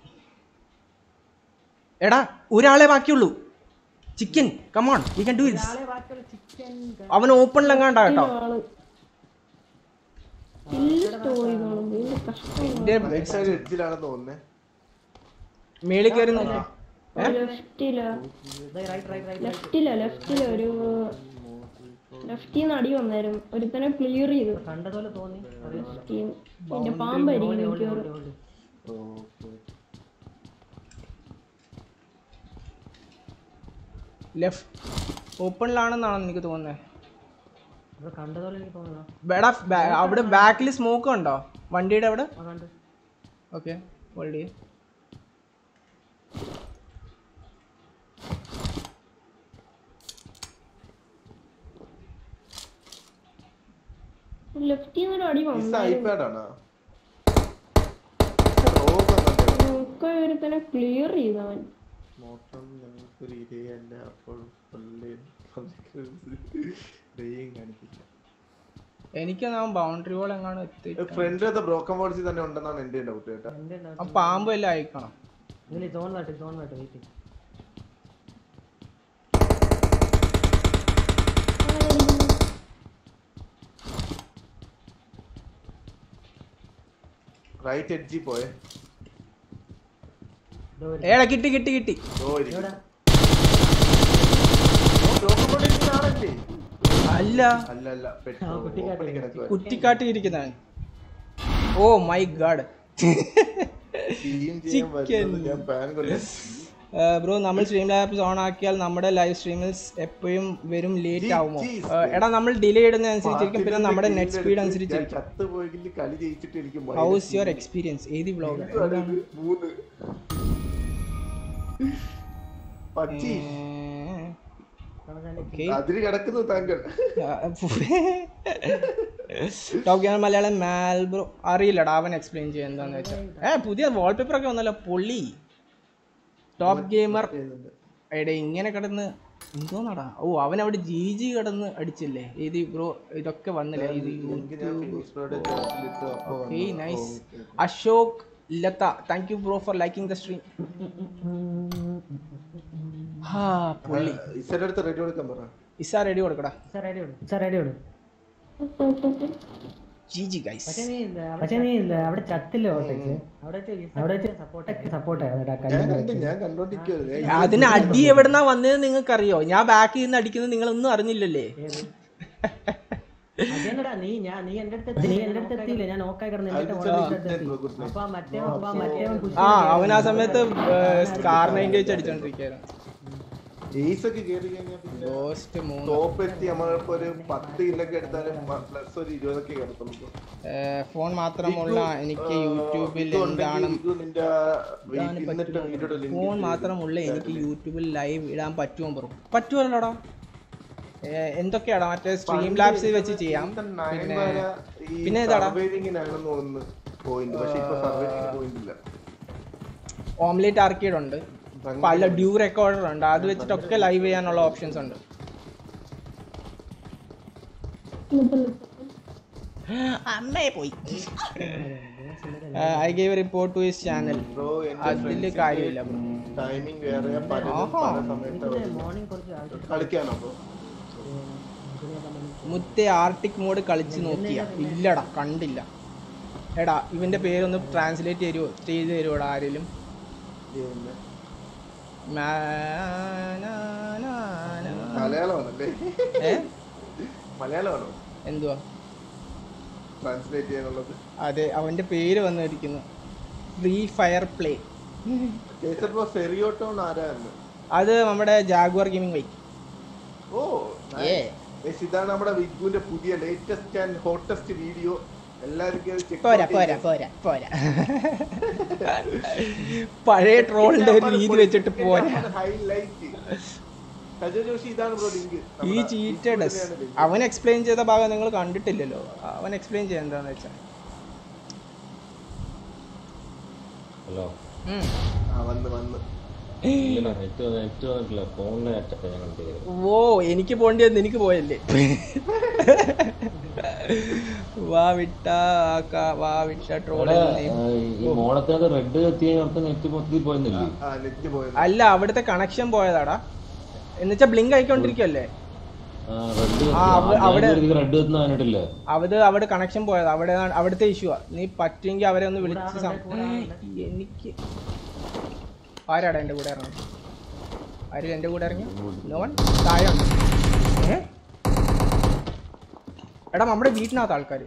എടാ ഒരാളെ ബാക്കിയുള്ളൂ chicken come on we can do it's ആളെ ബാക്കിയുള്ള ചിക്കൻ അവൻ ഓപ്പണിലെങ്ങാണ്ടാ കേട്ടോ ആള് ഇല്ല സ്റ്റോറി കാണുമ്പോ ഇത് കഷ്ടമാണ് എന്റെ റൈറ്റ് സൈഡ് എഡ്ജിലാണെന്ന് തോന്നുന്നേ മേളിൽ കയറി നോക്കി ലെഫ്റ്റില റൈറ്റ് റൈറ്റ് റൈറ്റ് ലെഫ്റ്റില ലെഫ്റ്റില ഒരു ലെഫ്റ്റിന്ന് അടി വന്നായിരുന്നു ഒരുത്തനെ ക്ലിയർ ചെയ്തു കണ്ടതുപോലെ തോന്നി ലെഫ്റ്റിന്ന് എന്റെ പാമ്പായിരിക്കും മിക്കവാറും ഓക്കെ ലെഫ്റ്റ് ഓപ്പണിലാണെന്നാണ് എനിക്ക് തോന്നുന്നത് ഇവിടെ കണ്ടതുപോലെ എനിക്ക് തോന്നുന്നു എടാ ബാ- അവിടെ ബാക്കിൽ സ്മോക്ക് ഉണ്ടോ വണ്ടിയുടെ അവിടെ ആ കണ്ട് ഓക്കെ ഹോൾഡ് ചെയ്യും ലെഫ്റ്റിന്ന് ഒരു അടി ഈ വന്നായിരുന്നു ഐപാഡ് ആണോ റോഗ് ഒക്കെ ഒരുത്തനെ ക്ലിയർ ചെയ്തവൻ മോട്ടം ഞങ്ങൾക്കൊരു ഇരയല്ല അപ്പോൾ കൊല്ലേൻ ദയും കാണിക്കില്ല എനിക്ക് അവൻ ബൗണ്ടറി വോൾ എങ്ങാണ് എത്തി ഫ്രണ്ടിലത്തെ ബ്രോക്കൺ ബോൾസിൽ തന്നെ ഉണ്ടെന്നാണ് എന്റെ ഡൗട്ട് കേട്ടോ എന്റെ ആ പാമ്പ് എല്ലാം അയക്കണം ഇതിൽ സോൺ നാട്ട് സോൺ നാട്ട് വെയിറ്റ് റൈറ്റ് എഡ്ജിൽ പോയെ ഏടാ കിട്ടി കിട്ടി കിട്ടി ഓ ഇരിക്കുന്നു. ഓ, ബ്രോക്കൺ ബോൾ ഇരിക്കുന്ന ആളല്ലേ അല്ല അല്ല അല്ല പെട്രോൾ ഓപ്പണിൽ കിടക്കുവാ കുറ്റിക്കാട്ടി ഇരിക്കുന്നവൻ ഓ മൈ ഗാഡ് ടീം ചെയ്യാൻ വരുന്നത് ഞാൻ പാൻ കൊല്ലം ബ്രോ നമ്മൾ സ്ട്രീം ലാബ്സ് ഓൺ ആക്കിയാൽ നമ്മുടെ ലൈവ് സ്ട്രീമിൽസ് എപ്പോഴും വരും ലേറ്റ് ആവുമോ jeez. ഏ, എടാ നമ്മൾ ഡിലേ ഇടുന്ന അനുസരിച്ചിരിക്കും പിന്നെ നമ്മുടെ നെറ്റ് സ്പീഡ് ഞാൻ അനുസരിച്ചിരിക്കും ചത്ത് പോയെങ്കിൽ കളി ജയിച്ചിട്ട് എനിക്ക് ഹൗസ് യുവർ എക്സ്പീരിയൻസ് ഏത് വ്ളോഗ് മൂന്ന് പച്ചി ഓക്കെ അതിന് കിടക്കുന്നു താങ്കൾ ടോപ്പ് ഗെയിമർ മലയാളം മാൽബ്രോ അറിയില്ലടാ അവൻ എക്സ്പ്ലെയിൻ ചെയ്യാൻ എന്താന്ന് വെച്ചാൽ ഏ പുതിയ വാൾപേപ്പർ ഒക്കെ വന്നല്ലോ പൊള്ളി ടോപ്പ് ഗെയിമർ എടേ ഇങ്ങനെ കിടന്ന് എന്തോന്നടാ ഓ അവൻ അവിടെ ജി ജി കിടന്ന് അടിച്ചില്ലേ ഇത് ബ്രോ ഇതൊക്കെ വന്നില്ലേ ഇത് okay nice Ashok Latha thank you bro for liking the stream ഹാ പൊള്ളി ഇസയുടെ അടുത്ത് റെഡി കൊടുക്കാൻ പറ ഇസാ റെഡി കൊടുക്കടാ സാർ റെഡി വിടും സാർ റെഡി വിടും ജി ജി ഗൈസ് പക്ഷേ നീ ഇല്ല പക്ഷേ നീ ഇല്ല അവിടെ ചത്തില്ല ഓട്ടേക്ക് അവിടെ വെച്ച് അവിടെ വെച്ച് സപ്പോർട്ട് സപ്പോർട്ട് ആയിരുന്നു ഞാൻ കണ്ടു ഞാൻ കണ്ടോണ്ടിരിക്കുവായിരുന്നു അതിന് അടി എവിടുന്നാ വന്നത് നിങ്ങൾക്ക് അറിയോ ഞാൻ ബാക്കിൽ നിന്ന് അടിക്കുന്നത് നിങ്ങളൊന്നും അറിഞ്ഞില്ലല്ലേ അതേടാ നീ ഞാൻ നീ എന്റെ അടുത്ത് നീ എന്റെ അടുത്ത് എത്തിയില്ല ഞാൻ നോക്കായി കിടന്നു എന്നിട്ട് ഓടി എത്തി. അപ്പൊ ആ മറ്റേ അപ്പൊ ആ മറ്റേ ആ അവൻ ആ സമയത്ത് സ്കാർ നൈൻറ്റി വെച്ച് അടിച്ചോണ്ടിരിക്കായിരുന്നു ഏസ് ഒക്കെ കേറി കഴിഞ്ഞാൽ പിന്നെ ഗോസ്റ്റ് മൂന്ന് ടോപ്പ് എത്തി നമ്മളിപ്പോ ഒരു പത്ത് കില്ലൊക്കെ എടുത്താലും പ്ലസ് ഒരു ഇരുപതൊക്കെ കിടത്തുള്ളൂ ഫോൺ മാത്രമുള്ള എനിക്ക് യൂട്യൂബിൽ എന്താണ് നിന്റെ എന്നിട്ട് വീഡിയോയുടെ ലിങ്ക് ഫോൺ മാത്രമുള്ള എനിക്ക് യൂട്യൂബിൽ ലൈവ് ഇടാൻ പറ്റുമോ ബ്രോ പറ്റുമല്ലോടാ എന്തൊക്കെയാടാ മറ്റേ സ്ട്രീം ലാബ്സ് വെച്ച് ചെയ്യാം പിന്നെ പിന്നെ ഏതാടാ സർവൈവിങ്ങിനാണെന്ന് തോന്നുന്നു പോയിന്റ് പക്ഷെ ഇപ്പൊ സർവൈവിങ് പോയിന്റ് ഇല്ല ഓംലേറ്റ് ആർക്കേഡ് ഉണ്ട് പല ഡ്യൂ റെക്കോർഡർ ഉണ്ട് അത് വെച്ചിട്ടൊക്കെ ലൈവ് ചെയ്യാനുള്ള ഓപ്ഷൻസ് ഉണ്ട് അമ്മയെ പോയി I gave report to his channel bro അതില് കാര്യമില്ല ബ്രോ ടൈമിംഗ് വേറെ പലതും ആഹാ. പല സമയത്ത് മോർണിംഗ് കുറച്ച് ആവശ്യം കളിക്കാനോ ബ്രോ മുത്തേ ആർട്ടിക് മോഡ് കളിച്ച് നോക്കിയ ഇല്ലടാ കണ്ടില്ല എടാ ഇവന്റെ പേരൊന്ന് ട്രാൻസ്ലേറ്റ് തരുമോ ചെയ്ത് തരുമോടാ ആരെങ്കിലും പിന്നെ മാ- നാ- നാ- നാ. മലയാളമാണല്ലേ ഏ മലയാളമാണോ എന്തുവാ ട്രാൻസ്ലേറ്റ് ചെയ്യാനുള്ളത് അതെ അവന്റെ പേര് വന്നിരിക്കുന്നു ഫ്രീ ഫയർ പ്ലേ കേസർ ബ്രോ ഫെറിയോട്ടോൺ ആരായിരുന്നു അത് നമ്മുടെ ജാഗ്വാർ ഗെയിമിംഗ് വൈ ഓ ഏ Guys, ഇതാണ് നമ്മുടെ വിഗുവിന്റെ പുതിയ ലേറ്റസ്റ്റ് ആൻഡ് ഹോട്ടസ്റ്റ് വീഡിയോ എല്ലാവർക്കും അത് check പോരാ out പോരാ ചെയ്യാം. പോരാ പോരാ പഴയ ട്രോളിന്റെ ഒരു രീതി വെച്ചിട്ട് പോരാ ഹൈലൈറ്റ് സജോ ജോഷി ഇതാണ് ബ്രോ ലിങ്ക് ഈ ചീറ്റഡസ് അവൻ എക്സ്പ്ലെയിൻ ചെയ്ത ഭാഗം നിങ്ങൾ കണ്ടിട്ടില്ലല്ലോ അവൻ എക്സ്പ്ലെയിൻ ചെയ്യാൻ എന്താന്ന് വെച്ചാ ഹലോ ഉം. ആ വന്ന് വന്ന് ഇല്ല നെറ്റ് നെറ്റ് വന്നിട്ടില്ല ഫോണിന് നെറ്റ് ഞാൻ കണ്ടിരിക്കുന്നത് ഓ എനിക്ക് പോണ്ടി വന്ന് എനിക്ക് പോയല്ലേ വാ വിട്ട ആക്ക- വാ വിട്ട ട്രോൾ ഈ മോളത്തിനകത്ത് റെഡ് എത്തി കഴിഞ്ഞാൽ നെറ്റ് മൊത്തത്തിൽ പോയെന്നില്ലേ ആ നെറ്റ് പോയത് അല്ല അവിടുത്തെ കണക്ഷൻ പോയതാടാ എന്നുവെച്ചാ ബ്ലിങ്ക് ആയിക്കൊണ്ടിരിക്കല്ലേ റെഡ് ആ, അവ- അവിടെ- റെഡ് എത്തുന്ന കണ്ടിട്ടില്ല അത് അവിടെ കണക്ഷൻ പോയത് അവിടെ അവിടുത്തെ ഇഷ്യൂ ആ നീ പറ്റുമെങ്കിൽ അവരെ ഒന്ന് വിളിച്ച് സം- എനിക്ക് ആരാടാ എന്റെ കൂടെ ഇറങ്ങി ആരും എന്റെ കൂടെ ഇറങ്ങി നോൺ താഴെ ഉണ്ട് ഏ? എടാ നമ്മുടെ വീട്ടിനകത്ത് ആൾക്കാർ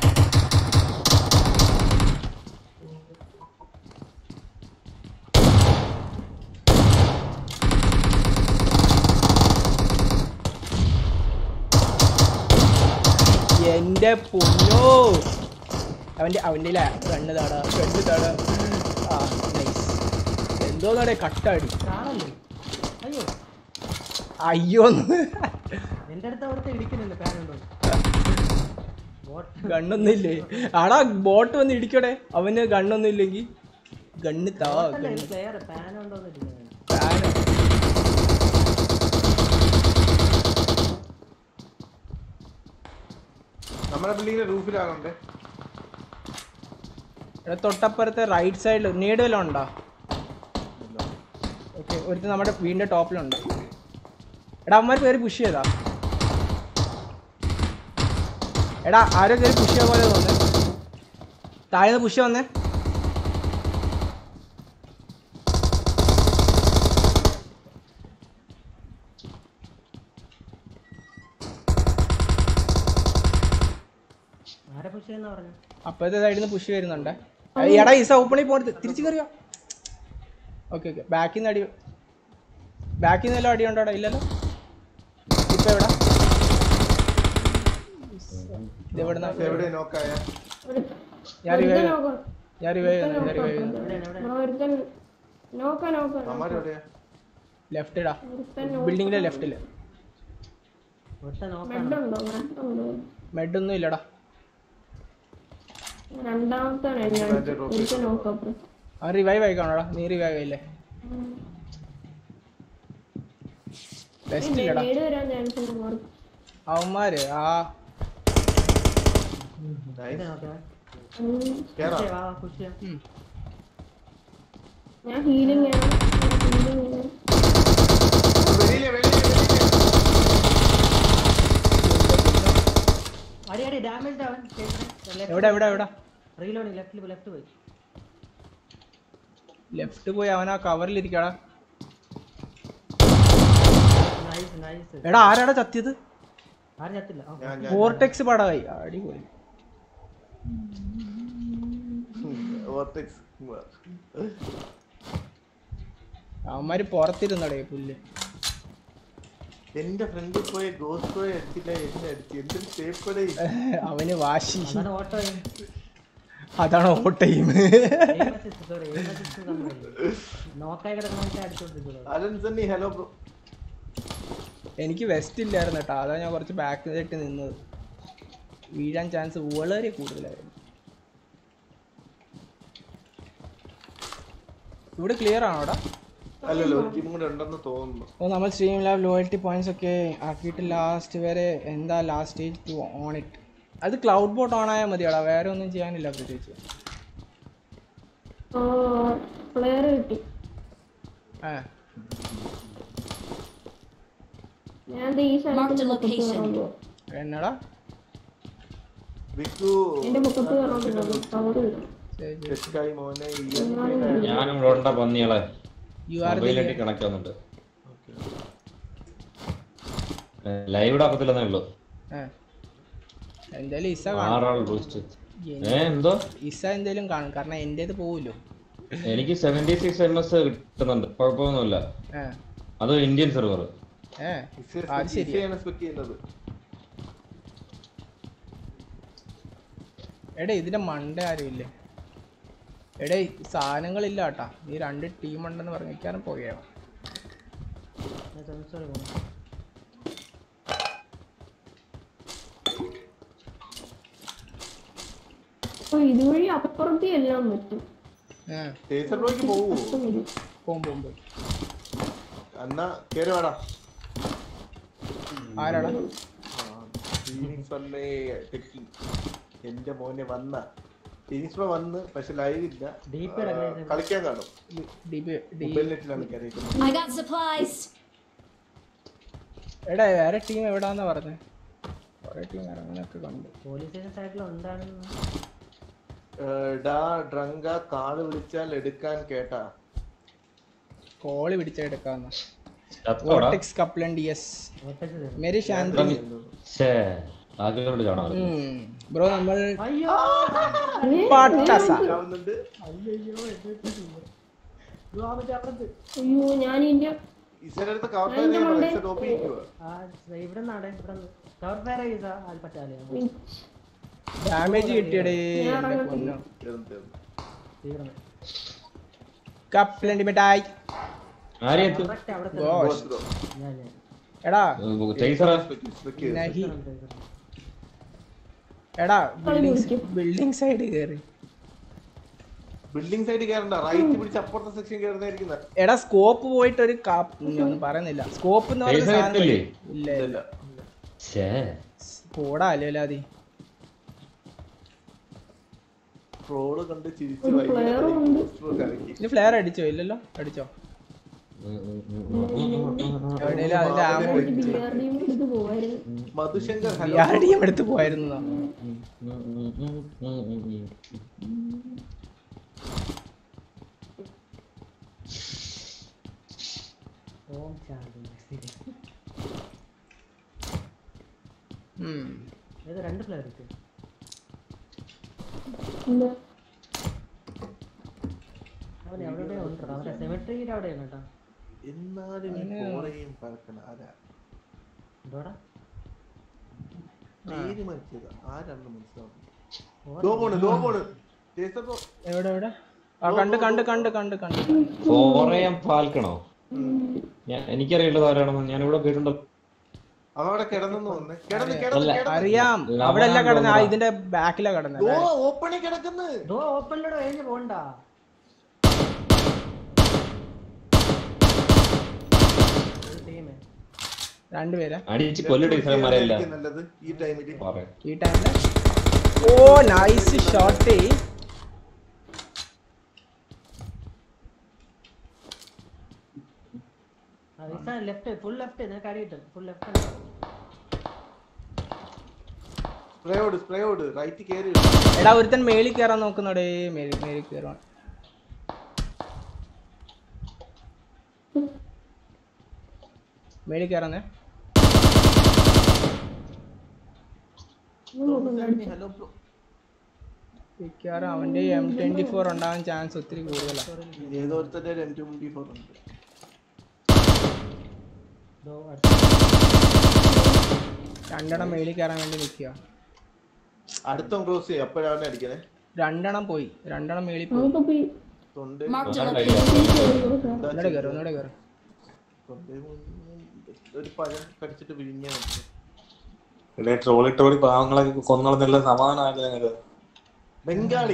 എന്റെ പൊന്നോ അവന്റെ അവന്റെ കണ്ണ് താടാ കണ്ണ് താടാ ആ നൈസ് എന്തോന്നാടേ കട്ടടി കാണല്ലേ അയ്യോ അയ്യോ എന്റെ അടുത്ത് അവിടുത്തെ ഇടിക്കുന്നുണ്ട് ഫാൻ ഉണ്ടോ ഗണ്ണൊന്നുമില്ലേ ആടാ ബോട്ട് വന്ന് ഇടിക്കടെ അവന് ഗണ്ണൊന്നും ഇല്ലെങ്കിൽ ഗണ്ണ് താ ഗണ്ണ് പ്ലെയർ ഫാൻ ഉണ്ടോ എന്ന് ഇടിക്കുന്നത് ഫാന്. നമ്മുടെ ബിൽഡിങ്ങിന്റെ റൂഫിലാണുണ്ട് എടാ തൊട്ടപ്പുറത്തെ റൈറ്റ് സൈഡിൽ നീട് വല്ലതും ഉണ്ടോ ഓക്കെ ഒരുത്തൻ നമ്മുടെ വീടിന്റെ ടോപ്പിലുണ്ട് എടാ അവന്മാർ കയറി പുഷ് ചെയ്താ എടാ ആരോ കയറി പുഷ് ചെയ്യാൻ പോലെ തോന്നുന്നു താഴെ പുഷ് വന്നേ ആരെ പുഷ് ചെയ്യുന്ന പറഞ്ഞു അപ്പോഴത്തെ സൈഡിൽ നിന്ന് പുഷ് വരുന്നുണ്ട് എടാ ഈസ ഓപ്പണിൽ പോകരുത് തിരിച്ചു കയറിയോ ഓക്കെ ഓക്കെ ബാക്കിൽ നിന്ന് അടി ബാക്കിൽ നിന്ന് വല്ലതും അടിയുണ്ടോടാ ഇല്ലല്ലോ ഇപ്പൊ എവിടെ ഇതെവിടുന്നാ എവിടെ നോക്കായ ഞാൻ റിവൈവ് ഞാൻ റിവൈവ് ചെയ്യുന്നു ഞാൻ റിവൈവ് ചെയ്യുന്നു ബ്രോ ഒരുത്തൻ നോക്ക നോക്ക അമ്മാര് എവിടെയാ ലെഫ്റ്റ് ഇടാ ഒരുത്തൻ ബിൽഡിങ്ങിന്റെ ലെഫ്റ്റില് ഒറ്റ നോക്കാണ് മെഡുണ്ടോ മെഡുണ്ടോ മെഡ് ഒന്നും ഇല്ലടാ രണ്ടാമത്തെ ഞാൻ ഒരുത്തൻ നോക്കാം ബ്രോ അവൻ റിവൈവ് ആയി കാണോടാ നീ റിവൈവ് ആയില്ലേ ബെസ്റ്റ് ഇല്ലടാ നേട് വരാൻ ചാൻസ് ഉണ്ട് മാർക്ക് അവന്മാര് ആ നൈസ് നോക്കാം കേറാ വാ പുഷ് ചെയ്യാം ഞാൻ ഹീലിംഗ് ആണ് ഹീലിംഗ് ആണ് വെളിയിലെ വെളിയിലെ വെളിയിലെ അടി അടി ഡാമേജ് അവൻ എവിടെ എവിടെ എവിടെ റീലോഡിങ് ലെഫ്റ്റിൽ ലെഫ്റ്റ് പോയി ലെഫ്റ്റ് പോയി അവൻ ആ കവറിലിരിക്കടാ നൈസ് നൈസ് എടാ ആരാടാ ചത്തിയത് ആരും ചത്തില്ല ആ, ഞാൻ ഞാൻ വോർട്ടെക്സ് പടമായി അടിപൊളി വോർട്ടെക്സ് അവന്മാര് പുറത്തിരുന്നടേ പുല്ല് എന്റെ ഫ്രണ്ടിൽ പോയ ഗോസ്റ്റ് പോയ അടിച്ചില്ല എന്നെ അടിച്ചു എന്തൊരു സേഫ് കൊടേ അവന് വാശി അതാണ് ഓട്ടോ അതാണ് ഓട്ടയും സോറി നോക്കായി കിടക്കണമെന്ന് അടിച്ചോണ്ടിരിക്കുള്ളൂ അലൻ സണ്ണി ഹലോ ബ്രോ എനിക്ക് വെസ്റ്റ് ഇല്ലായിരുന്നു കേട്ടോ അതാ ഞാൻ കുറച്ച് ബാക്ക് ആയിട്ട് നിന്നത് വീഴാൻ ചാൻസ് വളരെ കൂടുതലായിരുന്നു ഇവിടെ ക്ലിയർ ആണോടാ അല്ലല്ലോ ഒരു ടീമും കൂടെ ഉണ്ടെന്ന് തോന്നുന്നു അപ്പോൾ നമ്മൾ സ്ട്രീം ലാബ് ലോയൽറ്റി പോയിന്റ്സ് ഒക്കെ ആക്കിയിട്ട് ലാസ്റ്റ് വരെ എന്താ last stage to on it അത് ക്ലൗഡ് ബോട്ട് ഓൺ ആയാൽ മതിയാടാ വേറെ ഒന്നും ചെയ്യാനില്ല പ്രത്യേകിച്ച് പ്ലെയർ കിട്ടി ആ ഞാൻ ദേ ഈ സ്ഥലത്തിന്റെ മുഖത്ത് കയറാൻ പോവാ എന്നടാ വിക്കു എന്റെ മുഖത്ത് കയറാൻ പോകുന്നു കവർ കിട്ടും ശരി ശരി ചെക്കായി മോനെ ഈ ഞാനും ഇവിടെ ഉണ്ട പന്നികളെ യു ആർ മൊബൈലായിട്ട് കണക്ട് ആവുന്നുണ്ട് ലൈവ് ഇടാക്കത്തില്ലെന്നേ ഉള്ളൂ എന്തായാലും ഇസ കാണും ആറാൾ ബൂസ്റ്റ് ഏ എന്തോ ഇസ എന്തായാലും കാണും കാരണം എന്റേത് പോവുമല്ലോ എനിക്ക് സെവന്റി സിക്സ് എം എസ് കിട്ടുന്നുണ്ട് കുഴപ്പമൊന്നുമില്ല ഏ അത് ഇന്ത്യൻ സെർവർ ഏ അത് ശരി ഇസയാണ് സ്പെക്ക് ചെയ്യുന്നത് എടേ ഇതിന്റെ മണ്ട ആരും ഇല്ലേ എടേ സാധനങ്ങളില്ല കേട്ടാ നീ രണ്ട് ടീം ഉണ്ടെന്ന് പറഞ്ഞേക്കാനും പോയോ സോറി അപ്പൊ ഇതുവഴി അപ്പുറത്തെ എല്ലാം പറ്റും ഏ ടേസർ ബ്രോയ്ക്ക് പോവോ പോവും പോവും പോവും അന്നാ കേറി വേടാ ആരാടാ ഫീനിക്സ് വന്നേ ടെക്കി എന്റെ മോനെ വന്ന ഫീനിക്സ് ബ്രോ വന്ന് പക്ഷെ ലൈവ് ഇല്ല DP ആ, ഇടയ്ക്ക് കളിക്കാൻ കാണും ഡി പി ഡി മൊബൈൽ നെറ്റിലാണ് കയറിയിരിക്കുന്നത് I got supplies. എടാ വേറെ ടീം എവിടാന്നാ പറഞ്ഞേ കൊറേ ടീം ഇറങ്ങാനൊക്കെ കണ്ടു പോലീസ് സ്റ്റേഷൻ സൈഡിൽ ഉണ്ടായിരുന്നു ഏ, ഡാ ഡ്രങ്ക കാള് വിളിച്ചാൽ എടുക്കാൻ കേട്ടാ കോള് പിടിച്ചെടുക്കാന്ന് ചത്തോടാ വോർട്ടെക്സ് കപ്ലൻ ഡി എസ് ഒറ്റയ്ക്ക് മേരി ശാന്തി ഛേ ആഗ്രഹോട് കാണാം ബ്രോ നമ്മൾ അയ്യോ പാട്ടസ ആവുന്നുണ്ട് അയ്യോ ഇത് ആ മറ്റേ അപ്പുറത്ത് അയ്യോ ഞാൻ ഇതിന്റെ ഇസയുടെ അടുത്ത് കവർ അതിന്റെ ചെയ്യാൻ മണ്ടേ- ഇസ ടോപ്പ് ഇരിക്കുവാ ആ ഇവിടെ നിന്നാടെ ഇവിടെ നിന്ന് കവർ ഫയർ ചെയ്ത അത് പറ്റാലേ ഡാമേജ് കിട്ടിയടേ ഞാൻ എന്റെ ഇറങ്ങട്ടെ. പൊന്നോ തീർന്നു തീർന്നു തീർന്നു കപ്ലൻ മിഠായി ആരെയെത്തും കറക്റ്റ് അവിടെ ഗോഷ് ബ്രോ ഞാൻ ഞാൻ ടൈസറാ സ്പെക്ക് ചെയ്തു നഹി തീർന്നു. എടാ ബിൽഡിംഗ് ബിൽഡിംഗ് സൈഡ് കയറി ബിൽഡിംഗ് സൈഡ് കയറണ്ട റൈറ്റ് പിടിച്ച് അപ്പുറത്തെ സെക്ഷൻ കയറുന്നതായിരിക്കും നല്ലത്. എടാ സ്കോപ്പ് പോയിട്ട് ഒരു കാപ്പ് ഒന്നും പറയുന്നില്ല സ്കോപ്പ് എന്ന് പറയുന്ന പൈസ സാധനം കിട്ടില്ലേ? ഇല്ല ഇല്ല ഛേ പോടാ അല്ലേ അല്ലാതെ ട്രോള് കണ്ട് ചിരിച്ച് ഒരു വൈകിട്ട് flare ഉണ്ട്. poster കലക്കി. ഇനി ഫ്ലെയർ അടിച്ചോ ഇല്ലല്ലോ അടിച്ചോ എവിടെയെങ്കിലും അതിന്റെ ആമോ ബിആർഡിയും എടുത്ത് പോവായിരുന്നു മധുശങ്കർ ഹലോ ബിയാടിയും എടുത്ത് പോയിരുന്നതാ ഓം ശാന്തി ഉം. ഇത് രണ്ട് പ്ലെയർ കിട്ടി എന്താ അവൻ എവിടെ ഉണ്ട് അവന്റെ സെമിട്രിയുടെ അവിടെയാണ് കേട്ടോ എന്നാലും ഈ കോളയും പറക്കണ ആരാ എന്തോടാ പേര് മനസ്സിലാ ആരാണെന്ന് മനസ്സിലാവും ദോ പോണ് ദോ പോണ് ടേസ്റ്റർ ദോ. എവിടെ എവിടെ ആ കണ്ട് കണ്ട് കണ്ട് കണ്ട് കണ്ട് ഫോറയം ഫാൽക്കണോ ഞാൻ എനിക്കറിയുള്ളത് ആരാണെന്ന് ഞാൻ ഇവിടെ കേട്ടിട്ടുണ്ടോ അവൻ അവിടെ കിടന്നെന്ന് തോന്നുന്നേ കിടന്ന് കിടന്ന് അല്ല. കിടന്ന് അറിയാം അവിടെ അല്ല കിടന്ന ആ ഇതിന്റെ ബാക്കിലാ കിടന്നത് ദോ ഓപ്പണി കിടക്കുന്നു ദോ ഓപ്പണിലൂടെ കഴിഞ്ഞ് പോണ്ട ടീമേ രണ്ടുപേരാ അടിച്ച് കൊല്ലിട്ട് ഇസ്ലാമാരെയല്ല ആയിരിക്കും നല്ലത് ഈ ടൈമില് പറയാം ഈ ടൈമില് oh nice shot left full left നിനക്ക് അടി കിട്ടും ഫുൾ ലെഫ്റ്റ് സ്പ്രേ ഓട് സ്പ്രേ ഓട് റൈറ്റ് കേറി എടാ ഒരുത്തൻ മേളിൽ കയറാൻ നോക്കുന്നടേ മേളിൽ മേളിൽ കയറാൻ മേളിൽ കയറാന്നേ ഹലോ ബ്രോ മിക്കവാറും അവന്റെ എം ട്വന്റി ഫോർ ഉണ്ടാകാൻ ചാൻസ് ഒത്തിരി കൂടുതലാണ് ഏതോ ഒരുത്തന്റെ ഒരു എം ട്വന്റി ഫോർ ഉണ്ട് ദോ അടുത്ത രണ്ടെണ്ണം മേളിൽ കയറാൻ വേണ്ടി നിൽക്കുക അടുത്ത ക്രോസ് ചെയ്യും അപ്പോഴാണ് അടിക്കണേ രണ്ടെണ്ണം പോയി രണ്ടെണ്ണം മേളിൽ പോയി അതൊക്കെ പോയി തൊണ്ട് Marked a അവസാനം location. ഒന്നുകൂടെ കയറി ഒന്നുകൂടെ കയറി തൊണ്ടേ ഒരു പഴം കടിച്ചിട്ട് വിഴിഞ്ഞാ മതി. ഇവിടെ ട്രോളി ട്രോളി പാവങ്ങളൊക്കെ കൊന്നളന്നുള്ള സമാധാനമായില്ല ഞങ്ങൾക്ക് ബംഗാളി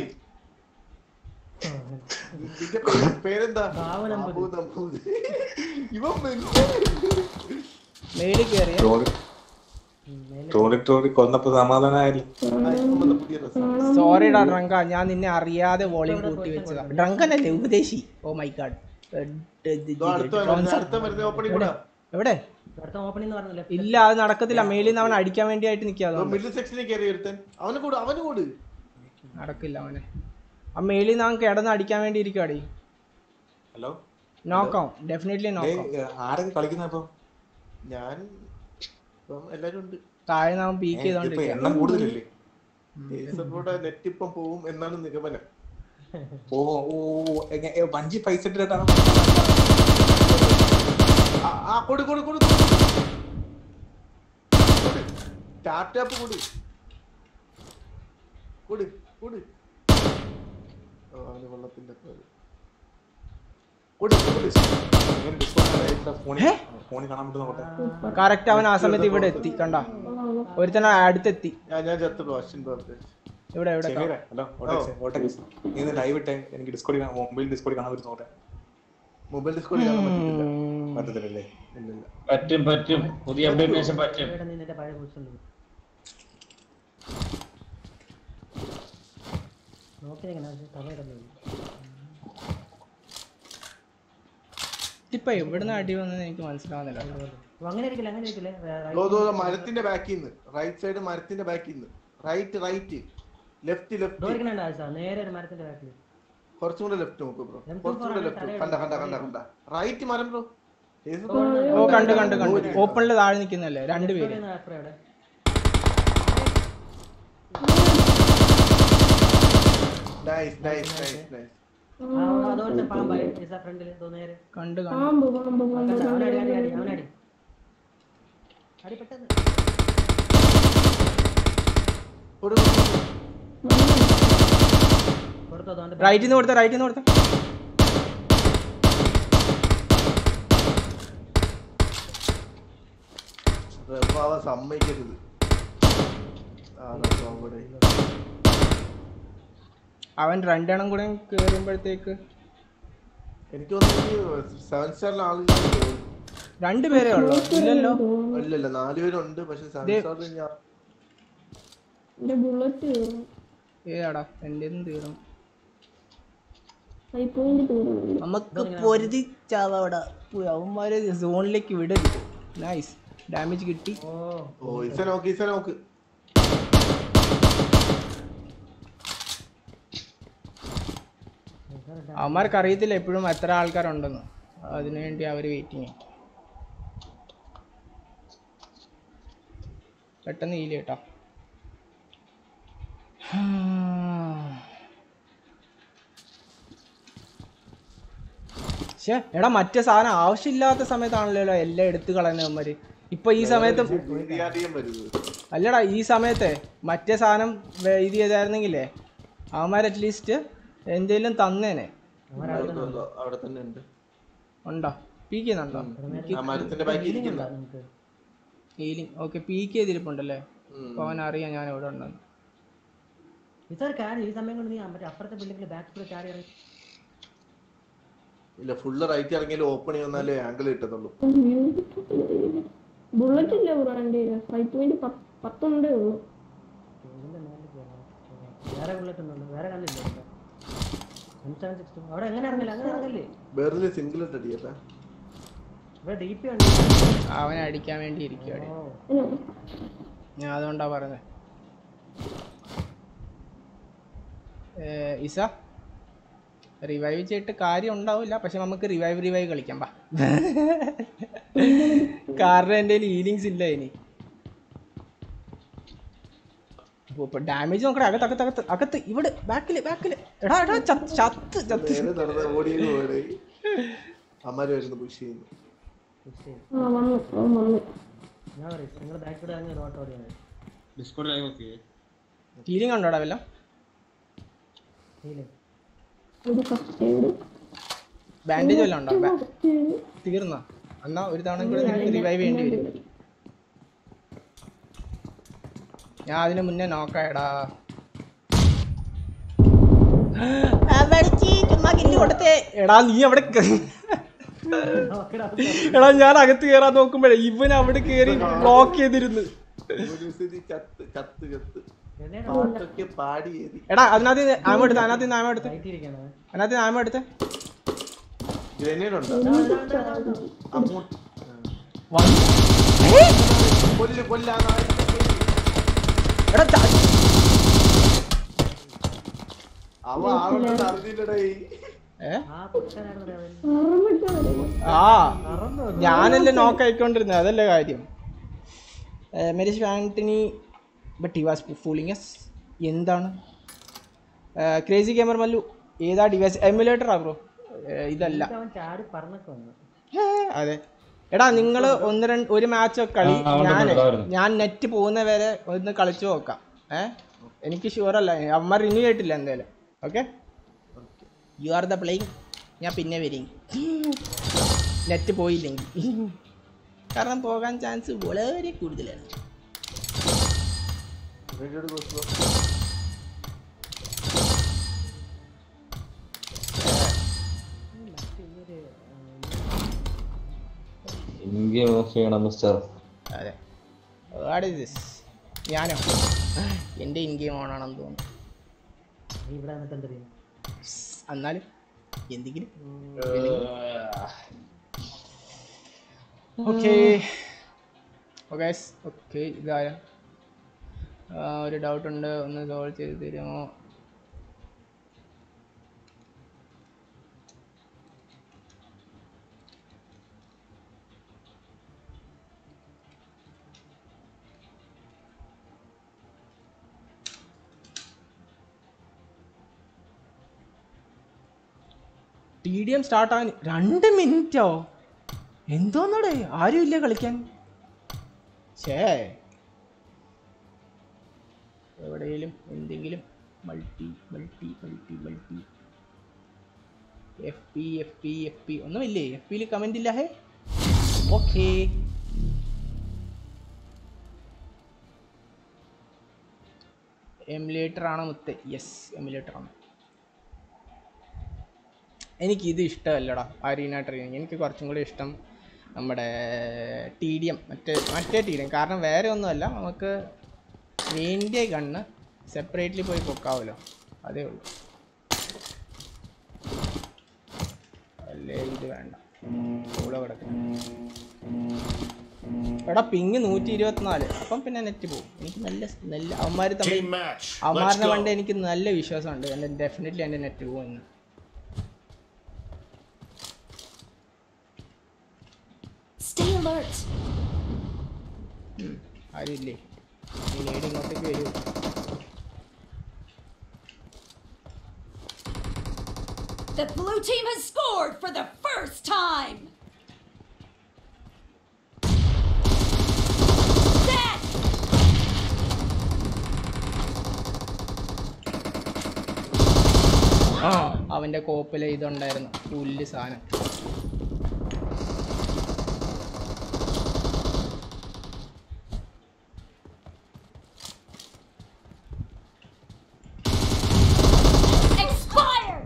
ഇതിന്റെ പേര് പേരെന്താ ബാബു നമ്പൂതിരി. ബാബു നമ്പൂതിരി. ഇവൻ ബംഗാളി മേളിൽ കയറിയ ട്രോളി ട്രോളി ട്രോളി കൊന്നപ്പോ സമാധാനമായില്ല ആ, ഇപ്പം വന്ന പുതിയ രസം സോറിടാ ഡ്രങ്ക ഞാൻ നിന്നെ അറിയാതെ വോളിയം കൂട്ടി വെച്ചതാ ഡ്രങ്കനല്ലേ ഉപദേശി ഓ മൈ ഗാഡ് അടുത്ത വരുന്ന അടുത്ത വരുന്ന ഓപ്പണിംഗ് കൂടാ എവിടെ അടുത്ത ഓപ്പണിംഗ് എന്ന് പറഞ്ഞ ഇല്ല അത് നടക്കത്തില്ല മേളിൽ നിന്ന് അവൻ അടിക്കാൻ വേണ്ടിയായിട്ട് നിൽക്കാതെ മിഡിൽ സെക്ഷനിൽ കയറി ഒരുത്തൻ അവന് കൂട് അവന് കൂട് നടക്കില്ല അവനെ ആ മേളിൽ നിന്ന് അവൻ കിടന്ന് അടിക്കാൻ വേണ്ടി ഇരിക്കുവാടി ഹലോ നോക്കാം ഡെഫിനറ്റ്ലി നോക്കാം ആരൊക്കെ കളിക്കുന്ന ഇപ്പൊ ഞാൻ ഇപ്പം എല്ലാരും ഉണ്ട് താഴെ നിന്ന് അവൻ പീക്ക് ഇപ്പൊ ചെയ്തോണ്ടിരിക്കുക എണ്ണം കൂടുതലില്ലേ കേസർഗോഡ് നെറ്റ് ഇപ്പം പോവും എന്നാണ് നിഗമനം ഓ ഓ ഓ, എങ്ങ- ഏ, വഞ്ചി പൈസ ഇട്ടിട്ടാണ് ആ, ആ കൊടു കൊടു കൊടു ടാറ്റാപ്പ് കൊടു കൊടു കൊടു ഓ, അവന് വെള്ളത്തിന്റെ പേര് കൊടു കൊടു ഫോണിൽ ഫോണിൽ കാണാൻ പറ്റുന്ന കോട്ടെ കറക്റ്റ് അവൻ ആ സമയത്ത് ഇവിടെ എത്തി കണ്ട ഒരുത്തന അടുത്തെത്തി ഞാൻ ഞാൻ ചത്തു അശ്വിൻ ബാബു ഇവിടെ ഇവിടെ ചെമീറെ, ഹലോ ഓട്ടെക്സ്, ഓട്ടെക്സ്. നീ ഒന്ന് ലൈവ് ഇട്ടേ എനിക്ക് ഡിസ്കോഡി മൊബൈൽ ഡിസ്കോഡി കാണാൻ പറ്റുന്ന നോട്ടെ മൊബൈൽ ഡിസ്കോഡ് കാണാൻ പറ്റില്ല പറ്റത്തില്ലല്ലേ ഇല്ലില്ല പറ്റും പറ്റും പുതിയ അപ്ഡേറ്റിന് ശേഷം പറ്റും ഇവിടെ നിന്ന് നിന്റെ പഴയ പൊസിഷൻ നോക്കി നിൽക്കണം തലയിടന്നു ഇപ്പൊ എവിടുന്ന് അടി വന്നെന്ന് എനിക്ക് മനസ്സിലാവുന്നില്ല അങ്ങനെ ഇരിക്കില്ല അങ്ങനെ ഇരിക്കില്ലേ ദോ, ദോ, ദോ, മരത്തിന്റെ ബാക്കിൽ നിന്ന് റൈറ്റ് സൈഡ് മരത്തിന്റെ ബാക്കിൽ നിന്ന് റൈറ്റ് റൈറ്റ് ലെഫ്റ്റ് ലെഫ്റ്റ് ഡോറിക്കണ ആവശ്യം നേരെ ഒരു മരത്തിന്റെ ബാക്കിൽ കുറച്ചും കൂടെ ലെഫ്റ്റ് നോക്ക് ബ്രോ M24 കുറച്ചും കൂടെ ആണ് ലെഫ്റ്റ് തലയുടെ കണ്ട കണ്ട കണ്ട കണ്ട റൈറ്റ് മരം ബ്രോ ഓ കണ്ട് കണ്ട് കണ്ട് ഓപ്പണില് താഴെ നിൽക്കുന്നല്ലേ രണ്ടുപേര് അവിടെ നൈസ് നൈസ് നൈസ് നൈസ് അതുപോലത്തെ പാമ്പായി ഫ്രണ്ടിൽ നേരെ കണ്ട് കണ്ട് പാമ്പ് പാമ്പ് പാമ്പ് കണ്ട, അവനടി അവനടി അടി അവനടി അടി പെട്ടെന്ന് കൊടു കൊടുത്തോ അവന്റെ റൈറ്റിൽ നിന്ന് കൊടുത്ത റൈറ്റിൽ നിന്ന് കൊടുത്ത റെഫാവാൻ സമ്മതിക്കരുത് ആണോ അവിടെ അവൻ രണ്ടെണ്ണം കൂടെ കേറുമ്പോഴത്തേക്ക് എനിക്ക് തോന്നുന്നു സെവൻ സ്റ്റാറിൽ ആളില്ല രണ്ടുപേരേ ഉള്ളൂ ഇല്ലല്ലോ ഇല്ലല്ല നാലുപേരുണ്ട് പക്ഷെ സെവൻ ദേ. സ്റ്റാറിൽ ഞാൻ എന്റെ ബുള്ളറ്റ് ഏതാടാ എൻ്റെ തീർന്നു ഫൈവ് പോയിന്റ് തീർന്നു നമുക്ക് പൊരുതി ചാവടാ അവന്മാരെ സോണിലേക്ക് വിടരുത് നൈസ് ഡാമേജ് കിട്ടി ഓ ഓ ഇസ നോക്ക് ഇസ നോക്ക് അവന്മാർക്ക് അറിയത്തില്ല എപ്പോഴും എത്ര ആൾക്കാരുണ്ടെന്ന് അതിനുവേണ്ടി അവർ വെയിറ്റിങ് പെട്ടെന്ന് ഹീൽ കേട്ടോ പക്ഷേ എടാ മറ്റേ സാധനം ആവശ്യമില്ലാത്ത സമയത്താണല്ലോ എല്ലാം എടുത്തു കളയുന്നവന്മാര് ഇപ്പൊ ഈ സമയത്ത് ഇടിയാടിയും വരുന്നത് അല്ലടാ ഈ സമയത്തെ മറ്റേ സാധനം വേ- ഇത് ചെയ്തായിരുന്നെങ്കിലേ അവന്മാർ അറ്റ്ലീസ്റ്റ് എന്തേലും തന്നേനെ ആയിരിക്കുമല്ലോ, അവിടെ തന്നെ ഉണ്ട് ഉണ്ടോ പീക്ക് ചെയ്യുന്നുണ്ടോ ആ മരത്തിന്റെ ബാക്കി ഇരിക്കുന്നു നമുക്ക് ഹീലിംഗ് ഓക്കെ പീക്ക് ചെയ്തിരിപ്പുണ്ടല്ലേ അപ്പൊ അവൻ അറിയാം ഞാൻ ഇവിടെ ഉണ്ടെന്ന് ഇതൊരു കാര്യം ഈ സമയം കൊണ്ട് നീ മറ്റേ അപ്പുറത്തെ ബിൽഡിംഗിൽ ബാക്ക് കൂടെ ചാടി ഇറങ്ങി ഇല്ല ഫുള്ള് റൈറ്റ് ഇറങ്ങിയാലും ഓപ്പൺ വന്നാലേ ആംഗിൾ കിട്ടത്തുള്ളൂ ബുള്ളറ്റ് ഇല്ല ബ്രോ എൻ്റെ ഫൈവ് പോയിന്റ് പത്തൊണ്ടേ ഉള്ളൂ ഇതിന്റെ മേലെ കയറണം. വേറെ ബുള്ളറ്റ് ഒന്നും വേറെ കണ്ടില്ല എം സെവൻ സിക്സ് അവിടെ എങ്ങനെ ഇറങ്ങില്ല അങ്ങനെ ഇറങ്ങില്ലേ വേറെ സിംഗിൾ ഇട്ട് അടിയട്ടാ ഇവിടെ ഡി പി ഉണ്ട് അവനെ അടിക്കാൻ വേണ്ടി ഇരിക്കുവാടെ ഓ ഞാൻ അതുകൊണ്ടാ പറഞ്ഞത് ഇസ റിവൈവ് ചെയ്തിട്ട് കാര്യം ഉണ്ടാവില്ല പക്ഷെ നമുക്ക് റിവൈവ് റിവൈവ് കളിക്കാം ബാ കാരണം എൻ്റെ ഹീലിങ്സ് ഇല്ല ഇനി ഇപ്പൊ ഡാമേജ് നോക്കട്ടെ അകത്ത് അകത്ത് അകത്ത് അകത്ത് ഇവിടെ ബാക്കില് ബാക്കില് എടാ എടാ ചത്ത് ചത്ത് ചത്ത് നേരെ നടന്ന ഓടിയത് പോലെ അമ്മാര് വരുന്നു പുഷ് ചെയ്യുന്നു ആ വന്നു അവൻ വന്നു ഞാൻ പറയും നിങ്ങൾ ബാക്ക് കൂടെ ഇറങ്ങി ഓട്ടോ ഓടിയാണ് ഡിസ്കോഡ് ലൈവ് ഓക്കെ ഹീലിംഗ് ഉണ്ടോടാ വല്ല ഹീല് ഒരു ഫസ്റ്റ് എയ്ഡ് ബാൻഡേജ് വല്ലതും ഉണ്ടോ ബാ- തീർന്നോ എന്നാ ഒരു തവണ കൂടെ നിനക്ക് റിവൈവ് ചെയ്യേണ്ടി വരും ഞാൻ അതിന് മുന്നേ നോക്കായടാ കൊടുത്തേ എടാ നീ അവിടെ കേ- എടാ ഞാൻ അകത്ത് കേറാൻ നോക്കുമ്പോഴേ ഇവൻ അവിടെ കേറി ബ്ലോക്ക് ചെയ്തിരുന്നു ഒരു ചത്ത് ചത്ത് ചത്ത് പാട്ടൊക്കെ പാടി ഏറി എടാ അതിനകത്ത് ആമ എടുത്ത് അതിനകത്ത് ആമ എടുത്ത് കയറ്റിയിരിക്കണം അതിനകത്ത് ആമ എടുത്ത് ഗ്രനേഡ് ഉണ്ടോ അങ്ങോട്ട് കൊല്ല് കൊല്ല ആ നായിനെ കൊല്ല്. എടാ ചാ- അവ ആളുണ്ടെന്ന് അറിഞ്ഞില്ലടേ ഏ ആ പൊട്ടനായിരുന്നു അവൻ ആ ഞാനല്ലേ നോക്ക് ആയിക്കൊണ്ടിരുന്നത് അതല്ലേ കാര്യം മെരിസ് Antony but he was fooling us എന്താണ് ക്രേസി ഗെയിമർ മല്ലു ഏതാ ഡിവൈസ് എമുലേറ്ററാ ബ്രോ ഇതല്ല അവൻ ചാടി പറന്നൊക്കെ വന്നു അതെ എടാ നിങ്ങൾ ഒന്ന് രണ്ട് ഒരു മാച്ച് കളി ആ, ഉണ്ട്, ഞാൻ ഉണ്ട്, ഉണ്ട്. ഞാൻ നെറ്റ് പോകുന്ന വരെ ഒന്ന് കളിച്ചു നോക്കാം ഏ എനിക്ക് ഷുവർ അല്ല അമ്മ റിന്യൂ ചെയ്തിട്ടില്ല എന്തായാലും okay you are the playing ഞാൻ പിന്നെ വരും നെറ്റ് പോയില്ലെങ്കിൽ കാരണം പോകാൻ ചാൻസ് വളരെ കൂടുതലാണ് ഗ്രനേഡ് കൊടുത്തു എനിക്ക് ഓഫ് ചെയ്യണം മിസ്റ്റർ അതെ വാട്ട് ഇസ് ദിസ് ഞാനോ എൻ്റെ ഇൻ ഗെയിം ഓണാണെന്ന് തോന്നുന്നു നീ ഇവിടെ വന്നിട്ട് എന്ത് ചെയ്യും എന്നാലും എന്തെങ്കിലും ഓക്കെ ഓക്കെ ഓക്കെ ഇതായ ആ, ഒരു ഡൗട്ട് ഉണ്ട് ഒന്ന് സോൾവ് ചെയ്ത് തരുമോ ടി ഡി എം സ്റ്റാർട്ട് ആകാൻ രണ്ട് മിനിറ്റോ എന്തോന്നടേ ആരും ഇല്ല കളിക്കാൻ ഛേ എവിടെയെങ്കിലും എന്തെങ്കിലും multi multi multi multi F P F P F P ഒന്നുമില്ലേ എഫ് പിയിൽ കമൻ്റ് ഇല്ല ഹേ ഓക്കേ എമുലേറ്റർ ആണ് മുത്ത് യെസ് എമുലേറ്റർ ആണ് എനിക്ക് ഇത് ഇഷ്ടമല്ലടാ അരീന ട്രെയിനിങ് എനിക്ക് കുറച്ചും കൂടി ഇഷ്ടം നമ്മുടെ ടി ഡി എം മറ്റേ മറ്റേ ടി ഡി എം കാരണം വേറെ ഒന്നുമല്ല നമുക്ക് വേണ്ടിയ ഗണ്ണ് സെപ്പറേറ്റ്ലി പോയി പൊക്കാവല്ലോ അതേ ഉള്ളൂ ഇത് വേണ്ട ഇവിടെ കിടക്കും എടാ പിങ് നൂറ്റി ഇരുപത്തിനാല് അപ്പം പിന്നെ നെറ്റ് പോകും എനിക്ക് നല്ല നല്ല അവന്മാർ തമ്മിൽ Team match. Let's അവന്മാരുടെ go. പണ്ട് എനിക്ക് നല്ല വിശ്വാസമുണ്ട് എൻ്റെ ഡെഫിനറ്റ്ലി എൻ്റെ നെറ്റ് പോകുമെന്ന് Stay alert. ആരുമില്ലേ ഈ നേടി ഇങ്ങോട്ടേക്ക് വരൂ The blue team has scored for the first time. Dead. അവൻ്റെ കോപ്പിൽ ഇതുണ്ടായിരുന്നു പുല്ല് സാധനം Expired.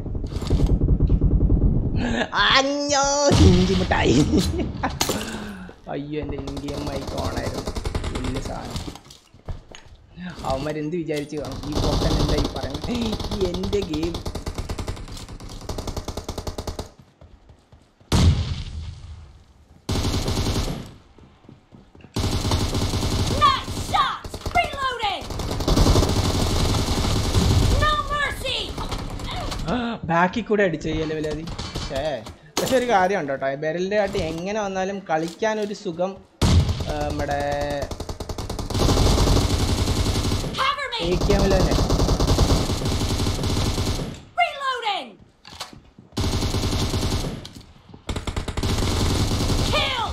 അഞ്ഞോ ഇഞ്ചി മിഠായി അയ്യോ എൻ്റെ ഇന്ത്യൻ മൈക്ക് ഓണായിരുന്നു പുല്ല് സാധനം അവന്മാരെന്ത് വിചാരിച്ചു കാണും ഈ പൊട്ടൻ എന്താ ഈ പറയുന്നത് എൻ്റെ game Nice shot. Reloading. No mercy. ബാക്കിൽ കൂടെ അടിച്ചു ലെവലതി ഏ പക്ഷെ ഒരു കാര്യമുണ്ട് കേട്ടോ ബെരലിൻ്റെ കാട്ടി എങ്ങനെ വന്നാലും കളിക്കാൻ ഒരു സുഖം ആ, നമ്മുടെ Cover എ me. കെ എമ്മിൽ തന്നെ Reloading. Kill.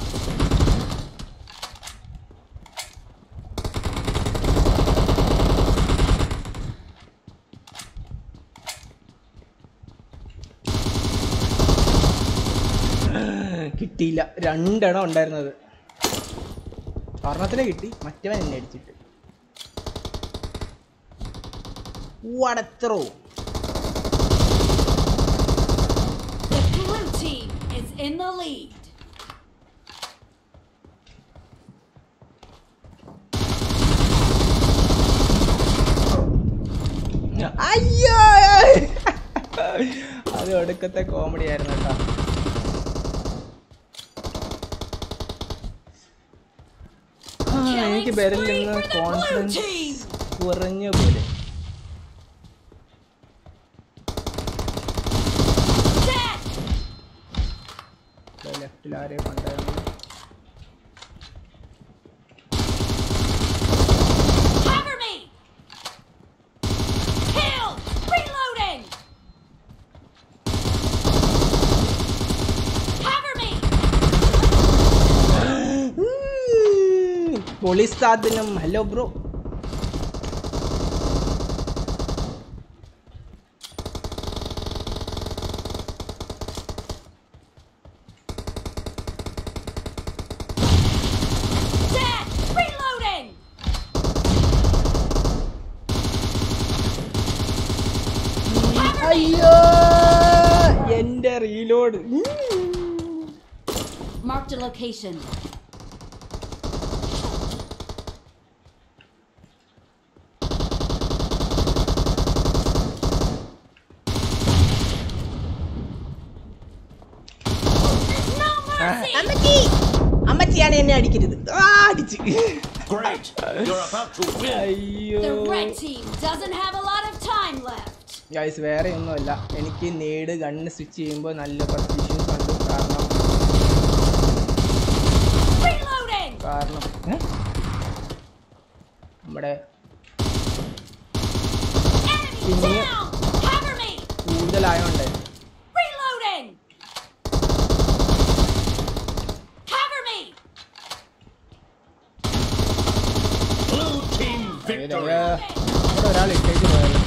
കിട്ടിയില്ല രണ്ടെണ്ണം ഉണ്ടായിരുന്നത് ഒരെണ്ണത്തിനെ കിട്ടി മറ്റവൻ എന്നെ അടിച്ചിട്ട് വടത്രോ The blue team is in the lead. അയ്യോ അത് ഒടുക്കത്തെ കോമഡി ആയിരുന്നു കേട്ടോ ആ, എനിക്ക് ബെരലിൽ നിന്ന് കോൺഫിഡൻസ് കുറഞ്ഞ പോലെ Dead. ലെഫ്റ്റിൽ ആരെയും കണ്ടായിരുന്നു Cover me. Kill. Reloading. Cover me. പൊളിസ്ഥാദിനും ഹലോ ബ്രോ Dead. Reloading. അയ്യോ എന്റെ reload Marked a location. No mercy. അമ്മച്ചി അമ്മച്ചിയാണ് എന്നെ അടിക്കരുത് ആ അടിച്ച് Great. You're about to win. അയ്യോ The red team doesn't have a lot of time left. Guys വേറെ ഒന്നുമല്ല എനിക്ക് നേട് ഗണ്ണ് സ്വിച്ച് ചെയ്യുമ്പോൾ നല്ല കുറച്ച് ഇഷ്യൂസ് ഉണ്ട് കാരണം Reloading. കാരണം ഏ? നമ്മുടെ Enemy Enemy. down. Cover me. കൂടുതലായോണ്ട് Reloading. Cover me. Blue team അയ്യോ, victory. അയ്യോ. ഇവിടെ ഒരാൾ ഇട്ടേക്ക് പോയല്ലോ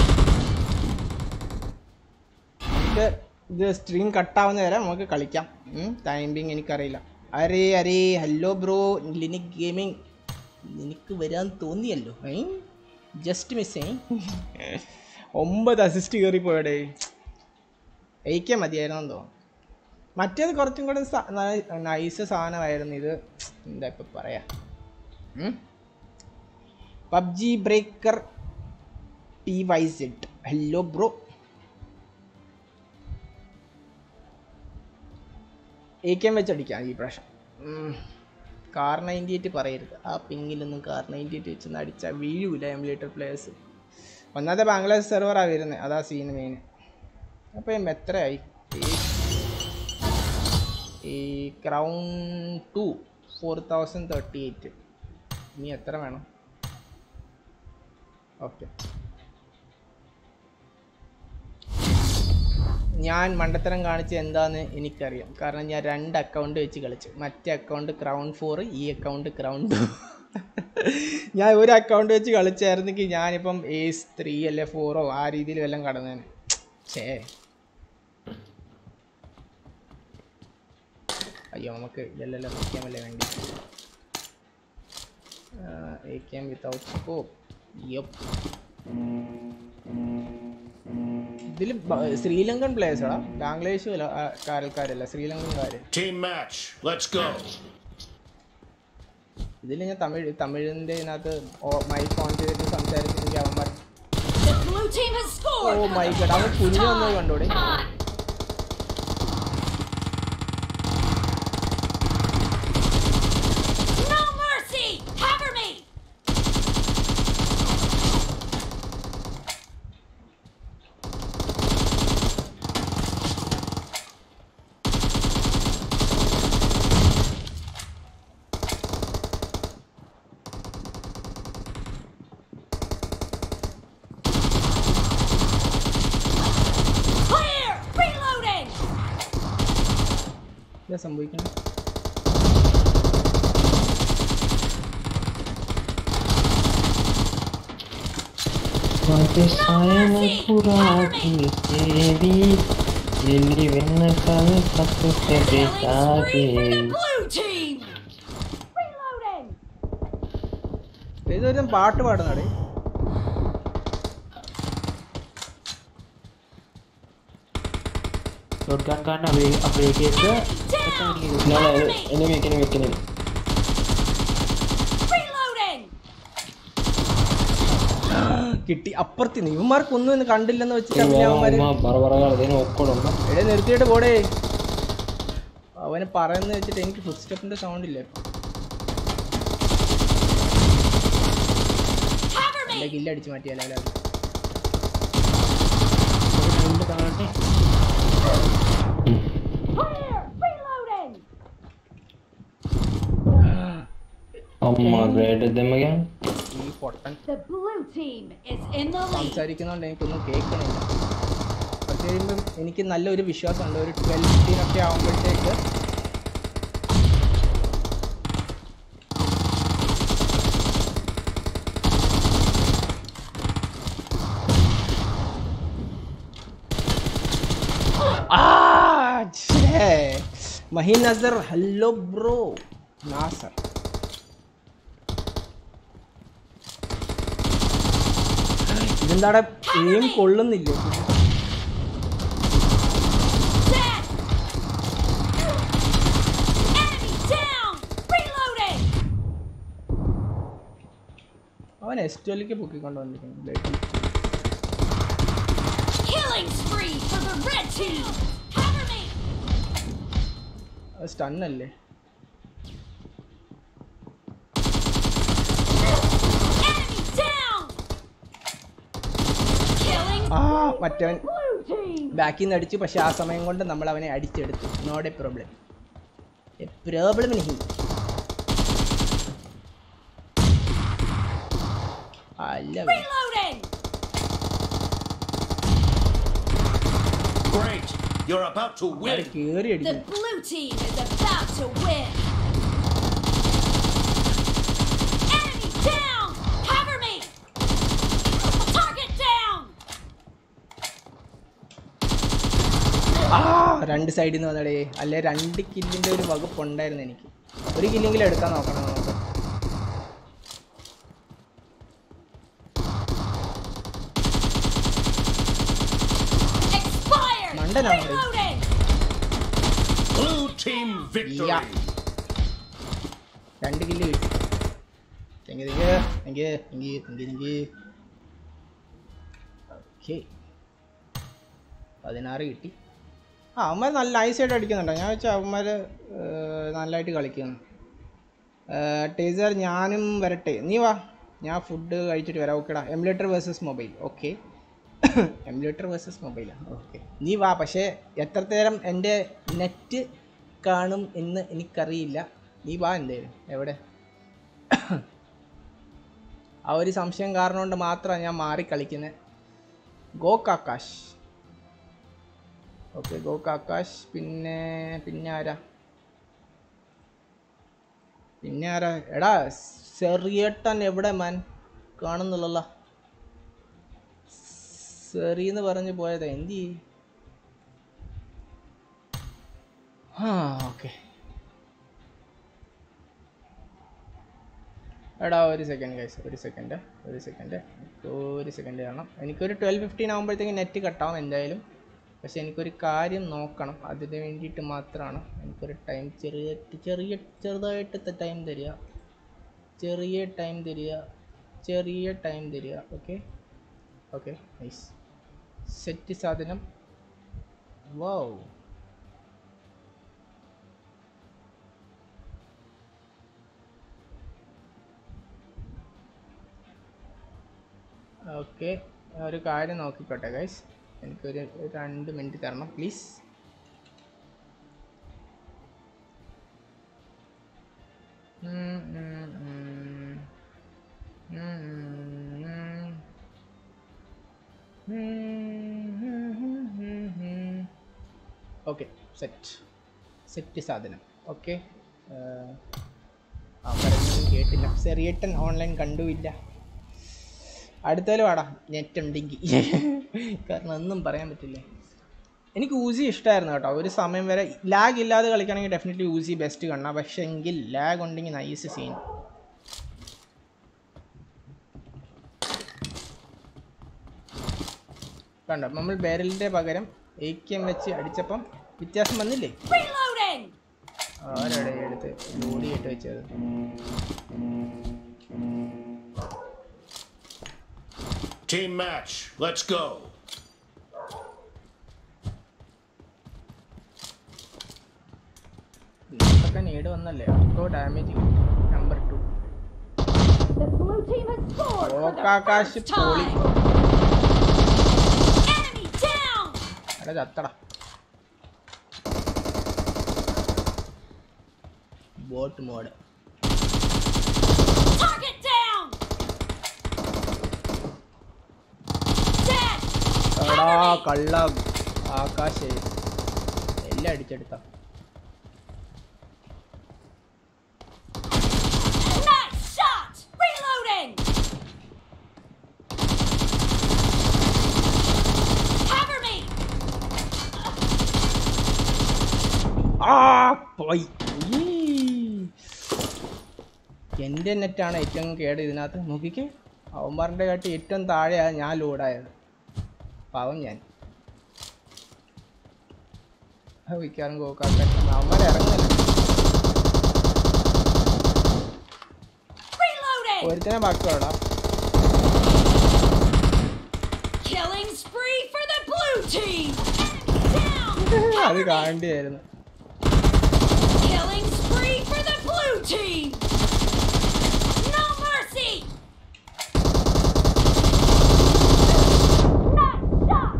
ഇത് ഇത് സ്ട്രീം കട്ടാവുന്ന വരെ നമുക്ക് കളിക്കാം ടൈമിങ് എനിക്കറിയില്ല അരേ അരേ ഹലോ ബ്രോ ലിനിക് ഗെയിമിംഗ് നിനക്ക് വരാൻ തോന്നിയല്ലോ ഏ ജസ്റ്റ് മിസ് ഏ ഒമ്പത് അസിസ്റ്റ് കയറി പോയടേ എയ്ക്കാൻ മതിയായിരുന്നു തോന്നുന്നു മറ്റേത് കുറച്ചും കൂടെ നൈസ് സാധനമായിരുന്നു ഇത് എന്താ ഇപ്പം പറയാ PUBG breaker T Y Z hello bro A K M വെച്ചടിക്കാം ഈ പ്രാവശ്യം ഉം. കാർ നയൻറ്റി എയ്റ്റ് പറയരുത് ആ പിങ്ങിലൊന്നും കാർ നയൻറ്റി എയ്റ്റ് വെച്ചൊന്നും അടിച്ചാൽ വീഴൂല എമുലേറ്റർ പ്ലേയേഴ്സ് ഒന്നാമത്തെ ബാംഗ്ലാദേശ് സെർവറാണ് വരുന്നത് അതാ സീൻ മെയിൻ അപ്പം എത്രയായി ഈ- ഈ crown two four thousand thirty eight ഇനി എത്ര വേണം ഓക്കെ ഞാൻ മണ്ടത്തരം കാണിച്ച എന്താന്ന് എനിക്കറിയാം കാരണം ഞാൻ രണ്ട് അക്കൗണ്ട് വെച്ച് കളിച്ചു മറ്റേ അക്കൗണ്ട് ക്രൗൺ ഫോർ ഈ അക്കൗണ്ട് ക്രൗൺ ടു ഞാൻ ഒരു അക്കൗണ്ട് വെച്ച് കളിച്ചായിരുന്നെങ്കിൽ ഞാനിപ്പം ഏസ് ത്രീ അല്ലെ ഫോറോ ആ രീതിയിൽ വല്ലതും കടന്നേനെ ഛേ അയ്യോ നമുക്ക് ഇതല്ലല്ലോ വയ്ക്കാമല്ലേ വേണ്ടി a cam without scope yup ഇതിൽ Sri Lankan പ്ലേയേഴ്സാടാ ബാംഗ്ലാദേശ് കാരൽക്കാരല്ല ശ്രീലങ്കൻകാര് Team match. Let's go. ഇതിൽ ഞാൻ തമിഴ് തമിഴിൻ്റെ ഇതിനകത്ത് മൈക്ക് ഓൺ ചെയ്തിട്ട് സംസാരിച്ചെങ്കിൽ അവന്മാർ The blue team has oh scored for my the god അവൻ first കുഞ്ഞു വന്നത് time. കണ്ടോടെ No mercy! Cover me! Clear! Reloading! എന്താ സംഭവിക്കണം Killing spree for the blue team! Reloading! ഇതൊരു പാട്ട് പാടുന്നാടേ Enemy down! Reloading! കിട്ടി അപ്പുറത്ത് ഇവന്മാർക്കൊന്നും ഇന്ന് കണ്ടില്ലെന്ന് വെച്ചിട്ട് പിന്നെ അവന്മാര് എടേ നിർത്തിയിട്ട് പോടേ അവന് പറയുന്നത് വെച്ചിട്ട് എനിക്ക് ഫുഡ് സ്റ്റെപ്പിന്റെ സൗണ്ട് ഇല്ല Cover me! എന്റെ കില്ല് അടിച്ച് മാറ്റിയാലോ അല്ലേ Clear! Reloading! ഈ പൊട്ടൻ The blue team is in the lead. സംസാരിക്കുന്നതുകൊണ്ട് എനിക്കൊന്നും കേൾക്കണില്ല കുറച്ച് കഴിയുമ്പം എനിക്ക് നല്ലൊരു വിശ്വാസമുണ്ട് ഒരു ട്വൽവ് ഫിഫ്റ്റീൻ ഒക്കെ ആകുമ്പോഴത്തേക്ക് ആ ഛേ. മഹീൻ നസർ ഹലോ ബ്രോ നാസർ ഇതെന്താടെ എയിം കൊള്ളുന്നില്ലേ Dead! Enemy down! Reloading! അവൻ എസ് ട്വൽക്ക് പൊക്കിക്കൊണ്ട് വന്നിരിക്കുന്നു Killing spree for the red team! Cover me! സ്റ്റണ്ണല്ലേ Enemy down! Killing ആ മറ്റവൻ blue team! ബാക്കിൽ നിന്ന് അടിച്ചു പക്ഷെ ആ സമയം കൊണ്ട് നമ്മൾ അവനെ അടിച്ചെടുത്തു not a problem a problem നഹി അല്ല Reloading! Great. You're about to win. കേറി The അടിക്കുന്നു blue team is about to win! Enemy down! Cover me! Target down! ആ രണ്ട് സൈഡിൽ നിന്ന് വന്നടേ അല്ലെ രണ്ട് കില്ലിന്റെ ഒരു വകുപ്പ് ഉണ്ടായിരുന്നു എനിക്ക് ഒരു കില്ലെങ്കിലും എടുക്കാൻ നോക്കണം നമുക്ക് Expired! മണ്ടനാണ് ഇത്. Reloading! Blue team victory. Yeah. രണ്ട് കില്ല് കിട്ടി thank you thank you thank you thank you thank you okay പതിനാറ് കിട്ടി ആ അവന്മാർ നല്ല നൈസായിട്ട് അടിക്കുന്നുണ്ടോ ഞാൻ വെച്ചാൽ അവന്മാർ നല്ലതായിട്ട് കളിക്കുന്നു ടീച്ചർ ഞാനും വരട്ടെ നീ വാ ഞാൻ ഫുഡ് കഴിച്ചിട്ട് വരാം ഓക്കേടാ emulator versus mobile okay emulator versus മൊബൈലാണ് ഓക്കെ നീ വാ പക്ഷേ എത്ര നേരം എൻ്റെ നെറ്റ് കാണും എന്ന് എനിക്കറിയില്ല നീ വാ എന്തായാലും എവിടെ ആ ഒരു സംശയം കാരണം കൊണ്ട് മാത്രമാണ് ഞാൻ മാറി കളിക്കുന്നത് ഗോകാക്കാശ് ഓക്കെ ഗോകാക്കാശ് പിന്നെ പിന്നെ ആരാ പിന്നെ ആരാ എടാ സെറിയേട്ടൻ എവിടെ മാൻ കാണുന്നില്ലല്ലോ സെറി എന്ന് പറഞ്ഞ് പോയതാ എന്തി ആ ഓക്കെ എടാ ഒരു സെക്കൻഡ് ഗൈസ് ഒരു സെക്കൻഡ് ഒരു സെക്കൻഡ് ഒരു സെക്കൻഡ് കാണണം എനിക്കൊരു ട്വൽവ് ഫിഫ്റ്റീൻ ആകുമ്പോഴത്തേക്ക് നെറ്റ് കട്ടാവും എന്തായാലും പക്ഷെ എനിക്കൊരു കാര്യം നോക്കണം അതിന് വേണ്ടിയിട്ട് മാത്രമാണ് എനിക്കൊരു ടൈം ചെറിയ ചെറിയ ചെറുതായിട്ട് ടൈം തരിക ചെറിയ ടൈം തരിക ചെറിയ ടൈം തരിക ഓക്കെ ഓക്കെ നൈസ് സെറ്റ് സാധനം വൗ ഓക്കെ ഒരു കാര്യം നോക്കിക്കോട്ടെ ഗൈസ് എനിക്കൊരു രണ്ട് മിനിറ്റ് തരണം പ്ലീസ് ഓക്കെ സെറ്റ് സെറ്റ് സാധനം ഓക്കെ ആ പറഞ്ഞൊന്നും കേട്ടില്ല ചെറിയട്ടൻ ഓൺലൈൻ കണ്ടുമില്ല അടുത്തേലും വാടാ നെറ്റ് ഉണ്ടെങ്കിൽ കാരണം ഒന്നും പറയാൻ പറ്റില്ല എനിക്ക് ഊസി ഇഷ്ടമായിരുന്നു കേട്ടോ ഒരു സമയം വരെ ലാഗ് ഇല്ലാതെ കളിക്കുകയാണെങ്കിൽ ഡെഫിനറ്റ്ലി ഊസി ബെസ്റ്റ് കാണാം പക്ഷേ എങ്കിൽ ലാഗ് ഉണ്ടെങ്കിൽ നൈസ് സീൻ കണ്ടോ നമ്മൾ ബാരലിൻ്റെ പകരം എ കെ എം വെച്ച് അടിച്ചപ്പം വ്യത്യാസം വന്നില്ലേ Reloading! ആരാടെ എടുത്ത് ലോഡിയായിട്ട് വെച്ചത് Team match. Let's go. ഇതൊക്കെ നീട് വന്നല്ലേ അപ്പോ damage number two The blue team has scored for the ഓക്കാക്കാശ് first പൊളി time! Enemy down! അല്ല ചത്തടാ bot mode Target down! Dead! എടാ കള്ള ആകാശേ എല്ലാം അടിച്ചെടുത്ത Nice shot! Reloading! Cover me! ആ പോയി ഈ. എൻ്റെ നെറ്റാണ് ഏറ്റവും കേട് ഇതിനകത്ത് നോക്കിക്കേ അവന്മാരുടെ കാട്ടി ഏറ്റവും താഴെയാണ് ഞാൻ ലോഡായത് പാവം ഞാൻ വിൽക്കാറും കോക്കാറും അവന്മാർ ഇറങ്ങുന്നില്ല Reloading! ഒരുത്തനെ ബാക്കിയോടാ Killing spree for the blue team! Enemy down! അത് കാണേണ്ടിയായിരുന്നു Killing spree for the blue team! No mercy! Nice shot!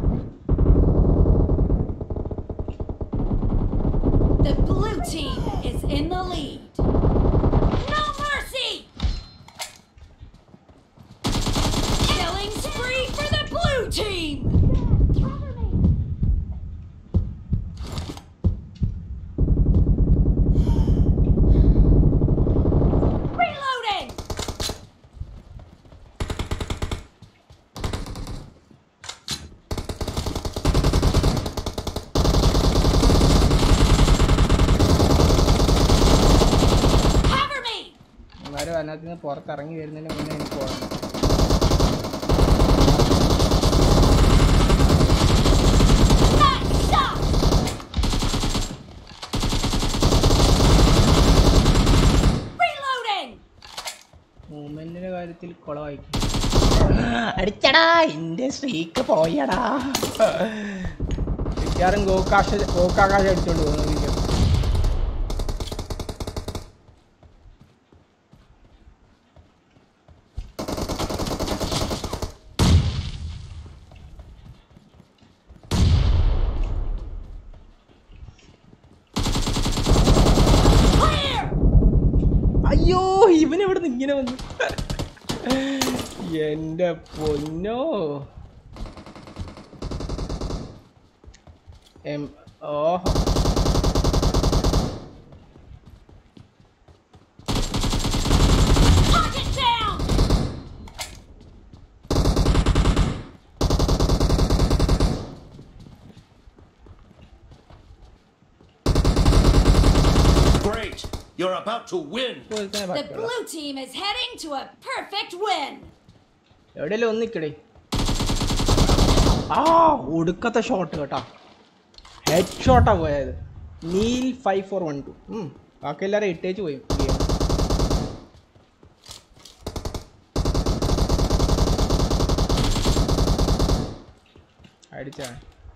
The blue team is in the lead. No mercy! Killing spree for the blue team! Cover me! Reloading! Cover me! അവന്മാർ അതിനകത്ത് നിന്ന് പുറത്തിറങ്ങി വരുന്നതിന് മുന്നേ എനിക്ക് പോകണം Nice shot! Reloading! മൂവ്മെന്റിന്റെ കാര്യത്തിൽ കുളവായിക്കും അടിച്ചടാ എന്റെ സ്ട്രീക്ക് പോയടാ മിക്കവാറും ഗോകാശ ഗോക്കാകാശ അടിച്ചോണ്ട് പോകുന്നു വീഡിയോ അയ്യോ ഇവൻ എവിടെ നിന്ന് ഇങ്ങനെ വന്നു എന്റെ പൊന്നോ എം ഓഹോ Target down! Great. You're about to win. The blue team is heading to a perfect win! എവിടെയല്ലേ ഒന്നിക്കടേ ആ ഒടുക്കത്തെ ഷോട്ട് കേട്ടാ ഹെഡ് ഷോട്ടാ പോയത് Neil five four one two ബാക്കി എല്ലാവരും ഇട്ടേച്ച് പോയി ഗെയിം അടിച്ചാ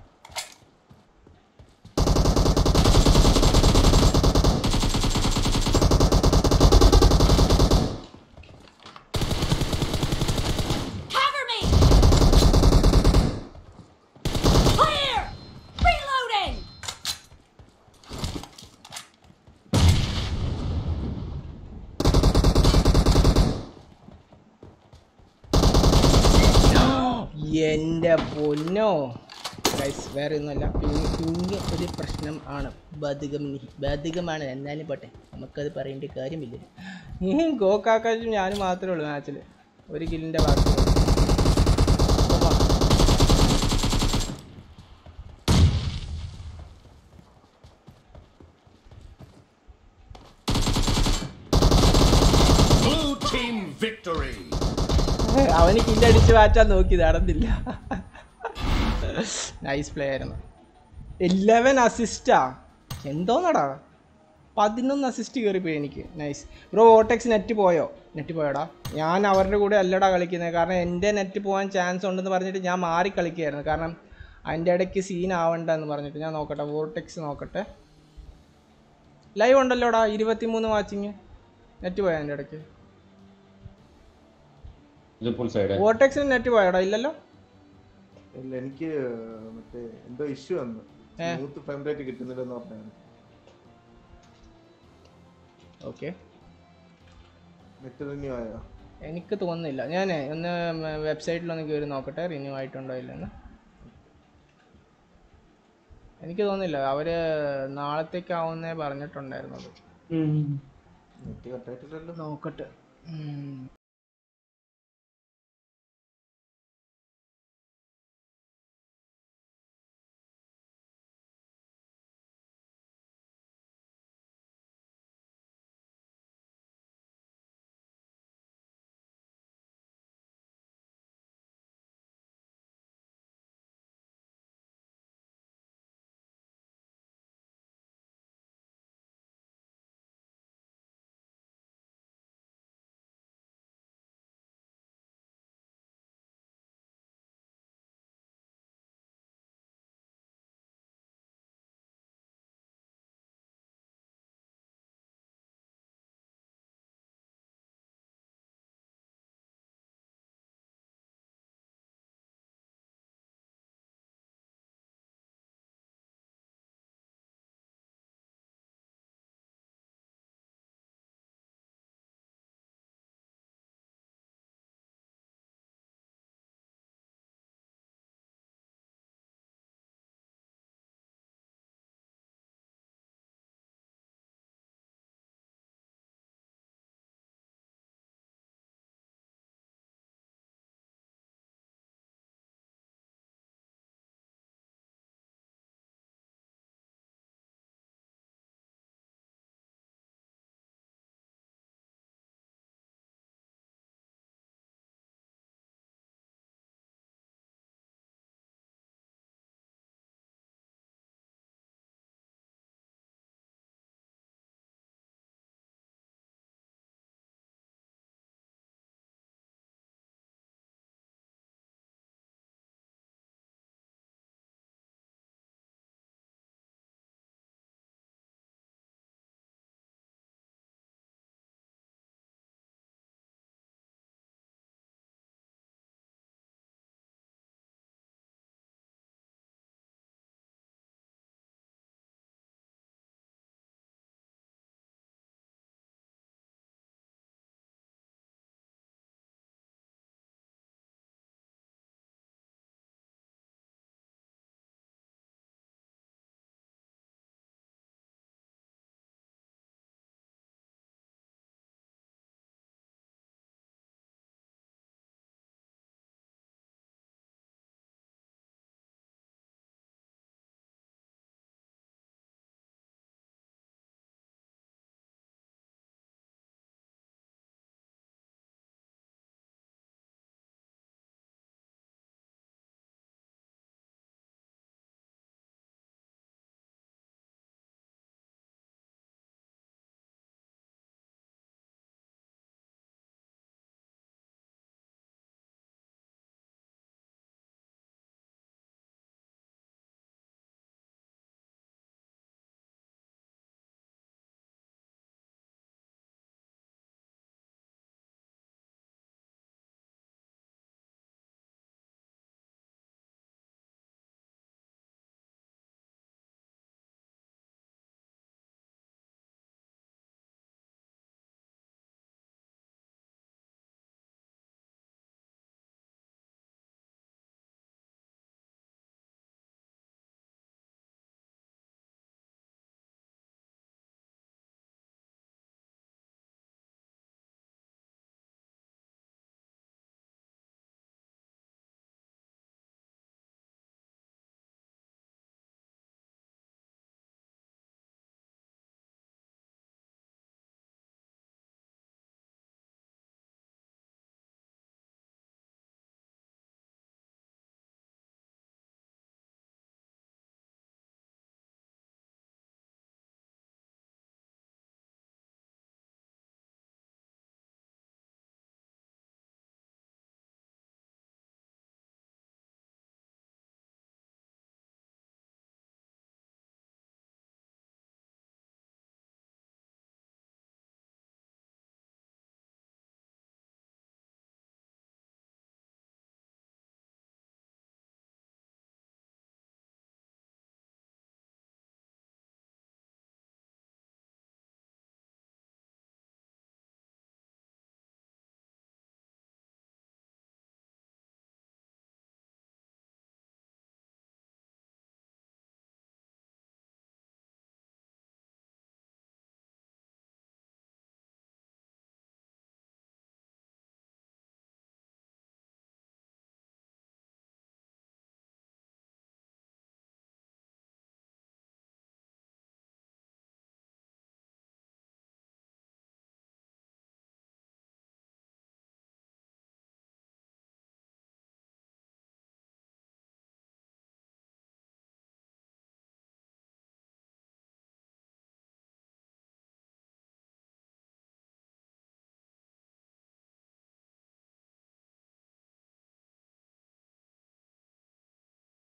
Cover me! Clear! Reloading! എൻ്റെ പൊന്നോ ഗൈസ് വേറെ ഒന്നുമല്ല പിന്നെ പിന്നെ ഒരു പ്രശ്നം ആണ് ബാധികം നി- ബാധികമാണ് എന്നാലും പോട്ടെ നമുക്കത് പറയേണ്ട കാര്യമില്ല ഈ ഗോക്കാക്കാശും ഞാനും മാത്രമേ ഉള്ളൂ മാച്ചിൽ ഒരു കില്ലിൻ്റെ ബാക്കി Blue team victory. അവന് കില്ലടിച്ച് മാറ്റാൻ നോക്കി നടന്നില്ല നൈസ് പ്ലേ ആയിരുന്നു ഇലവൻ അസിസ്റ്റാ എന്തോന്നടാ പതിനൊന്ന് അസിസ്റ്റ് കയറിപ്പോയി എനിക്ക് നൈസ് ബ്രോ ഓട്ടെക്സ് നെറ്റ് പോയോ നെറ്റ് പോയോടാ ഞാൻ അവരുടെ കൂടെ അല്ലടാ കളിക്കുന്നത് കാരണം എൻ്റെ നെറ്റ് പോകാൻ ചാൻസ് ഉണ്ടെന്ന് പറഞ്ഞിട്ട് ഞാൻ മാറി കളിക്കുകയായിരുന്നു കാരണം അതിൻ്റെ ഇടയ്ക്ക് സീൻ ആവണ്ട എന്ന് പറഞ്ഞിട്ട് ഞാൻ നോക്കട്ടെ വോട്ടെക്സ് നോക്കട്ടെ ലൈവ് ഉണ്ടല്ലോടാ ഇരുപത്തിമൂന്ന് വാച്ചിങ് നെറ്റ് പോയോ അതിൻ്റെ ഇടയ്ക്ക് ഇത് ഫുൾ സൈഡ് വോട്ടെക്സിന് നെറ്റ് പോയോടാ ഇല്ലല്ലോ ഇല്ല എനിക്ക് മറ്റേ എന്തോ ഇഷ്യൂ വന്നു ഏ. സ്മൂത്ത് ഫ്രെയിം റേറ്റ് കിട്ടുന്നില്ലെന്ന് പറഞ്ഞു ഓക്കെ നെറ്റ് റിന്യൂ ആയോ എനിക്ക് തോന്നുന്നില്ല ഞാൻ ഒന്ന് വെബ്സൈറ്റിലൊന്ന് കയറി നോക്കട്ടെ റിന്യൂ ആയിട്ടുണ്ടോ ഇല്ലെന്ന് എനിക്ക് തോന്നുന്നില്ല അവര് നാളത്തേക്കാവുന്നേ പറഞ്ഞിട്ടുണ്ടായിരുന്നത് നെറ്റ് കട്ടായിട്ടില്ലല്ലോ നോക്കട്ടെ ഉം.